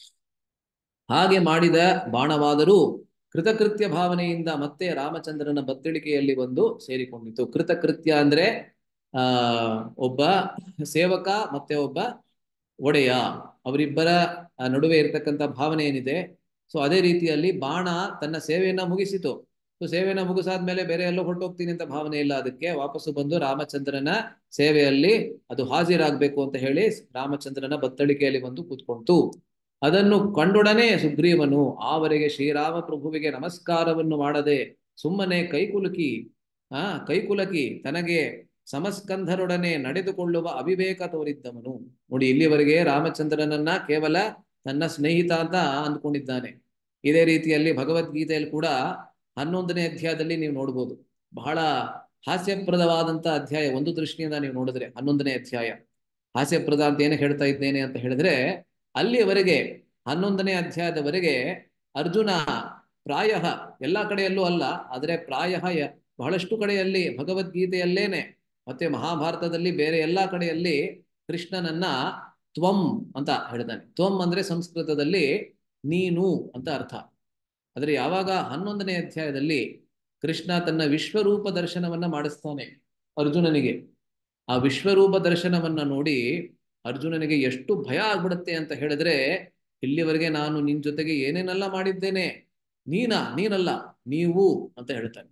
Speaker 1: ಹಾಗೆ ಮಾಡಿದ ಬಾಣವಾದರೂ ಕೃತಕೃತ್ಯ ಭಾವನೆಯಿಂದ ಮತ್ತೆ ರಾಮಚಂದ್ರನ ಬತ್ತಳಿಕೆಯಲ್ಲಿ ಬಂದು ಸೇರಿಕೊಂಡಿತು ಕೃತಕೃತ್ಯ ಅಂದ್ರೆ ಆ ಒಬ್ಬ ಸೇವಕ ಮತ್ತೆ ಒಬ್ಬ ಒಡೆಯ ಅವರಿಬ್ಬರ ಆ, ನಡುವೆ ಇರತಕ್ಕಂತ ಭಾವನೆ ಏನಿದೆ ಸೊ ಅದೇ ರೀತಿಯಲ್ಲಿ ಬಾಣ ತನ್ನ ಸೇವೆಯನ್ನ ಮುಗಿಸಿತು ಸೊ ಸೇವೆಯನ್ನ ಮುಗಿಸಾದ್ಮೇಲೆ ಬೇರೆ ಎಲ್ಲೋ ಹೊರಟೋಗ್ತೀನಿ ಅಂತ ಭಾವನೆ ಇಲ್ಲ ಅದಕ್ಕೆ ವಾಪಸ್ಸು ಬಂದು ರಾಮಚಂದ್ರನ ಸೇವೆಯಲ್ಲಿ ಅದು ಹಾಜರಾಗ್ಬೇಕು ಅಂತ ಹೇಳಿ ರಾಮಚಂದ್ರನ ಬತ್ತಳಿಕೆಯಲ್ಲಿ ಬಂದು ಕೂತ್ಕೊಂತು ಅದನ್ನು ಕಂಡೊಡನೆ ಸುಗ್ರೀವನು ಆವರೆಗೆ ಶ್ರೀರಾಮ ಪ್ರಭುವಿಗೆ ನಮಸ್ಕಾರವನ್ನು ಮಾಡದೆ ಸುಮ್ಮನೆ ಕೈಕುಲುಕಿ ಆ ಕೈಕುಲಕಿ ತನಗೆ ಸಮಸ್ಕಂಧರೊಡನೆ ನಡೆದುಕೊಳ್ಳುವ ಅವಿವೇಕ ತೋರಿದ್ದವನು ನೋಡಿ ಇಲ್ಲಿವರೆಗೆ ರಾಮಚಂದ್ರನನ್ನ ಕೇವಲ ತನ್ನ ಸ್ನೇಹಿತ ಅಂತ ಅಂದ್ಕೊಂಡಿದ್ದಾನೆ ಇದೇ ರೀತಿಯಲ್ಲಿ ಭಗವದ್ಗೀತೆಯಲ್ಲಿ ಕೂಡ ಹನ್ನೊಂದನೇ ಅಧ್ಯಾಯದಲ್ಲಿ ನೀವು ನೋಡ್ಬೋದು ಬಹಳ ಹಾಸ್ಯಪ್ರದವಾದಂತ ಅಧ್ಯಾಯ ಒಂದು ದೃಷ್ಟಿಯಿಂದ ನೀವು ನೋಡಿದ್ರೆ ಹನ್ನೊಂದನೇ ಅಧ್ಯಾಯ ಹಾಸ್ಯಪ್ರದ ಅಂತ ಏನು ಹೇಳ್ತಾ ಇದ್ದೇನೆ ಅಂತ ಹೇಳಿದ್ರೆ ಅಲ್ಲಿಯವರೆಗೆ ಹನ್ನೊಂದನೇ ಅಧ್ಯಾಯದವರೆಗೆ ಅರ್ಜುನ ಪ್ರಾಯ ಎಲ್ಲಾ ಕಡೆಯಲ್ಲೂ ಅಲ್ಲ ಆದರೆ ಪ್ರಾಯ ಬಹಳಷ್ಟು ಕಡೆಯಲ್ಲಿ ಭಗವದ್ಗೀತೆಯಲ್ಲೇನೆ ಮತ್ತೆ ಮಹಾಭಾರತದಲ್ಲಿ ಬೇರೆ ಎಲ್ಲಾ ಕಡೆಯಲ್ಲಿ ಕೃಷ್ಣನನ್ನ ತ್ವಂ ಅಂತ ಹೇಳ್ತಾನೆ ತ್ವಂ ಅಂದ್ರೆ ಸಂಸ್ಕೃತದಲ್ಲಿ ನೀನು ಅಂತ ಅರ್ಥ ಆದ್ರೆ ಯಾವಾಗ ಹನ್ನೊಂದನೇ ಅಧ್ಯಾಯದಲ್ಲಿ ಕೃಷ್ಣ ತನ್ನ ವಿಶ್ವರೂಪ ದರ್ಶನವನ್ನ ಮಾಡಿಸ್ತಾನೆ ಅರ್ಜುನನಿಗೆ ಆ ವಿಶ್ವರೂಪ ದರ್ಶನವನ್ನ ನೋಡಿ ಅರ್ಜುನನಿಗೆ ಎಷ್ಟು ಭಯ ಆಗ್ಬಿಡುತ್ತೆ ಅಂತ ಹೇಳಿದ್ರೆ ಇಲ್ಲಿವರೆಗೆ ನಾನು ನಿನ್ ಜೊತೆಗೆ ಏನೇನೆಲ್ಲ ಮಾಡಿದ್ದೇನೆ ನೀನಾ ನೀನಲ್ಲ ನೀವು ಅಂತ ಹೇಳ್ತಾನೆ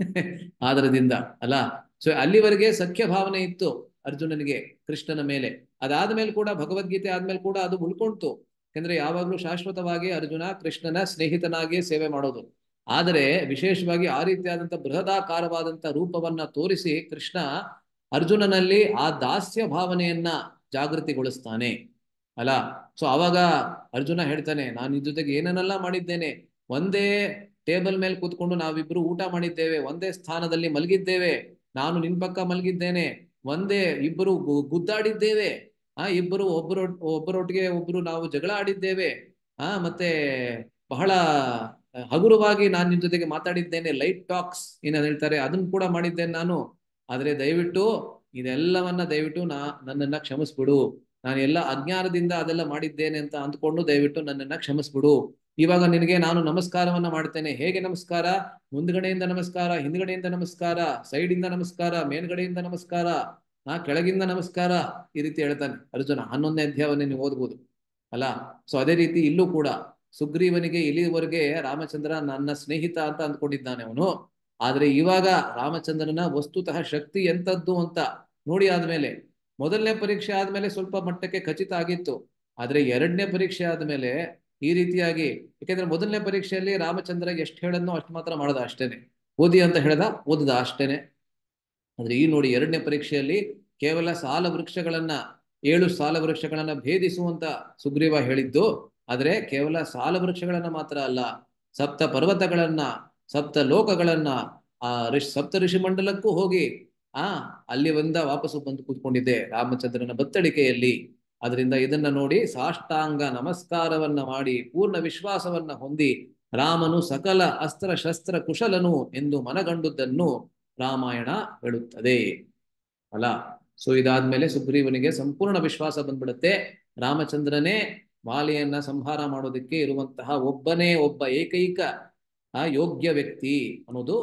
Speaker 1: ಆದರದಿಂದ ಅಲ್ಲ ಸೊ ಅಲ್ಲಿವರೆಗೆ ಸಖ್ಯ ಭಾವನೆ ಇತ್ತು ಅರ್ಜುನನಿಗೆ ಕೃಷ್ಣನ ಮೇಲೆ ಅದಾದ್ಮೇಲೆ ಕೂಡ ಭಗವದ್ಗೀತೆ ಆದ್ಮೇಲೆ ಕೂಡ ಅದು ಉಳ್ಕೊಂತು ಯಾಕಂದ್ರೆ ಯಾವಾಗ್ಲೂ ಶಾಶ್ವತವಾಗಿ ಅರ್ಜುನ ಕೃಷ್ಣನ ಸ್ನೇಹಿತನಾಗಿಯೇ ಸೇವೆ ಮಾಡೋದು ಆದರೆ ವಿಶೇಷವಾಗಿ ಆ ರೀತಿಯಾದಂತ ಬೃಹದಾಕಾರವಾದಂತ ರೂಪವನ್ನ ತೋರಿಸಿ ಕೃಷ್ಣ ಅರ್ಜುನನಲ್ಲಿ ಆ ದಾಸ್ಯ ಭಾವನೆಯನ್ನ ಜಾಗೃತಿಗೊಳಿಸ್ತಾನೆ ಅಲ್ಲ ಸೊ ಅವಾಗ ಅರ್ಜುನ ಹೇಳ್ತಾನೆ ನಾನು ನಿನ್ ಜೊತೆಗೆ ಏನೇನೆಲ್ಲ ಮಾಡಿದ್ದೇನೆ ಒಂದೇ ಟೇಬಲ್ ಮೇಲೆ ಕೂತ್ಕೊಂಡು ನಾವಿಬ್ರು ಊಟ ಮಾಡಿದ್ದೇವೆ ಒಂದೇ ಸ್ಥಾನದಲ್ಲಿ ಮಲಗಿದ್ದೇವೆ ನಾನು ನಿನ್ ಪಕ್ಕ ಮಲಗಿದ್ದೇನೆ ಒಂದೇ ಇಬ್ಬರು ಗು- ಗುದ್ದಾಡಿದ್ದೇವೆ ಆ ಇಬ್ಬರು ಒಬ್ಬರು ಒಬ್ಬರೊಟ್ಟಿಗೆ ಒಬ್ರು ನಾವು ಜಗಳ ಆಡಿದ್ದೇವೆ ಆ ಮತ್ತೆ ಬಹಳ ಹಗುರವಾಗಿ ನಾನು ನಿನ್ ಜೊತೆಗೆ ಮಾತಾಡಿದ್ದೇನೆ ಲೈಟ್ ಟಾಕ್ಸ್ ಏನ ಹೇಳ್ತಾರೆ ಅದನ್ನ ಕೂಡ ಮಾಡಿದ್ದೇನೆ ನಾನು ಆದ್ರೆ ದಯವಿಟ್ಟು ಇದೆಲ್ಲವನ್ನ ದಯವಿಟ್ಟು ನಾ ನನ್ನನ್ನ ಕ್ಷಮಿಸ್ಬಿಡು ನಾನು ಎಲ್ಲ ಅಜ್ಞಾನದಿಂದ ಅದೆಲ್ಲ ಮಾಡಿದ್ದೇನೆ ಅಂತ ಅಂದ್ಕೊಂಡು ದಯವಿಟ್ಟು ನನ್ನನ್ನ ಕ್ಷಮಿಸ್ಬಿಡು ಇವಾಗ ನಿನಗೆ ನಾನು ನಮಸ್ಕಾರವನ್ನ ಮಾಡ್ತೇನೆ ಹೇಗೆ ನಮಸ್ಕಾರ ಮುಂದ್ಗಡೆಯಿಂದ ನಮಸ್ಕಾರ ಹಿಂದ್ಗಡೆಯಿಂದ ನಮಸ್ಕಾರ ಸೈಡ್ ಇಂದ ನಮಸ್ಕಾರ ಮೇಲ್ಗಡೆಯಿಂದ ನಮಸ್ಕಾರ ಆ ಕೆಳಗಿಂದ ನಮಸ್ಕಾರ ಈ ರೀತಿ ಹೇಳ್ತಾನೆ ಅರ್ಜುನ ಹನ್ನೊಂದನೇ ಅಧ್ಯಾಯವನ್ನ ನೀವು ಓದ್ಬೋದು ಅಲ್ಲ ಸೊ ಅದೇ ರೀತಿ ಇಲ್ಲೂ ಕೂಡ ಸುಗ್ರೀವನಿಗೆ ಇಲ್ಲಿವರೆಗೆ ರಾಮಚಂದ್ರ ನನ್ನ ಸ್ನೇಹಿತ ಅಂತ ಅಂದ್ಕೊಂಡಿದ್ದಾನೆ ಅವನು ಆದ್ರೆ ಇವಾಗ ರಾಮಚಂದ್ರನ ವಸ್ತುತಃ ಶಕ್ತಿ ಎಂತದ್ದು ಅಂತ ನೋಡಿ ಆದ್ಮೇಲೆ ಮೊದಲನೇ ಪರೀಕ್ಷೆ ಆದ್ಮೇಲೆ ಸ್ವಲ್ಪ ಮಟ್ಟಕ್ಕೆ ಖಚಿತ ಆಗಿತ್ತು ಆದ್ರೆ ಎರಡನೇ ಪರೀಕ್ಷೆ ಆದ್ಮೇಲೆ ಈ ರೀತಿಯಾಗಿ ಯಾಕೆಂದ್ರೆ ಮೊದಲನೇ ಪರೀಕ್ಷೆಯಲ್ಲಿ ರಾಮಚಂದ್ರ ಎಷ್ಟು ಹೇಳದ್ನೋ ಅಷ್ಟು ಮಾತ್ರ ಮಾಡದ ಅಷ್ಟೇನೆ ಓದಿ ಅಂತ ಹೇಳ್ದ ಓದದ ಅಷ್ಟೇನೆ ಅಂದ್ರೆ ಈ ನೋಡಿ ಎರಡನೇ ಪರೀಕ್ಷೆಯಲ್ಲಿ ಕೇವಲ ಸಾಲ ವೃಕ್ಷಗಳನ್ನ ಏಳು ಸಾಲ ವೃಕ್ಷಗಳನ್ನ ಭೇದಿಸುವಂತ ಸುಗ್ರೀವ ಹೇಳಿದ್ದು ಆದ್ರೆ ಕೇವಲ ಸಾಲ ವೃಕ್ಷಗಳನ್ನ ಮಾತ್ರ ಅಲ್ಲ ಸಪ್ತ ಪರ್ವತಗಳನ್ನ ಸಪ್ತ ಲೋಕಗಳನ್ನ ಆ ಋಷ್ ಸಪ್ತ ಋಷಿ ಮಂಡಲಕ್ಕೂ ಹೋಗಿ ಆ ಅಲ್ಲಿ ಒಂದ ವಾಪಸ್ಸು ಬಂದು ಕೂತ್ಕೊಂಡಿದ್ದೆ ರಾಮಚಂದ್ರನ ಬತ್ತಳಿಕೆಯಲ್ಲಿ ಅದರಿಂದ ಇದನ್ನ ನೋಡಿ ಸಾಷ್ಟಾಂಗ ನಮಸ್ಕಾರವನ್ನ ಮಾಡಿ ಪೂರ್ಣ ವಿಶ್ವಾಸವನ್ನ ಹೊಂದಿ ರಾಮನು ಸಕಲ ಅಸ್ತ್ರ ಶಸ್ತ್ರ ಕುಶಲನು ಎಂದು ಮನಗಂಡುದನ್ನು ರಾಮಾಯಣ ಹೇಳುತ್ತದೆ ಅಲ್ಲ ಸೊ ಇದಾದ್ಮೇಲೆ ಸುಗ್ರೀವನಿಗೆ ಸಂಪೂರ್ಣ ವಿಶ್ವಾಸ ಬಂದ್ಬಿಡುತ್ತೆ ರಾಮಚಂದ್ರನೇ ಮಾಲೆಯನ್ನ ಸಂಹಾರ ಮಾಡೋದಕ್ಕೆ ಇರುವಂತಹ ಒಬ್ಬನೇ ಒಬ್ಬ ಏಕೈಕ ಆ ಯೋಗ್ಯ ವ್ಯಕ್ತಿ ಅನ್ನೋದು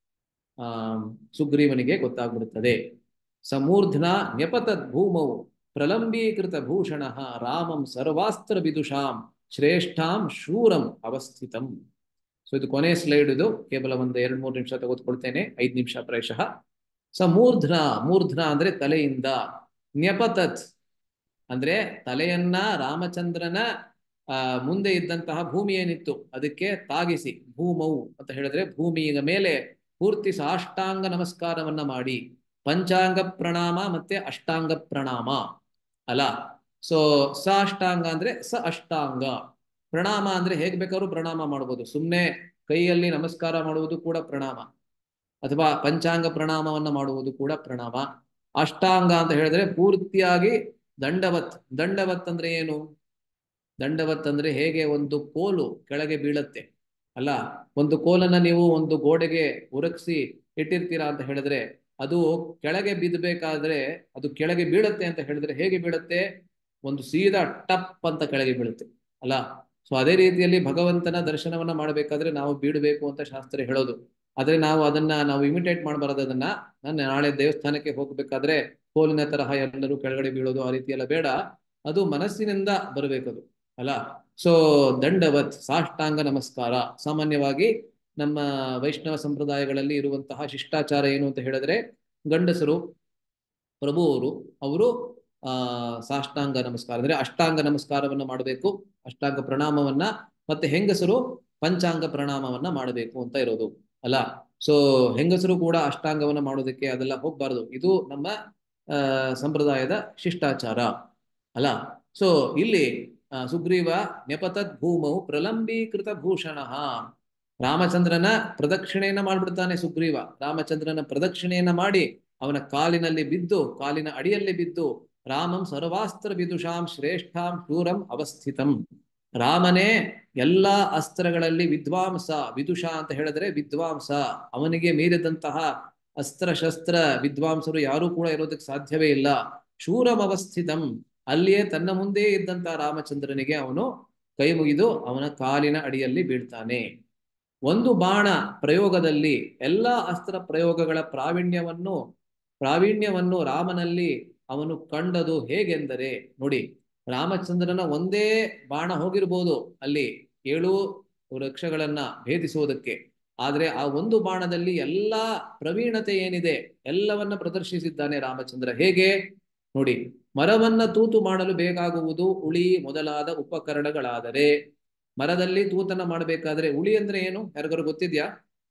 Speaker 1: ಆ ಸುಗ್ರೀವನಿಗೆ ಗೊತ್ತಾಗ್ಬಿಡುತ್ತದೆ ಸಮೂರ್ಧನ ನ್ಯಪತದ್ ಭೂಮೌ ಪ್ರಲಂಬೀಕೃತ ಭೂಷಣ ರಾಮಂ ಸರ್ವಾಸ್ತ್ರ ವಿದುಷಾಂ ಶ್ರೇಷ್ಠಾಂ ಶೂರಂ ಅವಸ್ಥಿತಂ ಸೊ ಇದು ಕೊನೆ ಸ್ಲೈಡ್ ಇದು ಕೇವಲ ಒಂದು ಎರಡು ಮೂರು ನಿಮಿಷ ತೆಗೆದುಕೊಳ್ತೇನೆ ಐದು ನಿಮಿಷ ಪ್ರಾಯಶಃ ಸ ಮೂರ್ಧನ ಮೂರ್ಧನ ಅಂದ್ರೆ ತಲೆಯಿಂದ ನ್ಯಪತತ್ ಅಂದ್ರೆ ತಲೆಯನ್ನ ರಾಮಚಂದ್ರನ ಆ ಮುಂದೆ ಇದ್ದಂತಹ ಭೂಮಿ ಏನಿತ್ತು ಅದಕ್ಕೆ ತಾಗಿಸಿ ಭೂಮೌ ಅಂತ ಹೇಳಿದ್ರೆ ಭೂಮಿಯ ಮೇಲೆ ಪೂರ್ತಿ ಸಾಷ್ಟಾಂಗ ನಮಸ್ಕಾರವನ್ನ ಮಾಡಿ ಪಂಚಾಂಗ ಪ್ರಣಾಮ ಮತ್ತೆ ಅಷ್ಟಾಂಗ ಪ್ರಣಾಮ ಅಲ್ಲ ಸೊ ಸ ಅಷ್ಟಾಂಗ ಅಂದ್ರೆ ಸ ಅಷ್ಟಾಂಗ ಪ್ರಣಾಮ ಅಂದ್ರೆ ಹೇಗ್ ಬೇಕಾದ್ರೂ ಪ್ರಣಾಮ ಮಾಡಬಹುದು ಸುಮ್ಮನೆ ಕೈಯಲ್ಲಿ ನಮಸ್ಕಾರ ಮಾಡುವುದು ಕೂಡ ಪ್ರಣಾಮ ಅಥವಾ ಪಂಚಾಂಗ ಪ್ರಣಾಮವನ್ನ ಮಾಡುವುದು ಕೂಡ ಪ್ರಣಾಮ ಅಷ್ಟಾಂಗ ಅಂತ ಹೇಳಿದ್ರೆ ಪೂರ್ತಿಯಾಗಿ ದಂಡವತ್ ದಂಡವತ್ ಅಂದ್ರೆ ಏನು ದಂಡವತ್ ಅಂದ್ರೆ ಹೇಗೆ ಒಂದು ಕೋಲು ಕೆಳಗೆ ಬೀಳತ್ತೆ ಅಲ್ಲ ಒಂದು ಕೋಲನ್ನ ನೀವು ಒಂದು ಗೋಡೆಗೆ ಉರಕ್ಸಿ ಇಟ್ಟಿರ್ತೀರಾ ಅಂತ ಹೇಳಿದ್ರೆ ಅದು ಕೆಳಗೆ ಬಿದ್ದಬೇಕಾದ್ರೆ ಅದು ಕೆಳಗೆ ಬೀಳತ್ತೆ ಅಂತ ಹೇಳಿದ್ರೆ ಹೇಗೆ ಬೀಳತ್ತೆ ಒಂದು ಸೀದಾ ಟಪ್ ಅಂತ ಕೆಳಗೆ ಬೀಳುತ್ತೆ ಅಲ್ಲ ಸೊ ಅದೇ ರೀತಿಯಲ್ಲಿ ಭಗವಂತನ ದರ್ಶನವನ್ನ ಮಾಡಬೇಕಾದ್ರೆ ನಾವು ಬೀಳಬೇಕು ಅಂತ ಶಾಸ್ತ್ರ ಹೇಳೋದು ಆದ್ರೆ ನಾವು ಅದನ್ನ ನಾವು ಇಮಿಟೇಟ್ ಮಾಡಬಾರದು ಅದನ್ನ ನಾನು ನಾಳೆ ದೇವಸ್ಥಾನಕ್ಕೆ ಹೋಗ್ಬೇಕಾದ್ರೆ ಕೋಲಿನ ತರಹ ಎಲ್ಲರೂ ಕೆಳಗಡೆ ಬೀಳೋದು ಆ ರೀತಿ ಎಲ್ಲ ಬೇಡ ಅದು ಮನಸ್ಸಿನಿಂದ ಬರಬೇಕದು ಅಲ್ಲ ಸೊ ದಂಡವತ್ ಸಾಷ್ಟಾಂಗ ನಮಸ್ಕಾರ ಸಾಮಾನ್ಯವಾಗಿ ನಮ್ಮ ವೈಷ್ಣವ ಸಂಪ್ರದಾಯಗಳಲ್ಲಿ ಇರುವಂತಹ ಶಿಷ್ಟಾಚಾರ ಏನು ಅಂತ ಹೇಳಿದ್ರೆ ಗಂಡಸರು ಪ್ರಭುವರು ಅವರು ಆ ಸಾಷ್ಟಾಂಗ ನಮಸ್ಕಾರ ಅಂದ್ರೆ ಅಷ್ಟಾಂಗ ನಮಸ್ಕಾರವನ್ನ ಮಾಡಬೇಕು ಅಷ್ಟಾಂಗ ಪ್ರಣಾಮವನ್ನ ಮತ್ತೆ ಹೆಂಗಸರು ಪಂಚಾಂಗ ಪ್ರಣಾಮವನ್ನ ಮಾಡಬೇಕು ಅಂತ ಇರೋದು ಅಲ್ಲ ಸೊ ಹೆಂಗಸರು ಕೂಡ ಅಷ್ಟಾಂಗವನ್ನ ಮಾಡೋದಕ್ಕೆ ಅದೆಲ್ಲ ಹೋಗ್ಬಾರ್ದು ಇದು ನಮ್ಮ ಆ ಸಂಪ್ರದಾಯದ ಶಿಷ್ಟಾಚಾರ ಅಲ್ಲ ಸೊ ಇಲ್ಲಿ ಸುಗ್ರೀವ ನೆಪತದ್ ಭೂಮೌ ಪ್ರಲಂಬೀಕೃತ ಭೂಷಣ ರಾಮಚಂದ್ರನ ಪ್ರದಕ್ಷಿಣೆಯನ್ನ ಮಾಡ್ಬಿಡ್ತಾನೆ ಸುಗ್ರೀವ ರಾಮಚಂದ್ರನ ಪ್ರದಕ್ಷಿಣೆಯನ್ನ ಮಾಡಿ ಅವನ ಕಾಲಿನಲ್ಲಿ ಬಿದ್ದು ಕಾಲಿನ ಅಡಿಯಲ್ಲಿ ಬಿದ್ದು ರಾಮಂ ಸರ್ವಾಸ್ತ್ರ ವಿದುಷಾಂ ಶ್ರೇಷ್ಠಾಂ ಶೂರಂ ಅವಸ್ಥಿತಂ ರಾಮನೇ ಎಲ್ಲಾ ಅಸ್ತ್ರಗಳಲ್ಲಿ ವಿದ್ವಾಂಸ ವಿದುಷ ಅಂತ ಹೇಳಿದ್ರೆ ವಿದ್ವಾಂಸ ಅವನಿಗೆ ಮೀರಿದಂತಹ ಅಸ್ತ್ರ ಶಸ್ತ್ರ ವಿದ್ವಾಂಸರು ಯಾರೂ ಕೂಡ ಇರೋದಕ್ಕೆ ಸಾಧ್ಯವೇ ಇಲ್ಲ ಶೂರಂ ಅವಸ್ಥಿತಂ ಅಲ್ಲಿಯೇ ತನ್ನ ಮುಂದೆ ಇದ್ದಂತಹ ರಾಮಚಂದ್ರನಿಗೆ ಅವನು ಕೈ ಮುಗಿದು ಅವನ ಕಾಲಿನ ಅಡಿಯಲ್ಲಿ ಬೀಳ್ತಾನೆ ಒಂದು ಬಾಣ ಪ್ರಯೋಗದಲ್ಲಿ ಎಲ್ಲಾ ಅಸ್ತ್ರ ಪ್ರಯೋಗಗಳ ಪ್ರಾವೀಣ್ಯವನ್ನು ಪ್ರಾವೀಣ್ಯವನ್ನು ರಾಮನಲ್ಲಿ ಅವನು ಕಂಡದು ಹೇಗೆಂದರೆ ನೋಡಿ ರಾಮಚಂದ್ರನ ಒಂದೇ ಬಾಣ ಹೋಗಿರ್ಬೋದು ಅಲ್ಲಿ ಏಳು ವೃಕ್ಷಗಳನ್ನ ಭೇದಿಸುವುದಕ್ಕೆ ಆದ್ರೆ ಆ ಒಂದು ಬಾಣದಲ್ಲಿ ಎಲ್ಲಾ ಪ್ರವೀಣತೆ ಏನಿದೆ ಎಲ್ಲವನ್ನ ಪ್ರದರ್ಶಿಸಿದ್ದಾನೆ ರಾಮಚಂದ್ರ ಹೇಗೆ ನೋಡಿ ಮರವನ್ನ ತೂತು ಮಾಡಲು ಬೇಕಾಗುವುದು ಉಳಿ ಮೊದಲಾದ ಉಪಕರಣಗಳಾದರೆ ಮರದಲ್ಲಿ ತೂತನ್ನ ಮಾಡಬೇಕಾದ್ರೆ ಉಳಿ ಅಂದ್ರೆ ಏನು ಯಾರಿಗಾರು ಗೊತ್ತಿದ್ಯಾ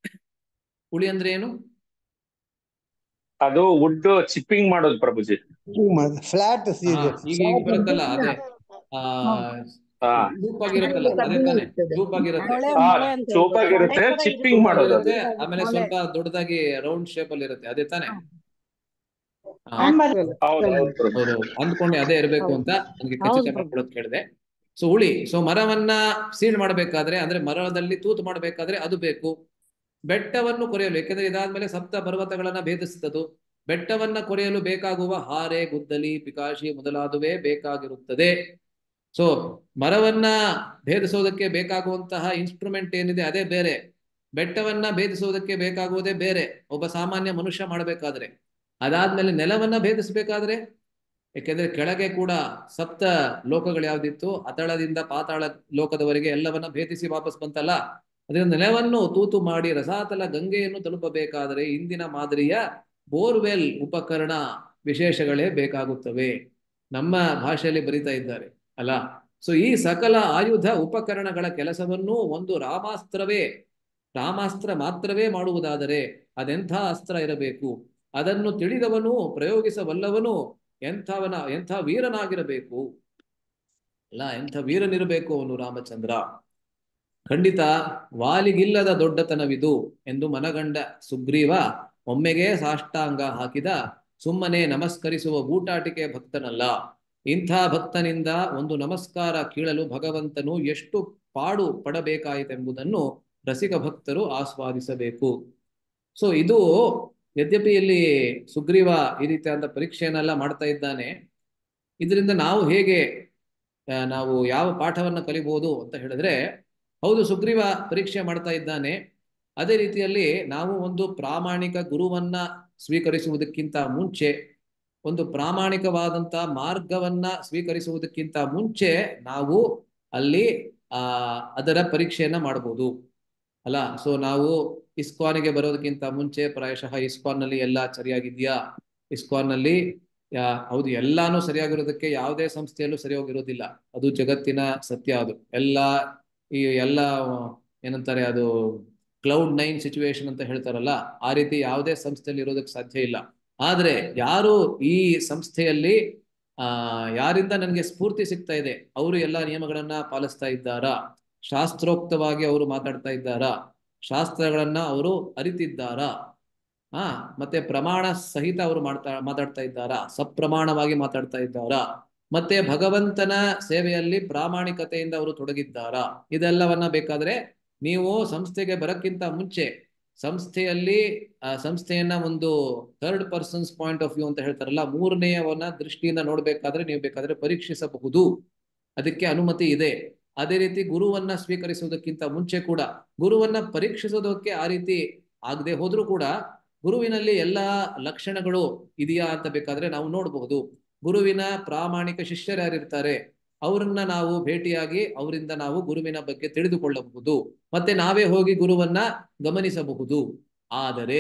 Speaker 1: ಉಳಿ ಅಂದ್ರೆ ಏನು
Speaker 8: ಅದು ವುಡ್ ಚಿಪ್ಪಿಂಗ್ ಮಾಡೋದು ಪ್ರಭುಜಿ
Speaker 9: ಫ್ಲಾಟ್
Speaker 1: ಈಗ ಈಗ ಬರುತ್ತಲ್ಲ ಅದೇ ಆ ಚೂಪ್ ಆಗಿರುತ್ತಲ್ಲ ಅದೇ ತಾನೆ ಚೂಪ್ ಆಗಿರುತ್ತೆ
Speaker 8: ಚೂಪಾಗಿರುತ್ತೆ ಚಿಪ್ಪಿಂಗ್ ಮಾಡೋದು
Speaker 1: ಇರುತ್ತೆ ಆಮೇಲೆ ಸ್ವಲ್ಪ ದೊಡ್ಡದಾಗಿ ರೌಂಡ್ ಶೇಪ್ ಅಲ್ಲಿ ಇರುತ್ತೆ ಅದೇ ತಾನೆ ಹೌದು ಅಂದ್ಕೊಂಡೆ ಅದೇ ಇರಬೇಕು ಅಂತ ನನಗೆ ಖಚಿತ ಮಾಡ್ಕೊಳ್ಳೋದು ಕೇಳಿದೆ ಸೊ ಉಳಿ ಸೊ ಮರವನ್ನ ಸೀಳ್ ಮಾಡಬೇಕಾದ್ರೆ ಅಂದ್ರೆ ಮರದಲ್ಲಿ ತೂತು ಮಾಡಬೇಕಾದ್ರೆ ಅದು ಬೇಕು ಬೆಟ್ಟವನ್ನು ಕೊರೆಯಲು ಯಾಕೆಂದ್ರೆ ಇದಾದ್ಮೇಲೆ ಸಪ್ತ ಪರ್ವತಗಳನ್ನ ಭೇದಿಸುತ್ತದು ಬೆಟ್ಟವನ್ನ ಕೊರೆಯಲು ಬೇಕಾಗುವ ಹಾರೆ ಗುದ್ದಲಿ ಪಿಕಾಶಿ ಮೊದಲಾದುವೇ ಬೇಕಾಗಿರುತ್ತದೆ ಸೊ ಮರವನ್ನ ಭೇದಿಸೋದಕ್ಕೆ ಬೇಕಾಗುವಂತಹ ಇನ್ಸ್ಟ್ರೂಮೆಂಟ್ ಏನಿದೆ ಅದೇ ಬೇರೆ ಬೆಟ್ಟವನ್ನ ಭೇದಿಸೋದಕ್ಕೆ ಬೇಕಾಗುವುದೇ ಬೇರೆ ಒಬ್ಬ ಸಾಮಾನ್ಯ ಮನುಷ್ಯ ಮಾಡಬೇಕಾದ್ರೆ ಅದಾದ್ಮೇಲೆ ನೆಲವನ್ನ ಭೇದಿಸಬೇಕಾದ್ರೆ ಯಾಕೆಂದ್ರೆ ಕೆಳಗೆ ಕೂಡ ಸಪ್ತ ಲೋಕಗಳು ಯಾವ್ದಿತ್ತು ಅತಳದಿಂದ ಪಾತಾಳ ಲೋಕದವರೆಗೆ ಎಲ್ಲವನ್ನ ಭೇದಿಸಿ ವಾಪಸ್ ಬಂತಲ್ಲ ಅದರಿಂದ ನೆಲವನ್ನು ತೂತು ಮಾಡಿ ರಸಾತಲ ಗಂಗೆಯನ್ನು ತಲುಪಬೇಕಾದರೆ ಇಂದಿನ ಮಾದರಿಯ ಬೋರ್ವೆಲ್ ಉಪಕರಣ ವಿಶೇಷಗಳೇ ಬೇಕಾಗುತ್ತವೆ ನಮ್ಮ ಭಾಷೆಯಲ್ಲಿ ಬರಿತಾ ಇದ್ದಾರೆ ಅಲ್ಲ ಸೊ ಈ ಸಕಲ ಆಯುಧ ಉಪಕರಣಗಳ ಕೆಲಸವನ್ನು ಒಂದು ರಾಮಾಸ್ತ್ರವೇ ರಾಮಾಸ್ತ್ರ ಮಾತ್ರವೇ ಮಾಡುವುದಾದರೆ ಅದೆಂಥ ಅಸ್ತ್ರ ಇರಬೇಕು ಅದನ್ನು ತಿಳಿದವನು ಪ್ರಯೋಗಿಸಬಲ್ಲವನು ಎಂಥವನ ಎಂಥ ವೀರನಾಗಿರಬೇಕು ಅಲ್ಲ ಎಂಥ ವೀರನಿರಬೇಕು ಅವನು ರಾಮಚಂದ್ರ ಖಂಡಿತ ವಾಲಿಗಿಲ್ಲದ ದೊಡ್ಡತನವಿದು ಎಂದು ಮನಗಂಡ ಸುಗ್ರೀವ ಒಮ್ಮೆಗೆ ಸಾಷ್ಟಾಂಗ ಹಾಕಿದ ಸುಮ್ಮನೆ ನಮಸ್ಕರಿಸುವ ಬೂಟಾಟಿಕೆ ಭಕ್ತನಲ್ಲ ಇಂಥ ಭಕ್ತನಿಂದ ಒಂದು ನಮಸ್ಕಾರ ಕೀಳಲು ಭಗವಂತನು ಎಷ್ಟು ಪಾಡು ಪಡಬೇಕಾಯಿತೆಂಬುದನ್ನು ರಸಿಕ ಭಕ್ತರು ಆಸ್ವಾದಿಸಬೇಕು ಸೊ ಇದು ಯದ್ಯಪಿ ಇಲ್ಲಿ ಸುಗ್ರೀವ ಈ ರೀತಿಯಾದ ಪರೀಕ್ಷೆಯನ್ನೆಲ್ಲ ಮಾಡ್ತಾ ಇದ್ದಾನೆ ಇದರಿಂದ ನಾವು ಹೇಗೆ ಆ, ನಾವು ಯಾವ ಪಾಠವನ್ನ ಕಲಿಬಹುದು ಅಂತ ಹೇಳಿದ್ರೆ ಹೌದು ಸುಗ್ರೀವ ಪರೀಕ್ಷೆ ಮಾಡ್ತಾ ಇದ್ದಾನೆ ಅದೇ ರೀತಿಯಲ್ಲಿ ನಾವು ಒಂದು ಪ್ರಾಮಾಣಿಕ ಗುರುವನ್ನ ಸ್ವೀಕರಿಸುವುದಕ್ಕಿಂತ ಮುಂಚೆ ಒಂದು ಪ್ರಾಮಾಣಿಕವಾದಂತ ಮಾರ್ಗವನ್ನ ಸ್ವೀಕರಿಸುವುದಕ್ಕಿಂತ ಮುಂಚೆ ನಾವು ಅಲ್ಲಿ ಆ ಅದರ ಪರೀಕ್ಷೆಯನ್ನ ಮಾಡಬಹುದು ಅಲ್ಲ ಸೊ ನಾವು ಇಸ್ಕಾನ್ಗೆ ಬರೋದಕ್ಕಿಂತ ಮುಂಚೆ ಪ್ರಾಯಶಃ ಇಸ್ಕಾನ್ ನಲ್ಲಿ ಎಲ್ಲ ಸರಿಯಾಗಿದ್ಯಾ ಇಸ್ಕಾನ್ ನಲ್ಲಿ ಯಾ- ಹೌದು ಎಲ್ಲಾನು ಸರಿಯಾಗಿರೋದಕ್ಕೆ ಯಾವುದೇ ಸಂಸ್ಥೆಯಲ್ಲೂ ಸರಿ ಹೋಗಿರೋದಿಲ್ಲ ಅದು ಜಗತ್ತಿನ ಸತ್ಯ ಅದು ಎಲ್ಲ ಈ ಎಲ್ಲ ಏನಂತಾರೆ ಅದು ಕ್ಲೌಡ್ ನೈನ್ ಸಿಚುವೇಶನ್ ಅಂತ ಹೇಳ್ತಾರಲ್ಲ ಆ ರೀತಿ ಯಾವುದೇ ಸಂಸ್ಥೆಯಲ್ಲಿ ಇರೋದಕ್ಕೆ ಸಾಧ್ಯ ಇಲ್ಲ ಆದ್ರೆ ಯಾರು ಈ ಸಂಸ್ಥೆಯಲ್ಲಿ ಆ ಯಾರಿಂದ ನನಗೆ ಸ್ಫೂರ್ತಿ ಸಿಗ್ತಾ ಇದೆ ಅವರು ಎಲ್ಲ ನಿಯಮಗಳನ್ನ ಪಾಲಿಸ್ತಾ ಇದ್ದಾರಾ ಶಾಸ್ತ್ರೋಕ್ತವಾಗಿ ಅವರು ಮಾತಾಡ್ತಾ ಇದ್ದಾರಾ ಶಾಸ್ತ್ರಗಳನ್ನ ಅವರು ಅರಿತಿದ್ದಾರಾ ಹಾ ಮತ್ತೆ ಪ್ರಮಾಣ ಸಹಿತ ಅವರು ಮಾಡ್ತಾ ಮಾತಾಡ್ತಾ ಇದ್ದಾರಾ ಸಪ್ರಮಾಣವಾಗಿ ಮಾತಾಡ್ತಾ ಇದ್ದಾರಾ ಮತ್ತೆ ಭಗವಂತನ ಸೇವೆಯಲ್ಲಿ ಪ್ರಾಮಾಣಿಕತೆಯಿಂದ ಅವರು ತೊಡಗಿದ್ದಾರಾ ಇದೆಲ್ಲವನ್ನ ಬೇಕಾದ್ರೆ ನೀವು ಸಂಸ್ಥೆಗೆ ಬರಕ್ಕಿಂತ ಮುಂಚೆ ಸಂಸ್ಥೆಯಲ್ಲಿ ಆ ಸಂಸ್ಥೆಯನ್ನ ಒಂದು third persons point of view ಅಂತ ಹೇಳ್ತಾರಲ್ಲ ಮೂರನೆಯವನ್ನ ದೃಷ್ಟಿಯಿಂದ ನೋಡ್ಬೇಕಾದ್ರೆ ನೀವು ಬೇಕಾದ್ರೆ ಪರೀಕ್ಷಿಸಬಹುದು ಅದಕ್ಕೆ ಅನುಮತಿ ಇದೆ ಅದೇ ರೀತಿ ಗುರುವನ್ನ ಸ್ವೀಕರಿಸುವುದಕ್ಕಿಂತ ಮುಂಚೆ ಕೂಡ ಗುರುವನ್ನ ಪರೀಕ್ಷಿಸೋದಕ್ಕೆ ಆ ರೀತಿ ಆಗದೆ ಹೋದ್ರೂ ಕೂಡ ಗುರುವಿನಲ್ಲಿ ಎಲ್ಲಾ ಲಕ್ಷಣಗಳು ಇದೆಯಾ ಅಂತ ಬೇಕಾದ್ರೆ ನಾವು ನೋಡಬಹುದು ಗುರುವಿನ ಪ್ರಾಮಾಣಿಕ ಶಿಷ್ಯರು ಯಾರಿರ್ತಾರೆ ಅವರನ್ನ ನಾವು ಭೇಟಿಯಾಗಿ ಅವರಿಂದ ನಾವು ಗುರುವಿನ ಬಗ್ಗೆ ತಿಳಿದುಕೊಳ್ಳಬಹುದು ಮತ್ತೆ ನಾವೇ ಹೋಗಿ ಗುರುವನ್ನ ಗಮನಿಸಬಹುದು ಆದರೆ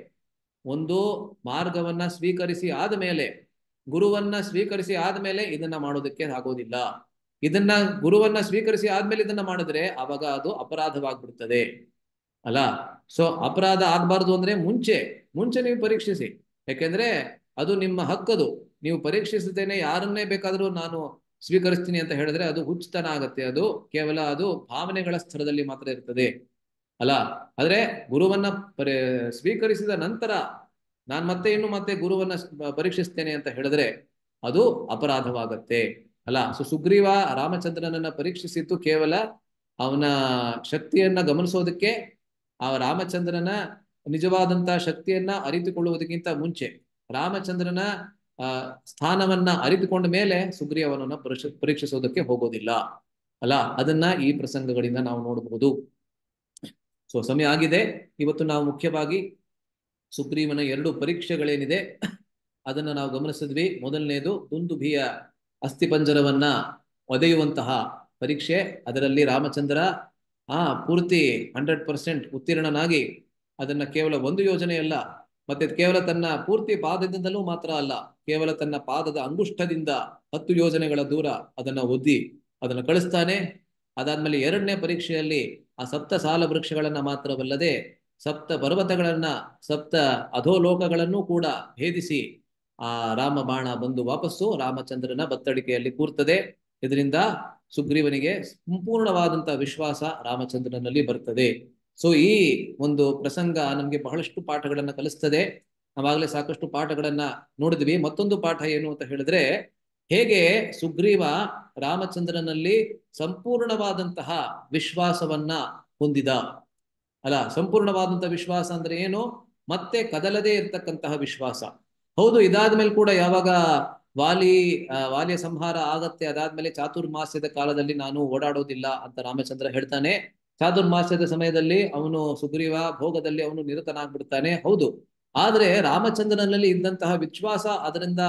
Speaker 1: ಒಂದು ಮಾರ್ಗವನ್ನ ಸ್ವೀಕರಿಸಿ ಆದಮೇಲೆ ಗುರುವನ್ನ ಸ್ವೀಕರಿಸಿ ಆದ್ಮೇಲೆ ಇದನ್ನ ಮಾಡೋದಕ್ಕೆ ಆಗೋದಿಲ್ಲ ಇದನ್ನ ಗುರುವನ್ನ ಸ್ವೀಕರಿಸಿ ಆದ್ಮೇಲೆ ಇದನ್ನ ಮಾಡಿದ್ರೆ ಅವಾಗ ಅದು ಅಪರಾಧವಾಗ್ಬಿಡ್ತದೆ ಅಲ್ಲ ಸೊ ಅಪರಾಧ ಆಗ್ಬಾರ್ದು ಅಂದ್ರೆ ಮುಂಚೆ ಮುಂಚೆ ನೀವು ಪರೀಕ್ಷಿಸಿ ಯಾಕೆಂದ್ರೆ ಅದು ನಿಮ್ಮ ಹಕ್ಕದು ನೀವು ಪರೀಕ್ಷಿಸದೇನೆ ಯಾರನ್ನೇ ಬೇಕಾದ್ರೂ ನಾನು ಸ್ವೀಕರಿಸ್ತೀನಿ ಅಂತ ಹೇಳಿದ್ರೆ ಅದು ಹುಚ್ಚತನ ಆಗತ್ತೆ ಅದು ಕೇವಲ ಅದು ಭಾವನೆಗಳ ಸ್ಥಳದಲ್ಲಿ ಮಾತ್ರ ಇರ್ತದೆ ಅಲ್ಲ ಆದ್ರೆ ಗುರುವನ್ನ ಪರಿ ಸ್ವೀಕರಿಸಿದ ನಂತರ ನಾನ್ ಮತ್ತೆ ಇನ್ನು ಮತ್ತೆ ಗುರುವನ್ನ ಸ್- ಪರೀಕ್ಷಿಸ್ತೇನೆ ಅಂತ ಹೇಳಿದ್ರೆ ಅದು ಅಪರಾಧವಾಗತ್ತೆ ಅಲ್ಲ ಸೊ ಸುಗ್ರೀವ ರಾಮಚಂದ್ರನನ್ನ ಪರೀಕ್ಷಿಸಿದ್ದು ಕೇವಲ ಅವನ ಶಕ್ತಿಯನ್ನ ಗಮನಿಸೋದಕ್ಕೆ ಆ ರಾಮಚಂದ್ರನ ನಿಜವಾದಂತ ಶಕ್ತಿಯನ್ನ ಅರಿತುಕೊಳ್ಳುವುದಕ್ಕಿಂತ ಮುಂಚೆ ರಾಮಚಂದ್ರನ ಆ ಸ್ಥಾನವನ್ನ ಅರಿತುಕೊಂಡ ಮೇಲೆ ಸುಗ್ರೀವನನ್ನ ಪರೀಕ್ಷ- ಪರೀಕ್ಷಿಸೋದಕ್ಕೆ ಹೋಗೋದಿಲ್ಲ ಅಲ್ಲ ಅದನ್ನ ಈ ಪ್ರಸಂಗಗಳಿಂದ ನಾವು ನೋಡಬಹುದು ಸೊ ಸಮಯ ಆಗಿದೆ ಇವತ್ತು ನಾವು ಮುಖ್ಯವಾಗಿ ಸುಗ್ರೀವನ ಎರಡು ಪರೀಕ್ಷೆಗಳೇನಿದೆ ಅದನ್ನ ನಾವು ಗಮನಿಸಿದ್ವಿ ಮೊದಲನೇದು ದುಂದುಭಿಯ ಅಸ್ಥಿಪಂಜರವನ್ನ ಒದೆಯುವಂತಹ ಪರೀಕ್ಷೆ ಅದರಲ್ಲಿ ರಾಮಚಂದ್ರ ಆ ಪೂರ್ತಿ ಹಂಡ್ರೆಡ್ ಪರ್ಸೆಂಟ್ ಉತ್ತೀರ್ಣನಾಗಿ ಅದನ್ನ ಕೇವಲ ಒಂದು ಯೋಜನೆಯಲ್ಲ ಮತ್ತೆ ಕೇವಲ ತನ್ನ ಪೂರ್ತಿ ಪಾದದಿಂದಲೂ ಮಾತ್ರ ಅಲ್ಲ ಕೇವಲ ತನ್ನ ಪಾದದ ಅಂಗುಷ್ಟದಿಂದ ಹತ್ತು ಯೋಜನೆಗಳ ದೂರ ಅದನ್ನ ಒದ್ದಿ ಅದನ್ನ ಕಳಿಸ್ತಾನೆ ಅದಾದ್ಮೇಲೆ ಎರಡನೇ ಪರೀಕ್ಷೆಯಲ್ಲಿ ಆ ಸಪ್ತ ಸಾಲ ವೃಕ್ಷಗಳನ್ನ ಮಾತ್ರವಲ್ಲದೆ ಸಪ್ತ ಪರ್ವತಗಳನ್ನ ಸಪ್ತ ಅಧೋಲೋಕಗಳನ್ನು ಕೂಡ ಭೇದಿಸಿ ಆ ರಾಮ ಬಾಣ ಬಂದು ವಾಪಸ್ಸು ರಾಮಚಂದ್ರನ ಬತ್ತಡಿಕೆಯಲ್ಲಿ ಕೂರ್ತದೆ ಇದರಿಂದ ಸುಗ್ರೀವನಿಗೆ ಸಂಪೂರ್ಣವಾದಂತಹ ವಿಶ್ವಾಸ ರಾಮಚಂದ್ರನಲ್ಲಿ ಬರ್ತದೆ ಸೊ ಈ ಒಂದು ಪ್ರಸಂಗ ನಮ್ಗೆ ಬಹಳಷ್ಟು ಪಾಠಗಳನ್ನ ಕಲಿಸ್ತದೆ ನಾವಾಗಲೇ ಸಾಕಷ್ಟು ಪಾಠಗಳನ್ನ ನೋಡಿದ್ವಿ ಮತ್ತೊಂದು ಪಾಠ ಏನು ಅಂತ ಹೇಳಿದ್ರೆ ಹೇಗೆ ಸುಗ್ರೀವ ರಾಮಚಂದ್ರನಲ್ಲಿ ಸಂಪೂರ್ಣವಾದಂತಹ ವಿಶ್ವಾಸವನ್ನ ಹೊಂದಿದ ಅಲ್ಲ ಸಂಪೂರ್ಣವಾದಂತಹ ವಿಶ್ವಾಸ ಅಂದ್ರೆ ಏನು ಮತ್ತೆ ಕದಲದೇ ಇರ್ತಕ್ಕಂತಹ ವಿಶ್ವಾಸ ಹೌದು ಇದಾದ್ಮೇಲೆ ಕೂಡ ಯಾವಾಗ ವಾಲಿ ಆ, ವಾಲಿಯ ಸಂಹಾರ ಆಗತ್ತೆ ಅದಾದ್ಮೇಲೆ ಚಾತುರ್ಮಾಸ್ಯದ ಕಾಲದಲ್ಲಿ ನಾನು ಓಡಾಡೋದಿಲ್ಲ ಅಂತ ರಾಮಚಂದ್ರ ಹೇಳ್ತಾನೆ ಚಾತುರ್ಮಾಸ್ಯದ ಸಮಯದಲ್ಲಿ ಅವನು ಸುಗ್ರೀವ ಭೋಗದಲ್ಲಿ ಅವನು ನಿರತನಾಗ್ಬಿಡ್ತಾನೆ ಹೌದು ಆದ್ರೆ ರಾಮಚಂದ್ರನಲ್ಲಿ ಇದ್ದಂತಹ ವಿಶ್ವಾಸ ಅದರಿಂದ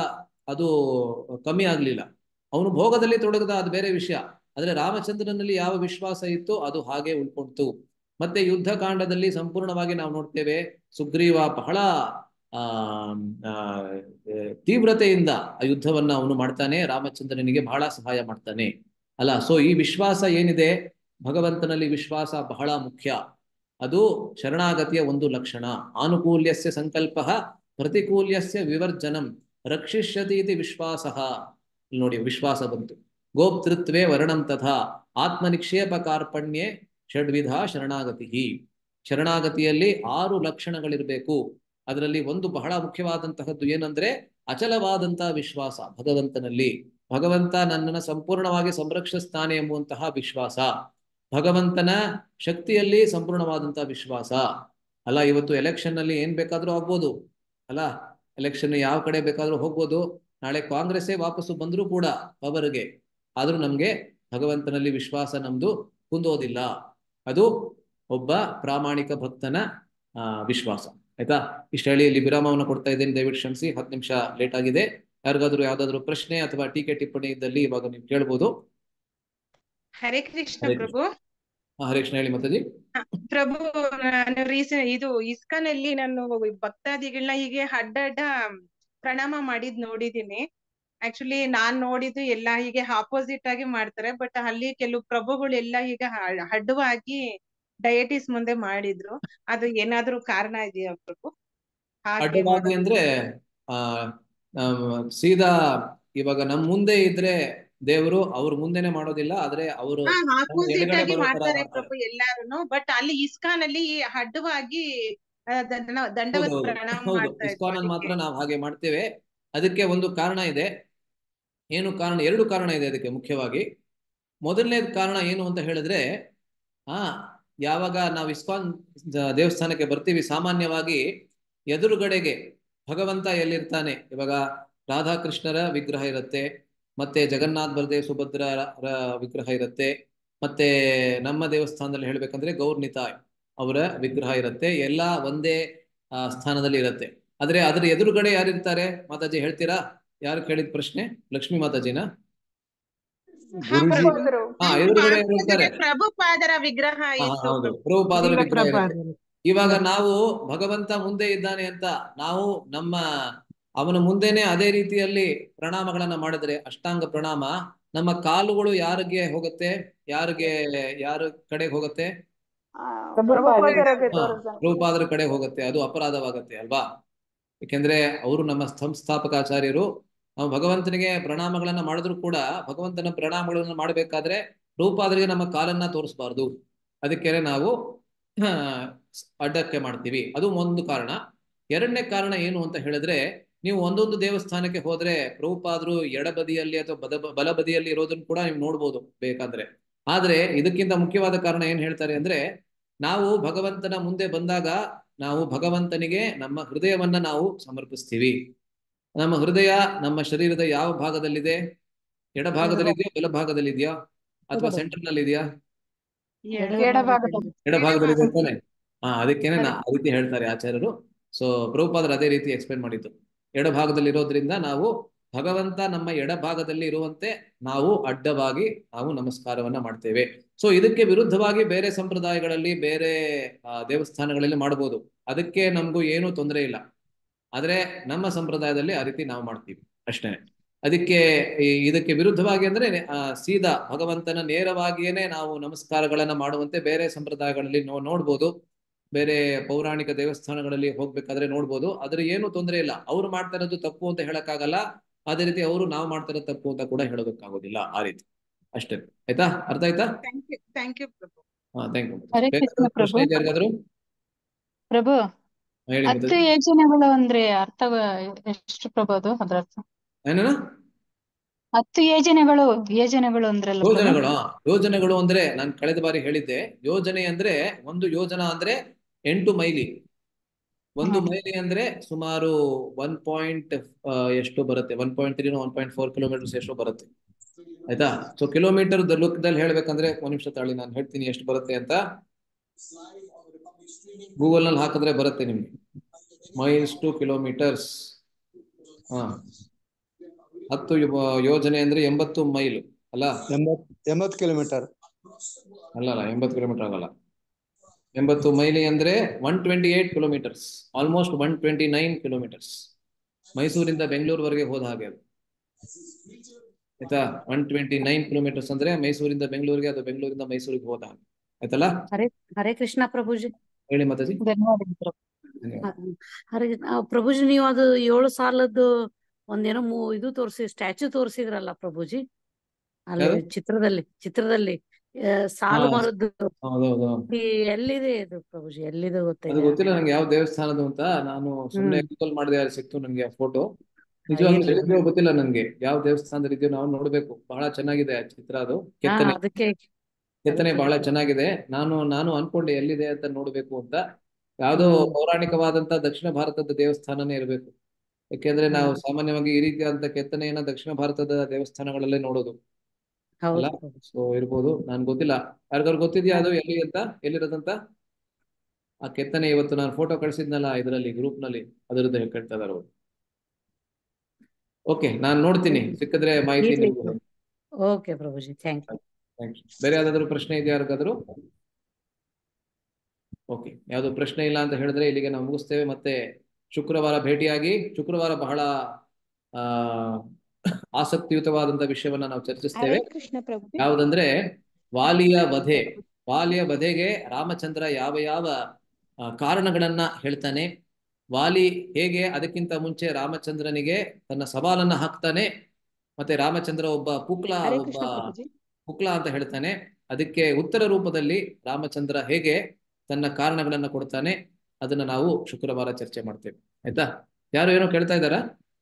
Speaker 1: ಅದು ಕಮ್ಮಿ ಆಗ್ಲಿಲ್ಲ ಅವನು ಭೋಗದಲ್ಲಿ ತೊಡಗದ ಅದು ಬೇರೆ ವಿಷಯ ಆದ್ರೆ ರಾಮಚಂದ್ರನಲ್ಲಿ ಯಾವ ವಿಶ್ವಾಸ ಇತ್ತು ಅದು ಹಾಗೆ ಉಳ್ಕೊಳ್ತು ಮತ್ತೆ ಯುದ್ಧ ಕಾಂಡದಲ್ಲಿ ಸಂಪೂರ್ಣವಾಗಿ ನಾವು ನೋಡ್ತೇವೆ ಸುಗ್ರೀವ ಬಹಳ ಆ ಆ, ತೀವ್ರತೆಯಿಂದ ಆ ಯುದ್ಧವನ್ನ ಅವನು ಮಾಡ್ತಾನೆ ರಾಮಚಂದ್ರನಿಗೆ ಬಹಳ ಸಹಾಯ ಮಾಡ್ತಾನೆ ಅಲ್ಲ ಸೊ ಈ ವಿಶ್ವಾಸ ಏನಿದೆ ಭಗವಂತನಲ್ಲಿ ವಿಶ್ವಾಸ ಬಹಳ ಮುಖ್ಯ ಅದು ಶರಣಾಗತಿಯ ಒಂದು ಲಕ್ಷಣ ಆನುಕೂಲ್ಯಸ್ಯ ಸಂಕಲ್ಪ ಪ್ರತಿಕೂಲ್ಯಸ್ಯ ವಿವರ್ಜನಂ ರಕ್ಷಿಷ್ಯತಿ ಇತಿ ವಿಶ್ವಾಸ ನೋಡಿ ವಿಶ್ವಾಸ ಬಂತು ಗೋಪ್ತೃತ್ವೇ ವರ್ಣಂ ತಥಾ ಆತ್ಮನಿಕ್ಷೇಪ ಕಾರ್ಪಣ್ಯೆ ಷಡ್ವಿಧ ಶರಣಾಗತಿ ಶರಣಾಗತಿಯಲ್ಲಿ ಆರು ಲಕ್ಷಣಗಳಿರಬೇಕು ಅದರಲ್ಲಿ ಒಂದು ಬಹಳ ಮುಖ್ಯವಾದಂತಹದ್ದು ಏನಂದ್ರೆ ಅಚಲವಾದಂತಹ ವಿಶ್ವಾಸ ಭಗವಂತನಲ್ಲಿ ಭಗವಂತ ನನ್ನನ್ನು ಸಂಪೂರ್ಣವಾಗಿ ಸಂರಕ್ಷಿಸ್ತಾನೆ ಎಂಬುವಂತಹ ವಿಶ್ವಾಸ ಭಗವಂತನ ಶಕ್ತಿಯಲ್ಲಿ ಸಂಪೂರ್ಣವಾದಂತಹ ವಿಶ್ವಾಸ ಅಲ್ಲ ಇವತ್ತು ಎಲೆಕ್ಷನ್ ನಲ್ಲಿ ಏನ್ ಬೇಕಾದ್ರೂ ಆಗ್ಬೋದು ಅಲ್ಲ ಎಲೆಕ್ಷನ್ ಯಾವ ಕಡೆ ಬೇಕಾದ್ರೂ ಹೋಗ್ಬೋದು ನಾಳೆ ಕಾಂಗ್ರೆಸ್ಸೇ ವಾಪಸ್ಸು ಬಂದರೂ ಕೂಡ ಪವರ್ಗೆ ಆದ್ರೂ ನಮ್ಗೆ ಭಗವಂತನಲ್ಲಿ ವಿಶ್ವಾಸ ನಮ್ದು ಕುಂದೋದಿಲ್ಲ ಅದು ಒಬ್ಬ ಪ್ರಾಮಾಣಿಕ ಭಕ್ತನ ಆ ವಿಶ್ವಾಸ ಆಯ್ತಾ ಇಷ್ಟ ಹೇಳಿ ಇಲ್ಲಿ ವಿರಾಮವನ್ನು ಕೊಡ್ತಾ ಇದ್ದೇನೆ ದಯವಿಟ್ಟು ಕ್ಷಮಿಸಿ ಹತ್ತು ನಿಮಿಷ ಲೇಟ್ ಆಗಿದೆ ಯಾರಿಗಾದ್ರೂ ಯಾವ್ದಾದ್ರು ಪ್ರಶ್ನೆ ಅಥವಾ ಟೀಕೆ ಟಿಪ್ಪಣಿ ಇದ್ದಲ್ಲಿ ಇವಾಗ ನೀವು ಕೇಳ್ಬೋದು
Speaker 4: ಹರೇ ಕೃಷ್ಣ
Speaker 1: ಹರೇ
Speaker 4: ಪ್ರಭು
Speaker 1: ಹಾ, ಹರೇ ಕೃಷ್ಣ ಹೇಳಿ ಮಾತಾಜಿ
Speaker 4: ಪ್ರಭು ನಾನು ರೀಸೆಂಟ್ ಇದು ಇಸ್ಕಾನ್ ಅಲ್ಲಿ ನಾನು ಭಕ್ತಾದಿಗಳನ್ನ ಹೀಗೆ ಅಡ್ಡಡ್ಡ ಪ್ರಣಾಮ ಮಾಡಿದ್ ನೋಡಿದೀನಿ ಆಕ್ಚುಲಿ ನಾನ್ ನೋಡಿದ್ದು ಎಲ್ಲ ಹೀಗೆ ಆಪೋಸಿಟ್ ಆಗಿ ಮಾಡ್ತಾರೆ ಬಟ್ ಅಲ್ಲಿ ಕೆಲವು ಪ್ರಭುಗಳು ಎಲ್ಲ ಈಗ ಹ- ಅಡ್ಡವಾಗಿ ಡಯಟಿಸ್ ಮುಂದೆ ಮಾಡಿದ್ರು ಅದು ಏನಾದ್ರೂ ಕಾರಣ ಇದೆಯಾ ಪ್ರಭು ಹಾಗೆ
Speaker 1: ಅಡ್ಡವಾಗಿ
Speaker 4: ಮಾಡೋದು
Speaker 1: ಅಂದ್ರೆ ಆ ನಾವ್ ಸೀದಾ ಇವಾಗ ನಮ್ ಮುಂದೆ ಇದ್ರೆ ದೇವರು ಅವ್ರ ಮುಂದೆನೆ ಮಾಡೋದಿಲ್ಲ ಆದ್ರೆ ಅವರು
Speaker 4: ಹಾ
Speaker 1: ನಮ್ಮ
Speaker 4: ಆಪೋಸಿಟ್
Speaker 1: ಎದುರುಗಡೆ
Speaker 4: ಆಗಿ
Speaker 1: ಬರೋ ತರ
Speaker 4: ಮಾಡ್ತಾರೆ
Speaker 1: ಮಾಡ್ತಾರೆ
Speaker 4: ಪ್ರಭು ಎಲ್ಲಾರುನು ಬಟ್ ಅಲ್ಲಿ ಇಸ್ಕಾನ್ ಅಲ್ಲಿ ಅಡ್ಡವಾಗಿ ಆ, ದಂಡ- ದಂಡವತ್
Speaker 1: ಹೌದು
Speaker 4: ಪ್ರಣಾಮ
Speaker 1: ಹೌದು
Speaker 4: ಮಾಡ್ತಾ ಇದ್ರು
Speaker 1: ಇಸ್ಕಾನ್ ಅಲ್ಲಿ
Speaker 4: ಅದಕ್ಕೆ
Speaker 1: ಮಾತ್ರ ನಾವು ಹಾಗೆ ಮಾಡ್ತೇವೆ ಅದಕ್ಕೆ ಒಂದು ಕಾರಣ ಇದೆ ಏನು ಕಾರಣ ಎರಡು ಕಾರಣ ಇದೆ ಅದಕ್ಕೆ ಮುಖ್ಯವಾಗಿ ಮೊದಲನೇ ಕಾರಣ ಏನು ಅಂತ ಹೇಳಿದ್ರೆ ಆ ಯಾವಾಗ ನಾವು ಇಸ್ಕಾನ್ ದ- ದೇವಸ್ಥಾನಕ್ಕೆ ಬರ್ತೀವಿ ಸಾಮಾನ್ಯವಾಗಿ ಎದುರುಗಡೆಗೆ ಭಗವಂತ ಎಲ್ಲಿರ್ತಾನೆ ಇವಾಗ ರಾಧಾಕೃಷ್ಣರ ವಿಗ್ರಹ ಇರುತ್ತೆ ಮತ್ತೆ ಜಗನ್ನಾಥ್ ಬಲದೇವ್ ಸುಭದ್ರ ವಿಗ್ರಹ ಇರುತ್ತೆ ಮತ್ತೆ ನಮ್ಮ ದೇವಸ್ಥಾನದಲ್ಲಿ ಹೇಳ್ಬೇಕಂದ್ರೆ ಗೌರ್ನಿತಾಯ್ ಅವರ ವಿಗ್ರಹ ಇರುತ್ತೆ ಎಲ್ಲ ಒಂದೇ ಆ, ಸ್ಥಾನದಲ್ಲಿ ಇರುತ್ತೆ ಆದ್ರೆ ಅದ್ರ ಎದುರುಗಡೆ ಯಾರಿರ್ತಾರೆ ಮಾತಾಜಿ ಹೇಳ್ತೀರಾ ಯಾರು ಕೇಳಿದ ಪ್ರಶ್ನೆ ಲಕ್ಷ್ಮೀ ಮಾತಾಜಿನ
Speaker 4: ಹಾ
Speaker 7: ಗುರುಜಿ
Speaker 4: ಪ್ರಭು
Speaker 1: ಹಾ
Speaker 4: ನಮ್ಮ
Speaker 1: ಎದುರುಗಡೆ
Speaker 4: ಆಶ್ರಮದಲ್ಲಿ
Speaker 1: ಯಾರಿರ್ತಾರೆ
Speaker 4: ಪ್ರಭುಪಾದರ ವಿಗ್ರಹ
Speaker 1: ಹಾ ಹಾ,
Speaker 4: ಇತ್ತು
Speaker 1: ಹೌದು
Speaker 4: ಪ್ರಭು
Speaker 1: ಪ್ರಭುಪಾದರ
Speaker 7: ಇಲ್ಲ
Speaker 1: ವಿಗ್ರಹ ಇರುತ್ತೆ
Speaker 7: ಪ್ರಭಾದರು
Speaker 1: ಇವಾಗ ನಾವು ಭಗವಂತ ಮುಂದೆ ಇದ್ದಾನೆ ಅಂತ ನಾವು ನಮ್ಮ ಅವನ ಮುಂದೆನೆ ಅದೇ ರೀತಿಯಲ್ಲಿ ಪ್ರಣಾಮಗಳನ್ನ ಮಾಡಿದ್ರೆ ಅಷ್ಟಾಂಗ ಪ್ರಣಾಮ ನಮ್ಮ ಕಾಲುಗಳು ಯಾರಿಗೆ ಹೋಗುತ್ತೆ ಯಾರಿಗೆ ಯಾರ ಕಡೆಗೆ ಹೋಗುತ್ತೆ
Speaker 6: ಆ, ಪ್ರಭುಪಾದರಿಗೆ
Speaker 1: ಹಾ
Speaker 6: ತೋರಿಸ್ದಂಗೆ
Speaker 1: ಪ್ರಭುಪಾದರ ಕಡೆ ಹೋಗುತ್ತೆ ಅದು ಅಪರಾಧವಾಗತ್ತೆ ಅಲ್ವಾ ಯಾಕೆಂದ್ರೆ ಅವರು ನಮ್ಮ ಸಂಸ್ಥಾಪಕಾಚಾರ್ಯರು ನಾವು ಭಗವಂತನಿಗೆ ಪ್ರಣಾಮಗಳನ್ನ ಮಾಡಿದ್ರು ಕೂಡ ಭಗವಂತನ ಪ್ರಣಾಮಗಳನ್ನ ಮಾಡಬೇಕಾದ್ರೆ ರೂಪಾದರಿಗೆ ನಮ್ಮ ಕಾಲನ್ನ ತೋರಿಸಬಾರ್ದು ಅದಕ್ಕೆ ನಾವು ಆ, ಅಡ್ಡಕ್ಕೆ ಮಾಡ್ತೀವಿ ಅದು ಒಂದು ಕಾರಣ ಎರಡನೇ ಕಾರಣ ಏನು ಅಂತ ಹೇಳಿದ್ರೆ ನೀವು ಒಂದೊಂದು ದೇವಸ್ಥಾನಕ್ಕೆ ಹೋದ್ರೆ ಪ್ರಭುಪಾದರು ಎಡಬದಿಯಲ್ಲಿ ಅಥವಾ ಬದ ಬಲಬದಿಯಲ್ಲಿ ಇರೋದನ್ನ ಕೂಡ ನೀವು ನೋಡ್ಬೋದು ಬೇಕಾದ್ರೆ ಆದ್ರೆ ಇದಕ್ಕಿಂತ ಮುಖ್ಯವಾದ ಕಾರಣ ಏನ್ ಹೇಳ್ತಾರೆ ಅಂದ್ರೆ ನಾವು ಭಗವಂತನ ಮುಂದೆ ಬಂದಾಗ ನಾವು ಭಗವಂತನಿಗೆ ನಮ್ಮ ಹೃದಯವನ್ನ ನಾವು ಸಮರ್ಪಿಸ್ತೀವಿ ನಮ್ಮ ಹೃದಯ ನಮ್ಮ ಶರೀರದ ಯಾವ ಭಾಗದಲ್ಲಿದೆ ಎಡಭಾಗದಲ್ಲಿದೆಯಾ ಬಲಭಾಗದಲ್ಲಿದೆಯಾ ಅಥವಾ ಸೆಂಟರ್ ನಲ್ಲಿ ಇದೆಯಾ
Speaker 6: ಎಡಭಾಗದಲ್ಲಿ
Speaker 1: ಎಡಭಾಗದಲ್ಲಿ ಇದೆ ತಾನೆ ಹಾ ಅದಕ್ಕೇನೆ ನಾ ಆ ರೀತಿ ಹೇಳ್ತಾರೆ ಆಚಾರ್ಯರು ಸೊ ಪ್ರಭುಪಾದರು ಅದೇ ರೀತಿ ಎಕ್ಸ್ಪ್ಲೇನ್ ಮಾಡಿದ್ದು ಎಡಭಾಗದಲ್ಲಿ ಇರೋದ್ರಿಂದ ನಾವು ಭಗವಂತ ನಮ್ಮ ಎಡಭಾಗದಲ್ಲಿ ಇರುವಂತೆ ನಾವು ಅಡ್ಡವಾಗಿ ನಾವು ನಮಸ್ಕಾರವನ್ನ ಮಾಡ್ತೇವೆ ಸೊ ಇದಕ್ಕೆ ವಿರುದ್ಧವಾಗಿ ಬೇರೆ ಸಂಪ್ರದಾಯಗಳಲ್ಲಿ ಬೇರೆ ಆ, ದೇವಸ್ಥಾನಗಳಲ್ಲಿ ಮಾಡ್ಬೋದು ಅದಕ್ಕೆ ನಮಗೂ ಏನೂ ತೊಂದರೆ ಇಲ್ಲ ಆದ್ರೆ ನಮ್ಮ ಸಂಪ್ರದಾಯದಲ್ಲಿ ಆ ರೀತಿ ನಾವು ಮಾಡ್ತೀವಿ ಅಷ್ಟೇ ಅದಕ್ಕೆ ಈ- ಇದಕ್ಕೆ ವಿರುದ್ಧವಾಗಿ ಅಂದ್ರೆ ಆ, ಸೀದಾ ಭಗವಂತನ ನೇರವಾಗಿಯೇನೆ ನಾವು ನಮಸ್ಕಾರಗಳನ್ನ ಮಾಡುವಂತೆ ಬೇರೆ ಸಂಪ್ರದಾಯಗಳಲ್ಲಿ ನೋ ನೋಡ್ಬೋದು ಬೇರೆ ಪೌರಾಣಿಕ ದೇವಸ್ಥಾನಗಳಲ್ಲಿ ಹೋಗ್ಬೇಕಾದ್ರೆ ನೋಡ್ಬೋದು ಅದ್ರ ಏನು ತೊಂದರೆ ಇಲ್ಲ ಅವ್ರು ಮಾಡ್ತಾ ಇರೋದು ತಪ್ಪು ಅಂತ ಹೇಳಕ್ಕಾಗಲ್ಲ ಅದೇ ರೀತಿ ಅವರು ನಾವು ಮಾಡ್ತಾ ಇರೋದು ತಪ್ಪು ಅಂತ ಕೂಡ ಹೇಳೋದಕ್ಕಾಗೋದಿಲ್ಲ ಆ ರೀತಿ ಅಷ್ಟೇ ಆಯ್ತಾ ಅರ್ಥ ಆಯ್ತಾ
Speaker 4: thank you thank you Prabhu
Speaker 1: ಹಾ ಥ್ಯಾಂಕ್ ಯು
Speaker 2: ಹರೇ ಕೃಷ್ಣ
Speaker 1: ಪ್ರಶ್ನೆ
Speaker 2: ಪ್ರಭು
Speaker 1: ಇದೆ ಯಾರಿಗಾದ್ರು
Speaker 2: ಪ್ರಭು
Speaker 1: ಹೇಳಿ
Speaker 2: ಹತ್ತು
Speaker 1: ಮಾತಾಡಿ
Speaker 2: ಯೋಜನೆಗಳು ಅಂದ್ರೆ ಅರ್ಥ ಎಷ್ಟು ಪ್ರಭು ಅದು ಅದ್ರ ಅರ್ಥ
Speaker 1: ಏನೇನ
Speaker 2: ಹತ್ತು ಯೋಜನೆಗಳು ಯೋಜನೆಗಳು ಅಂದ್ರಲ್ಲ ಪ್ರಭು
Speaker 1: ಯೋಜನೆಗಳು ಹಾ, ಯೋಜನೆಗಳು ಅಂದ್ರೆ ನಾನು ಕಳೆದ ಬಾರಿ ಹೇಳಿದ್ದೆ ಯೋಜನೆ ಅಂದ್ರೆ ಒಂದು ಯೋಜನ ಅಂದ್ರೆ ಎಂಟು ಮೈಲಿ ಒಂದು
Speaker 2: ಹ್ಮ್.
Speaker 1: ಮೈಲಿ ಅಂದ್ರೆ ಸುಮಾರು ಒನ್ ಪಾಯಿಂಟ್ ಎಷ್ಟು ಬರುತ್ತೆ one point three one point four kilometres ಎಷ್ಟು ಬರುತ್ತೆ ಆಯ್ತಾ ಸೊ ಕಿಲೋಮೀಟರ್ ಲುಕ್ದಲ್ಲಿ ಹೇಳ್ಬೇಕಂದ್ರೆ ಒಂದ್ ನಿಮಿಷ ತಾಳಿ ನಾನು ಹೇಳ್ತೀನಿ ಎಷ್ಟು ಬರುತ್ತೆ ಅಂತ ಗೂಗಲ್ ನಲ್ಲಿ ಹಾಕಿದ್ರೆ ಬರುತ್ತೆ ನಿಮ್ಗೆ ಮೈಲ್ಸ್ ಟು ಕಿಲೋಮೀಟರ್ಸ್ ಹಾ ಹತ್ತು ಯೋ- ಯೋಜನೆ ಅಂದ್ರೆ ಎಂಬತ್ತು ಮೈಲು ಅಲ್ಲ
Speaker 9: ಎಂಬತ್ ಎಂಬತ್ತು ಕಿಲೋಮೀಟರ್
Speaker 1: ಅಲ್ಲ ಅಲ್ಲ ಎಂಬತ್ತು ಕಿಲೋಮೀಟರ್ ಆಗಲ್ಲ ಎಂಬತ್ತು ಮೈಲಿ ಅಂದ್ರೆ one twenty eight kilometres almost one twenty nine kilometres ಮೈಸೂರಿಂದ ಬೆಂಗಳೂರುವರೆಗೆ ಹೋದ ಹಾಗೆ ಅದು ಆಯ್ತಾ ಒನ್ ಟ್ವೆಂಟಿ ನೈನ್ ಕಿಲೋಮೀಟರ್ಸ್ ಅಂದ್ರೆ ಮೈಸೂರಿಂದ ಬೆಂಗಳೂರಿಗೆ ಅದು ಬೆಂಗಳೂರಿಂದ ಮೈಸೂರಿಗೆ ಹೋದ ಹಾಗೆ ಆಯ್ತಲ್ಲ
Speaker 10: ಹರೇ ಹರೇ ಕೃಷ್ಣ ಪ್ರಭುಜಿ
Speaker 1: ಹೇಳಿ ಮಾತಾಜಿ
Speaker 2: ಧನ್ಯವಾದಗಳು ಪ್ರಭು
Speaker 1: ಧನ್ಯವಾದ.
Speaker 10: ಹರೇ ಆ, ಪ್ರಭುಜಿ ನೀವು ಅದು ಏಳು ಸಾಲದ್ದು ಒಂದೇನೋ ಮೂ ಇದು ತೋರಿಸಿ ಸ್ಟ್ಯಾಚು ತೋರಿಸಿದ್ರಲ್ಲ ಪ್ರಭುಜಿ ಅಲ್ಲಿ
Speaker 1: ಯಾವ್ದು?
Speaker 10: ಚಿತ್ರದಲ್ಲಿ ಚಿತ್ರದಲ್ಲಿ ಆ, ಸಾಲು
Speaker 1: ಹಾ.
Speaker 10: ಮರದ್ದು
Speaker 1: ಹೌದೌದು
Speaker 10: ಈ ಎಲ್ಲಿದೆ ಇದು ಪ್ರಭುಜಿ ಎಲ್ಲಿದೆ
Speaker 1: ಅದು
Speaker 10: ಗೊತ್ತಿಲ್ಲ
Speaker 1: ಗೊತ್ತಿಲ್ಲ ನಂಗೆ ಯಾವ ದೇವಸ್ಥಾನದ್ದು ಅಂತ ನಾನು ಸುಮ್ಮನೆ
Speaker 10: ಹ್ಮ್.
Speaker 1: ಗೂಗಲ್ ಮಾಡಿದೆ ಅಲ್ಲಿ ಸಿಕ್ತು ನಂಗೆ ಆ ಫೋಟೋ ನಿಜವಾಗ್ಲೂ
Speaker 10: ಇರ್ಲಿ.
Speaker 1: ಎಲ್ಲಿದೆಯೋ ಗೊತ್ತಿಲ್ಲ ನನ್ಗೆ ಯಾವ ದೇವಸ್ಥಾನದಲ್ಲಿ ಇದೆಯೋ ನಾವು ನೋಡ್ಬೇಕು ಬಹಳ ಚೆನ್ನಾಗಿದೆ ಆ ಚಿತ್ರ ಅದು
Speaker 10: ಹಾ
Speaker 1: ಕೆತ್ತನೆ
Speaker 10: ಅದಕ್ಕೆ
Speaker 1: ಕೆತ್ತನೆ ಬಹಳ ಚೆನ್ನಾಗಿದೆ ನಾನು ನಾನು ಅನ್ಕೊಂಡೆ ಎಲ್ಲಿದೆ ಅಂತ ನೋಡ್ಬೇಕು ಅಂತ ಯಾವುದೋ
Speaker 10: ಹ್ಮ್.
Speaker 1: ಪೌರಾಣಿಕವಾದಂತ ದಕ್ಷಿಣ ಭಾರತದ ದೇವಸ್ಥಾನನೇ ಇರಬೇಕು ಯಾಕೆಂದ್ರೆ ನಾವು
Speaker 10: ಹ್ಮ್.
Speaker 1: ಸಾಮಾನ್ಯವಾಗಿ ಈ ರೀತಿಯಾದಂತ ಕೆತ್ತನೆಯನ್ನ ದಕ್ಷಿಣ ಭಾರತದ ದೇವಸ್ಥಾನಗಳಲ್ಲೇ ನೋಡೋದು ಅಲ್ಲ
Speaker 10: ಹೌದು ಪ್ರಭುಜಿ
Speaker 1: ಸೊ ಇರ್ಬೋದು ನನ್ಗೆ ಗೊತ್ತಿಲ್ಲ ಯಾರಿಗಾರು ಗೊತ್ತಿದ್ಯಾ ಅದು ಎಲ್ಲಿ ಅಂತ ಎಲ್ಲಿರೋದಂತ ಆ ಕೆತ್ತನೆ ಇವತ್ತು ನಾನು ಫೋಟೋ ಕಳಿಸಿದ್ನಲ್ಲ ಇದರಲ್ಲಿ ಗ್ರೂಪ್ ನಲ್ಲಿ ಅದರದ್ದು ಹೇಳ್ತಾ ಇದಾರೆ ಅವರು ಓಕೆ ನಾನು ನೋಡ್ತೀನಿ ಸಿಕ್ಕಿದ್ರೆ ಮಾಹಿತಿ
Speaker 10: ಇರ್ಲಿ
Speaker 1: ನಿಮ್ಗೆ
Speaker 10: ಓಕೆ ಪ್ರಭುಜಿ ಥ್ಯಾಂಕ್ ಯು
Speaker 1: ಥ್ಯಾಂಕ್ ಯು ಬೇರೆ ಯಾವ್ದಾದ್ರು ಪ್ರಶ್ನೆ ಇದೆಯಾ ಯಾರಿಗಾದ್ರು ಓಕೆ ಯಾವ್ದು ಪ್ರಶ್ನೆ ಇಲ್ಲ ಅಂತ ಹೇಳಿದ್ರೆ ಇಲ್ಲಿಗೆ ನಾವು ಮುಗಿಸ್ತೇವೆ ಮತ್ತೆ ಶುಕ್ರವಾರ ಭೇಟಿಯಾಗಿ ಶುಕ್ರವಾರ ಬಹಳ ಆ ಆಸಕ್ತಿಯುತವಾದಂತ ವಿಷಯವನ್ನ ನಾವು ಚರ್ಚಿಸ್ತೇವೆ
Speaker 11: ಹರೇ ಕೃಷ್ಣ ಪ್ರಭುಜಿ
Speaker 1: ಯಾವುದಂದ್ರೆ ವಾಲಿಯ ವಧೆ ವಾಲಿಯ ವಧೆಗೆ ರಾಮಚಂದ್ರ ಯಾವ ಯಾವ ಆ, ಕಾರಣಗಳನ್ನ ಹೇಳ್ತಾನೆ ವಾಲಿ ಹೇಗೆ ಅದಕ್ಕಿಂತ ಮುಂಚೆ ರಾಮಚಂದ್ರನಿಗೆ ತನ್ನ ಸವಾಲನ್ನ ಹಾಕ್ತಾನೆ ಮತ್ತೆ ರಾಮಚಂದ್ರ ಒಬ್ಬ ಪುಕ್ಲ
Speaker 11: ಹರೇ
Speaker 1: ಒಬ್ಬ
Speaker 11: ಕೃಷ್ಣ ಪ್ರಭುಜಿ
Speaker 1: ಪುಕ್ಲ ಅಂತ ಹೇಳ್ತಾನೆ ಅದಕ್ಕೆ ಉತ್ತರ ರೂಪದಲ್ಲಿ ರಾಮಚಂದ್ರ ಹೇಗೆ ತನ್ನ ಕಾರಣಗಳನ್ನ ಕೊಡ್ತಾನೆ ಅದನ್ನ ನಾವು ಶುಕ್ರವಾರ ಚರ್ಚೆ ಮಾಡ್ತೇವೆ ಆಯ್ತಾ ಯಾರು ಏನೋ ಕೇಳ್ತಾ ಇದ್ದಾರಾ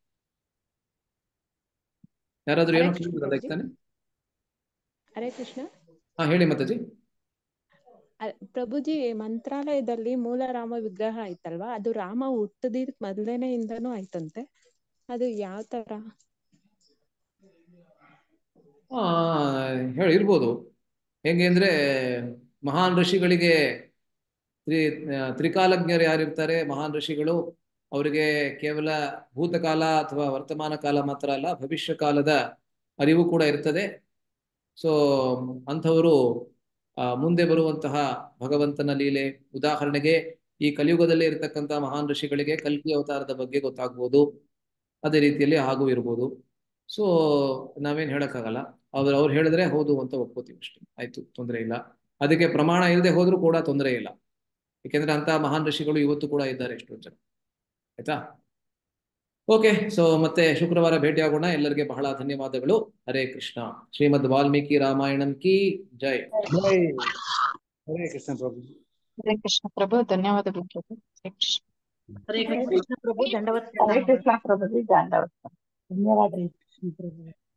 Speaker 1: ಯಾರಾದ್ರೂ
Speaker 11: ಹರೇ
Speaker 1: ಏನೋ
Speaker 11: ಕೃಷ್ಣ
Speaker 1: ಕೇಳಿದ್ರಲ್ಲ ಈಗ
Speaker 11: ಪ್ರಭುಜಿ
Speaker 1: ತಾನೆ
Speaker 11: ಹರೇ ಕೃಷ್ಣ
Speaker 1: ಹಾ ಹೇಳಿ ಮಾತಾಜಿ
Speaker 11: ಅ- ಪ್ರಭುಜಿ ಮಂತ್ರಾಲಯದಲ್ಲಿ ಮೂಲ ರಾಮ ವಿಗ್ರಹ ಐತಲ್ವಾ ಅದು ರಾಮ ಹುಟ್ಟದಿದ್ ಮೊದಲನೆಯಿಂದನೂ ಆಯ್ತಂತೆ ಅದು ಯಾವ ತರ
Speaker 1: ಆ ಹೇಳಿ ಇರ್ಬೋದು ಹೆಂಗೆ ಅಂದ್ರೆ ಮಹಾನ್ ಋಷಿಗಳಿಗೆ ತ್ರಿ ಆ, ತ್ರಿಕಾಲಜ್ಞರು ಯಾರಿರ್ತಾರೆ ಮಹಾನ್ ಋಷಿಗಳು ಅವರಿಗೆ ಕೇವಲ ಭೂತಕಾಲ ಅಥವಾ ವರ್ತಮಾನ ಕಾಲ ಮಾತ್ರ ಅಲ್ಲ ಭವಿಷ್ಯ ಕಾಲದ ಅರಿವು ಕೂಡ ಇರ್ತದೆ ಸೊ ಅಂಥವರು ಆ, ಮುಂದೆ ಬರುವಂತಹ ಭಗವಂತನ ಲೀಲೆ ಉದಾಹರಣೆಗೆ ಈ ಕಲಿಯುಗದಲ್ಲಿ ಇರತಕ್ಕಂತಹ ಮಹಾನ್ ಋಷಿಗಳಿಗೆ ಕಲ್ಕಿ ಅವತಾರದ ಬಗ್ಗೆ ಗೊತ್ತಾಗ್ಬೋದು ಅದೇ ರೀತಿಯಲ್ಲಿ ಹಾಗೂ ಇರ್ಬೋದು ಸೊ ನಾವೇನ್ ಹೇಳಕ್ಕಾಗಲ್ಲ ಅವ್ರು ಅವ್ರು ಹೇಳಿದ್ರೆ ಹೌದು ಅಂತ ಒಪ್ಕೋತೀವಿ ಅಷ್ಟೇ ಆಯ್ತು ತೊಂದರೆ ಇಲ್ಲ ಅದಕ್ಕೆ ಪ್ರಮಾಣ ಇಲ್ಲದೆ ಹೋದ್ರೂ ಕೂಡ ತೊಂದರೆ ಇಲ್ಲ ಯಾಕೆಂದ್ರೆ ಅಂತ ಮಹಾನ್ ಋಷಿಗಳು ಇವತ್ತು ಕೂಡ ಇದ್ದಾರೆ ಎಷ್ಟೋ ಜನ ಆಯ್ತಾ ಓಕೆ ಸೊ ಮತ್ತೆ ಶುಕ್ರವಾರ ಭೇಟಿಯಾಗೋಣ ಎಲ್ಲರಿಗೆ ಬಹಳ ಧನ್ಯವಾದಗಳು ಹರೇ ಕೃಷ್ಣ ಶ್ರೀಮದ್ ವಾಲ್ಮೀಕಿ ರಾಮಾಯಣಂ ಕಿ ಜೈ
Speaker 9: ಜೈ ಹರೇ ಕೃಷ್ಣ ಪ್ರಭು
Speaker 2: ಹರೇ ಕೃಷ್ಣ ಪ್ರಭು ಧನ್ಯವಾದಗಳು ಪ್ರಭು ಹರೇ ಕೃಷ್ಣ
Speaker 10: ಹರೇ
Speaker 11: ಹರೇ
Speaker 10: ಕೃಷ್ಣ ಪ್ರಭು ದಂಡವತ್
Speaker 6: ಹರೇ ಕೃಷ್ಣ ಪ್ರಭುಜಿ ದಂಡವತ್ ಧನ್ಯವಾದ
Speaker 10: ಹರೇ ಕೃಷ್ಣ ಪ್ರಭು